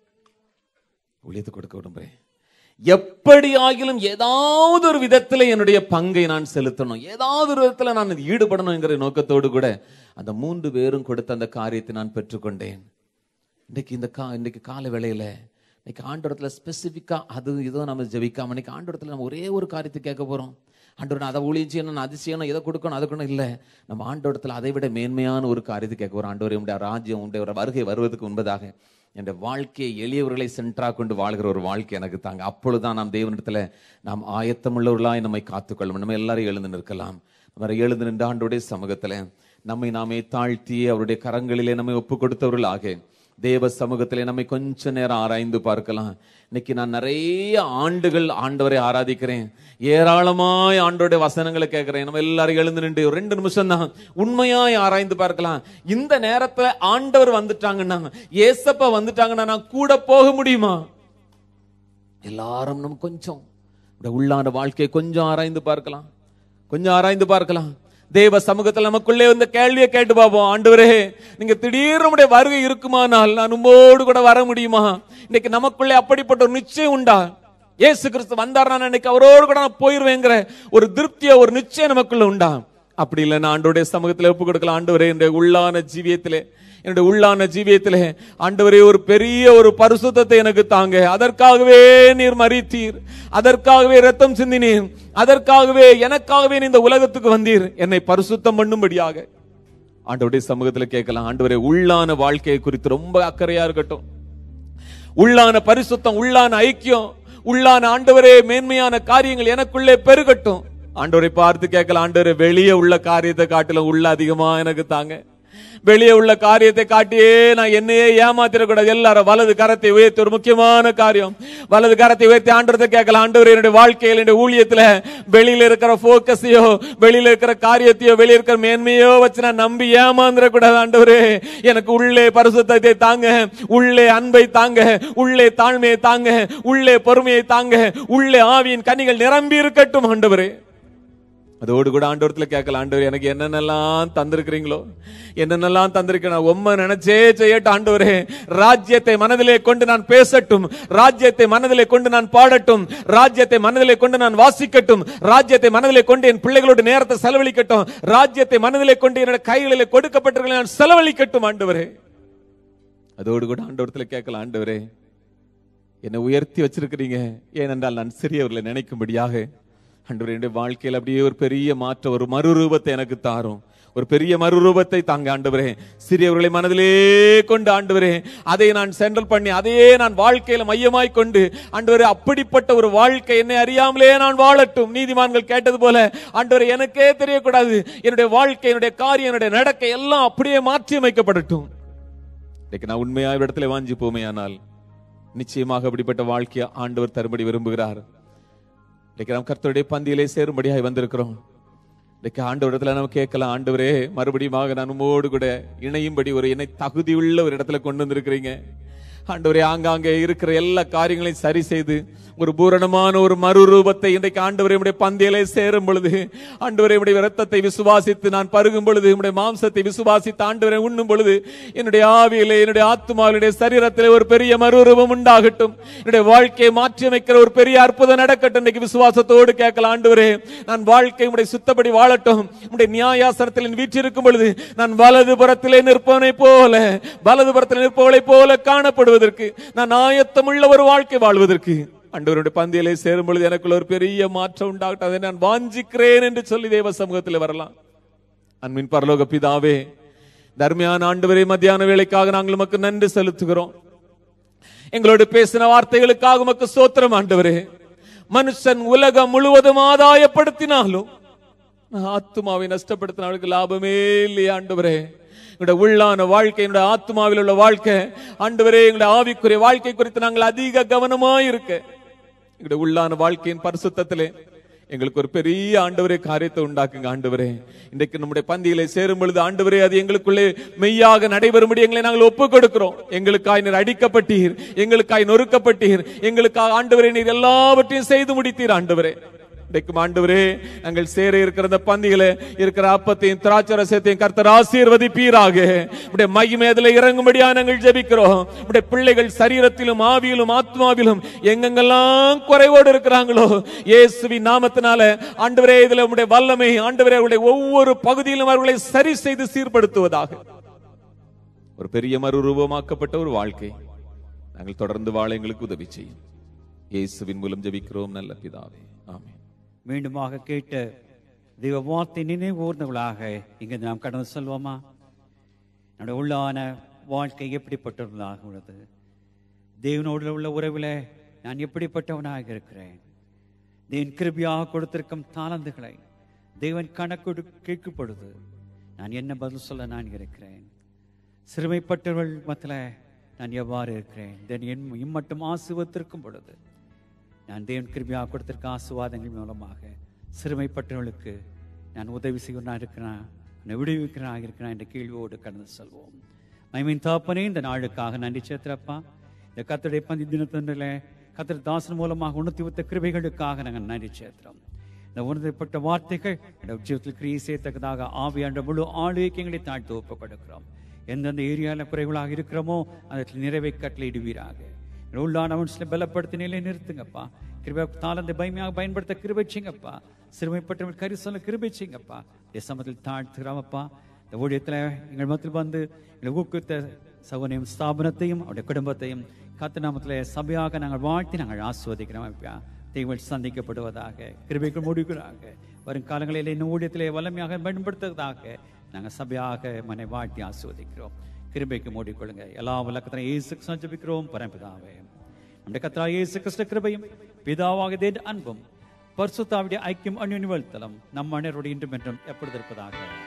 ஊழியத்துக்கு கொடுக்க விரும்புறேன் எப்படி ஆகிலும் ஏதாவது ஒரு விதத்துல என்னுடைய பங்கை நான் செலுத்தணும் ஏதாவது ஒரு விதத்துல நான் இதில் ஈடுபடணுங்கிற நோக்கத்தோடு கூட அந்த மூன்று பேரும் கொடுத்த அந்த காரியத்தை நான் பெற்றுக்கொண்டேன் இன்னைக்கு இந்த கா இன்னைக்கு கால வேளையில இன்னைக்கு ஆண்டோடத்துல ஸ்பெசிஃபிக்கா அது இதோ நம்ம ஜெபிக்காம இன்னைக்கு ஆண்டோடத்துல நம்ம ஒரே ஒரு காரியத்தை கேட்க போறோம் ஆண்டவர் நான் அதை ஊழியம் செய்யணும் நான் அது செய்யணும் இதை கொடுக்கணும் அதை கொடுக்கணும் இல்லை நம்ம ஆண்டோடத்துல அதை விட மேன்மையான ஒரு காரியத்தை கேட்க போறோம் ஆண்டவர் உடைய ராஜ்யம் உடைய ஒரு வருகை வருவதற்கு முன்பதாக என்ற வாழ்க்கையை எளியவர்களை சென்றா கொண்டு வாழ்கிற ஒரு வாழ்க்கை எனக்கு தாங்க அப்பொழுதுதான் நாம் தேவனிடத்துல நாம் ஆயத்தமுள்ளவர்களாய் நம்மை காத்துக்கொள்ளும் நம்ம எல்லாரும் எழுந்து நிற்கலாம் நம்ம எழுந்து நின்ற ஆண்டோடைய சமூகத்துல நம்மை நாமே தாழ்த்தி அவருடைய கரங்களிலே நம்மை ஒப்பு கொடுத்தவர்களாக தேவ சமூகத்திலே நம்மை கொஞ்ச நேரம் ஆராய்ந்து பார்க்கலாம் இன்னைக்கு நான் நிறைய ஆண்டுகள் ஆண்டவரை ஆராதிக்கிறேன் ஏராளமாய் ஆண்டோடைய வசனங்களை கேட்கிறேன் நம்ம எல்லாரும் எழுந்து நின்று ஒரு ரெண்டு நிமிஷம் தான் உண்மையாய் ஆராய்ந்து பார்க்கலாம் இந்த நேரத்துல ஆண்டவர் வந்துட்டாங்கன்னா ஏசப்பா வந்துட்டாங்கன்னா நான் கூட போக முடியுமா எல்லாரும் நம்ம கொஞ்சம் இந்த உள்ளான வாழ்க்கையை கொஞ்சம் ஆராய்ந்து பார்க்கலாம் கொஞ்சம் ஆராய்ந்து பார்க்கலாம் தேவ சமூகத்தில் நமக்குள்ளே வந்து கேள்வியை கேட்டு பார்ப்போம் ஆண்டவரே நீங்க திடீர்னு உம்முடைய வருகை இருக்குமானால் நான் உம்மோடு கூட வர முடியுமா இன்னைக்கு நமக்குள்ளே அப்படிப்பட்ட ஒரு நிச்சயம் உண்டா இயேசு கிறிஸ்து வந்தார் நான் இன்னைக்கு அவரோடு கூட நான் போயிருவேங்கிற ஒரு திருப்தியா ஒரு நிச்சயம் நமக்குள்ள உண்டா அப்படி இல்லை நான் ஆண்டோடைய சமூகத்தில் ஒப்பு கொடுக்கலாம் ஆண்டவரே என்னுடைய உள்ளான ஜீவியத்திலே என்னுடைய உள்ளான ஜீவியத்திலே ஆண்டவரே ஒரு பெரிய ஒரு பரிசுத்தத்தை எனக்கு தாங்க அதற்காகவே நீர் மறித்தீர் அதற்காகவே ரத்தம் சிந்தினீர் அதற்காகவே எனக்காகவே நீ இந்த உலகத்துக்கு வந்தீர் என்னை பரிசுத்தம் பண்ணும்படியாக ஆண்டவருடைய சமூகத்துல கேட்கலாம் ஆண்டவரே உள்ளான வாழ்க்கையை குறித்து ரொம்ப அக்கறையா இருக்கட்டும் உள்ளான பரிசுத்தம் உள்ளான ஐக்கியம் உள்ளான ஆண்டவரே மேன்மையான காரியங்கள் எனக்குள்ளே பெருகட்டும் ஆண்டவரை பார்த்து கேட்கலாம் ஆண்டவரே வெளியே உள்ள காரியத்தை காட்டிலும் உள்ள அதிகமா எனக்கு தாங்க வெளியே உள்ள காரியத்தை காட்டியே நான் என்னையே ஏமாத்திடக்கூடாது எல்லாரும் வலது கரத்தை உயர்த்தி ஒரு முக்கியமான காரியம் வலது கரத்தை உயர்த்தி ஆண்டவரத்தை கேட்கலாம் ஆண்டவர் என்னுடைய வாழ்க்கையில் என்னுடைய ஊழியத்துல வெளியில இருக்கிற போக்கஸையோ வெளியில இருக்கிற காரியத்தையோ வெளியில இருக்கிற மேன்மையோ வச்சு நான் நம்பி ஏமாந்துடக்கூடாது ஆண்டவரே எனக்கு உள்ளே பரிசுத்தத்தை தாங்க உள்ளே அன்பை தாங்க உள்ளே தாழ்மையை தாங்க உள்ளே பொறுமையை தாங்க உள்ளே ஆவியின் கனிகள் நிரம்பி இருக்கட்டும் ஆண்டவரே அதோடு கூட ஆண்டவரத்துல கேட்கலாம் ஆண்டவர் எனக்கு என்னென்னலாம் தந்திருக்கிறீங்களோ என்னென்னலாம் தந்திருக்க நான் உண்மை நினைச்சே செய்யட்டும் ஆண்டவரே ராஜ்யத்தை மனதிலே கொண்டு நான் பேசட்டும் ராஜ்யத்தை மனதிலே கொண்டு நான் பாடட்டும் ராஜ்யத்தை மனதிலே கொண்டு நான் வாசிக்கட்டும் ராஜ்யத்தை மனதிலே கொண்டு என் பிள்ளைகளோட நேரத்தை செலவழிக்கட்டும் ராஜ்யத்தை மனதிலே கொண்டு என்னோட கைகளிலே கொடுக்கப்பட்டிருக்கிற நான் செலவழிக்கட்டும் ஆண்டவரே அதோடு கூட ஆண்டவரத்துல கேட்கலாம் ஆண்டவரே என்னை உயர்த்தி வச்சிருக்கிறீங்க ஏனென்றால் நான் சிறியவர்களை நினைக்கும்படியாக ஆண்டவரே என்னுடைய வாழ்க்கையில் அப்படியே ஒரு பெரிய மாற்றம் ஒரு மறுரூபத்தை எனக்கு தாரும் ஒரு பெரிய மறுரூபத்தை தாங்க ஆண்டவரே சிறியவர்களை மனதிலே கொண்டு ஆண்டவரே அதை நான் சென்ட்ரல் பண்ணி அதையே நான் வாழ்க்கையில மையமாய் கொண்டு ஆண்டவரே அப்படிப்பட்ட ஒரு வாழ்க்கை என்னை அறியாமலே நான் வாழட்டும் நீதிமான்கள் கேட்டது போல ஆண்டவரே எனக்கே தெரியக்கூடாது என்னுடைய வாழ்க்கை என்னுடைய காரியம் என்னுடைய நடக்கை எல்லாம் அப்படியே மாற்றி அமைக்கப்படட்டும் இன்னைக்கு நான் உண்மையா இடத்துல வாஞ்சி போமே ஆனால் நிச்சயமாக அப்படிப்பட்ட வாழ்க்கையை ஆண்டவர் தரும்படி விரும்புகிறார் இன்னைக்கு நாம் கர்த்தருடைய பந்தியிலே சேரும்படியாய் வந்திருக்கிறோம் இன்னைக்கு ஆண்டவரிடத்துல நம்ம கேட்கலாம் ஆண்டவரே மறுபடியும் நான் உம்மோடு கூட இணையும்படி ஒரு என்னை தகுதியுள்ள ஒரு இடத்துல கொண்டு வந்திருக்கிறீங்க ஆண்டவரே ஆங்காங்கே இருக்கிற எல்லா காரியங்களையும் சரி செய்து ஒரு பூரணமான ஒரு மறுரூபத்தை இன்றைக்கு ஆண்டவரே உடைய பந்தியிலே சேரும் பொழுது ஆண்டவரே உடைய ரத்தத்தை விசுவாசித்து நான் பருகும் பொழுது உடைய மாம்சத்தை விசுவாசித்து ஆண்டவரை உண்ணும் பொழுது என்னுடைய ஆவியிலே என்னுடைய ஆத்மாவினுடைய சரீரத்திலே ஒரு பெரிய மறுரூபம் உண்டாகட்டும் என்னுடைய வாழ்க்கையை மாற்றி அமைக்கிற ஒரு பெரிய அற்புதம் நடக்கட்டும் இன்னைக்கு விசுவாசத்தோடு கேட்கலாம் ஆண்டவரே நான் வாழ்க்கை உடைய சுத்தப்படி வாழட்டும் உடைய நியாயாசனத்தில் வீற்றிருக்கும் பொழுது நான் வலது புறத்திலே நிற்பவனை போல வலது புறத்தில் நிற்பவளை போல காணப்படுவதற்கு நான் ஆயத்தமுள்ள ஒரு வாழ்க்கை வாழ்வதற்கு அண்டவருடைய பந்தியிலே சேரும் பொழுது எனக்குள்ள ஒரு பெரிய மாற்றம் உண்டாகட்டும் அதை நான் வாஞ்சிக்கிறேன் என்று சொல்லி தேவ சமூகத்தில் வரலாம் அன்பின் பரலோக பிதாவே தர்மியான ஆண்டவரே மத்தியான வேலைக்காக நாங்கள் உமக்கு நன்றி செலுத்துகிறோம் எங்களோடு பேசின வார்த்தைகளுக்காக உமக்கு சோத்திரம் ஆண்டவரே மனுஷன் உலகம் முழுவதும் ஆதாயப்படுத்தினாலும் ஆத்மாவை நஷ்டப்படுத்தினாளுக்கு லாபமே இல்லையா ஆண்டவரே எங்களுடைய உள்ளான வாழ்க்கை என்னுடைய ஆத்மாவில் உள்ள வாழ்க்கை ஆண்டவரே எங்களுடைய ஆவிக்குரிய வாழ்க்கை குறித்து நாங்கள் அதிக கவனமாய் இருக்க எங்களுடைய உள்ளான வாழ்க்கையின் பரிசுத்தத்திலே எங்களுக்கு ஒரு பெரிய ஆண்டவரே காரியத்தை உண்டாக்குங்க ஆண்டவரே இன்றைக்கு நம்முடைய பந்தியிலே சேரும் பொழுது ஆண்டவரே அது எங்களுக்குள்ளே மெய்யாக நடைபெறும்படி எங்களை நாங்கள் ஒப்புக் கொடுக்கிறோம் எங்களுக்காய் நீர் அடிக்கப்பட்டீர் எங்களுக்காய் நொறுக்கப்பட்டீர் எங்களுக்காக ஆண்டவரே நீர் எல்லாவற்றையும் செய்து முடித்தீர் ஆண்டவரே இன்றைக்கும் ஆண்டவரே நாங்கள் சேர இருக்கிற இந்த பந்தியில இருக்கிற அப்பத்தையும் திராட்சரசத்தையும் கர்த்தர் ஆசீர்வதிப்பீராக உடைய மகிமேதல இறங்கும்படியா நாங்கள் ஜெபிக்கிறோம் உடைய பிள்ளைகள் சரீரத்திலும் ஆவியிலும் ஆத்மாவிலும் எங்கெங்கெல்லாம் குறைவோடு இருக்கிறாங்களோ இயேசுவின் நாமத்தினால ஆண்டவரே இதுல உடைய வல்லமை ஆண்டவரே அவருடைய ஒவ்வொரு பகுதியிலும் அவர்களை சரி செய்து சீர்படுத்துவதாக ஒரு பெரிய மறுரூபமாக்கப்பட்ட ஒரு வாழ்க்கை நாங்கள் தொடர்ந்து வாழ எங்களுக்கு உதவி செய்யும் இயேசுவின் மூலம் ஜெபிக்கிறோம் நல்ல பிதாவே ஆமென் மீண்டுமாக கேட்ட தெய்வ வார்த்தை நினைவூர்ந்தவர்களாக இங்கு நாம் கடந்து செல்வோமா நம்முடைய உள்ளான வாழ்க்கை எப்படிப்பட்டவர்களாக உள்ளது தேவனோடு உள்ள உறவில் நான் எப்படிப்பட்டவனாக இருக்கிறேன் தேவன் கிருபியாக கொடுத்திருக்கும் தாளந்துகளை தேவன் கணக்கு கேட்கும் பொழுது நான் என்ன பதில் சொல்ல நான் இருக்கிறேன் சிறுமைப்பட்டவர்கள் மத்தியில் நான் எவ்வாறு இருக்கிறேன் தேவன் என் இம்மட்டும் ஆசுவத்திருக்கும் பொழுது நான் தேவன் கிருபியாக கொடுத்திருக்க ஆசுவாதங்கள் மூலமாக சிறுமைப்பட்டவர்களுக்கு நான் உதவி செய்வனாக இருக்கிறேன் நான் விடுவிக்கிறனாக இருக்கிறேன் என்ற கேள்வியோடு கடந்து செல்வோம் மைமின் தாப்பனே இந்த நாளுக்காக நன்றி சேர்த்துறப்பா இந்த கத்தருடைய பந்தி தினத்தன்றில் கத்தர் தாசன் மூலமாக உணர்த்தி வைத்த கிருபைகளுக்காக நாங்கள் நன்றி சேர்த்துறோம் இந்த உணர்த்தப்பட்ட வார்த்தைகள் என்னோட ஜீவத்தில் கிரியை செய்யத்தக்கதாக ஆவியாண்ட முழு ஆளுகைக்கு எங்களை தாழ்த்து ஒப்புக் கொடுக்கிறோம் எந்தெந்த ஏரியாவில் குறைகளாக இருக்கிறோமோ அதில் நிறைவை கட்டளையிடுவீராக உள்ளானவன் சில பலப்படுத்தி நிலை நிறுத்துங்கப்பா கிருபை தாளந்தை பயமையாக பயன்படுத்த கிருபை செய்யுங்கப்பா சிறுமைப்பட்டவர்கள் கரி சொல்ல கிருபை செய்யுங்கப்பா தேசமத்தில் தாழ்த்துகிறோமப்பா இந்த ஊழியத்தில் எங்கள் மத்தியில் வந்து எங்களை ஊக்குவித்த சகோதரியும் ஸ்தாபனத்தையும் அவருடைய குடும்பத்தையும் கத்த நாமத்தில் சபையாக நாங்கள் வாழ்த்தி நாங்கள் ஆஸ்வதிக்கிறோம் ஐயா தெய்வங்கள் சந்திக்கப்படுவதாக கிருபைகள் முடிக்கிறாங்க வரும் காலங்களில் இன்னும் ஊழியத்திலே வல்லமையாக பயன்படுத்துவதாக நாங்கள் சபையாக மனை வாழ்த்தி ஆஸ்வதிக்கிறோம் கிருபைக்கு மூடிக்கொள்ளுங்க எல்லா உலகத்திலும் இயேசு கிறிஸ்துவை ஜெபிக்கிறோம் பரம்பிதாவே நம்முடைய கத்தரா இயேசு கிறிஸ்து கிருபையும் பிதாவாக தேவ அன்பும் பரிசுத்தாவுடைய ஐக்கியம் அந்யுனிவழ்த்தலம் நம் அனைவருடைய இன்றும் என்றும் எப்பொழுது இருப்பதாக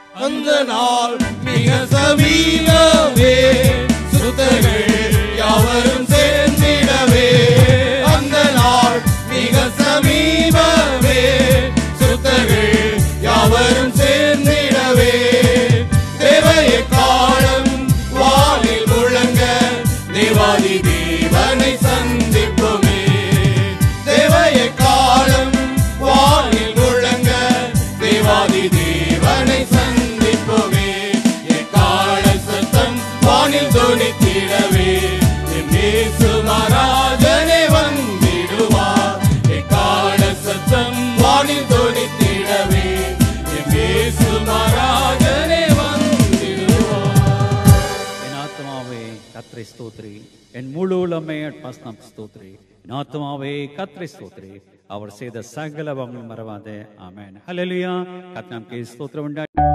அந்த நாள் மிக சமீபமே சுத்தர்கள் யாவரும் சேர்ந்திடவே அந்த நாள் மிக சமீபமே சுத்தர்கள் யாவரும் சேர்ந்திடவே தேவைய காலம் வானில் முழங்க தேவாதி தேவனை சந்திப்போமே தேவைய காலம் வானில் முழங்க தேவாதி தேவனை சந்திப்போமே எக்கால சத்தம் வானில் தொனித்திடவே என் இயேசு மகாராஜனே வந்திடுவார் எக்கால சத்தம் வானில் தொனித்திடவே என் இயேசு மகாராஜனே வந்திடுவார் என் ஆத்மாவே கத்ரை ஸ்தோத்ரி என் முழு உலமே பாஸ்தாம் ஸ்தோத்ரி என் ஆத்மாவே கத்ரை ஸ்தோத்ரி அவர் செய்த சகல மறவாதே ஆமென் ஹalleluya கத்னாம் கே ஸ்தோத்திரம் உண்டாய்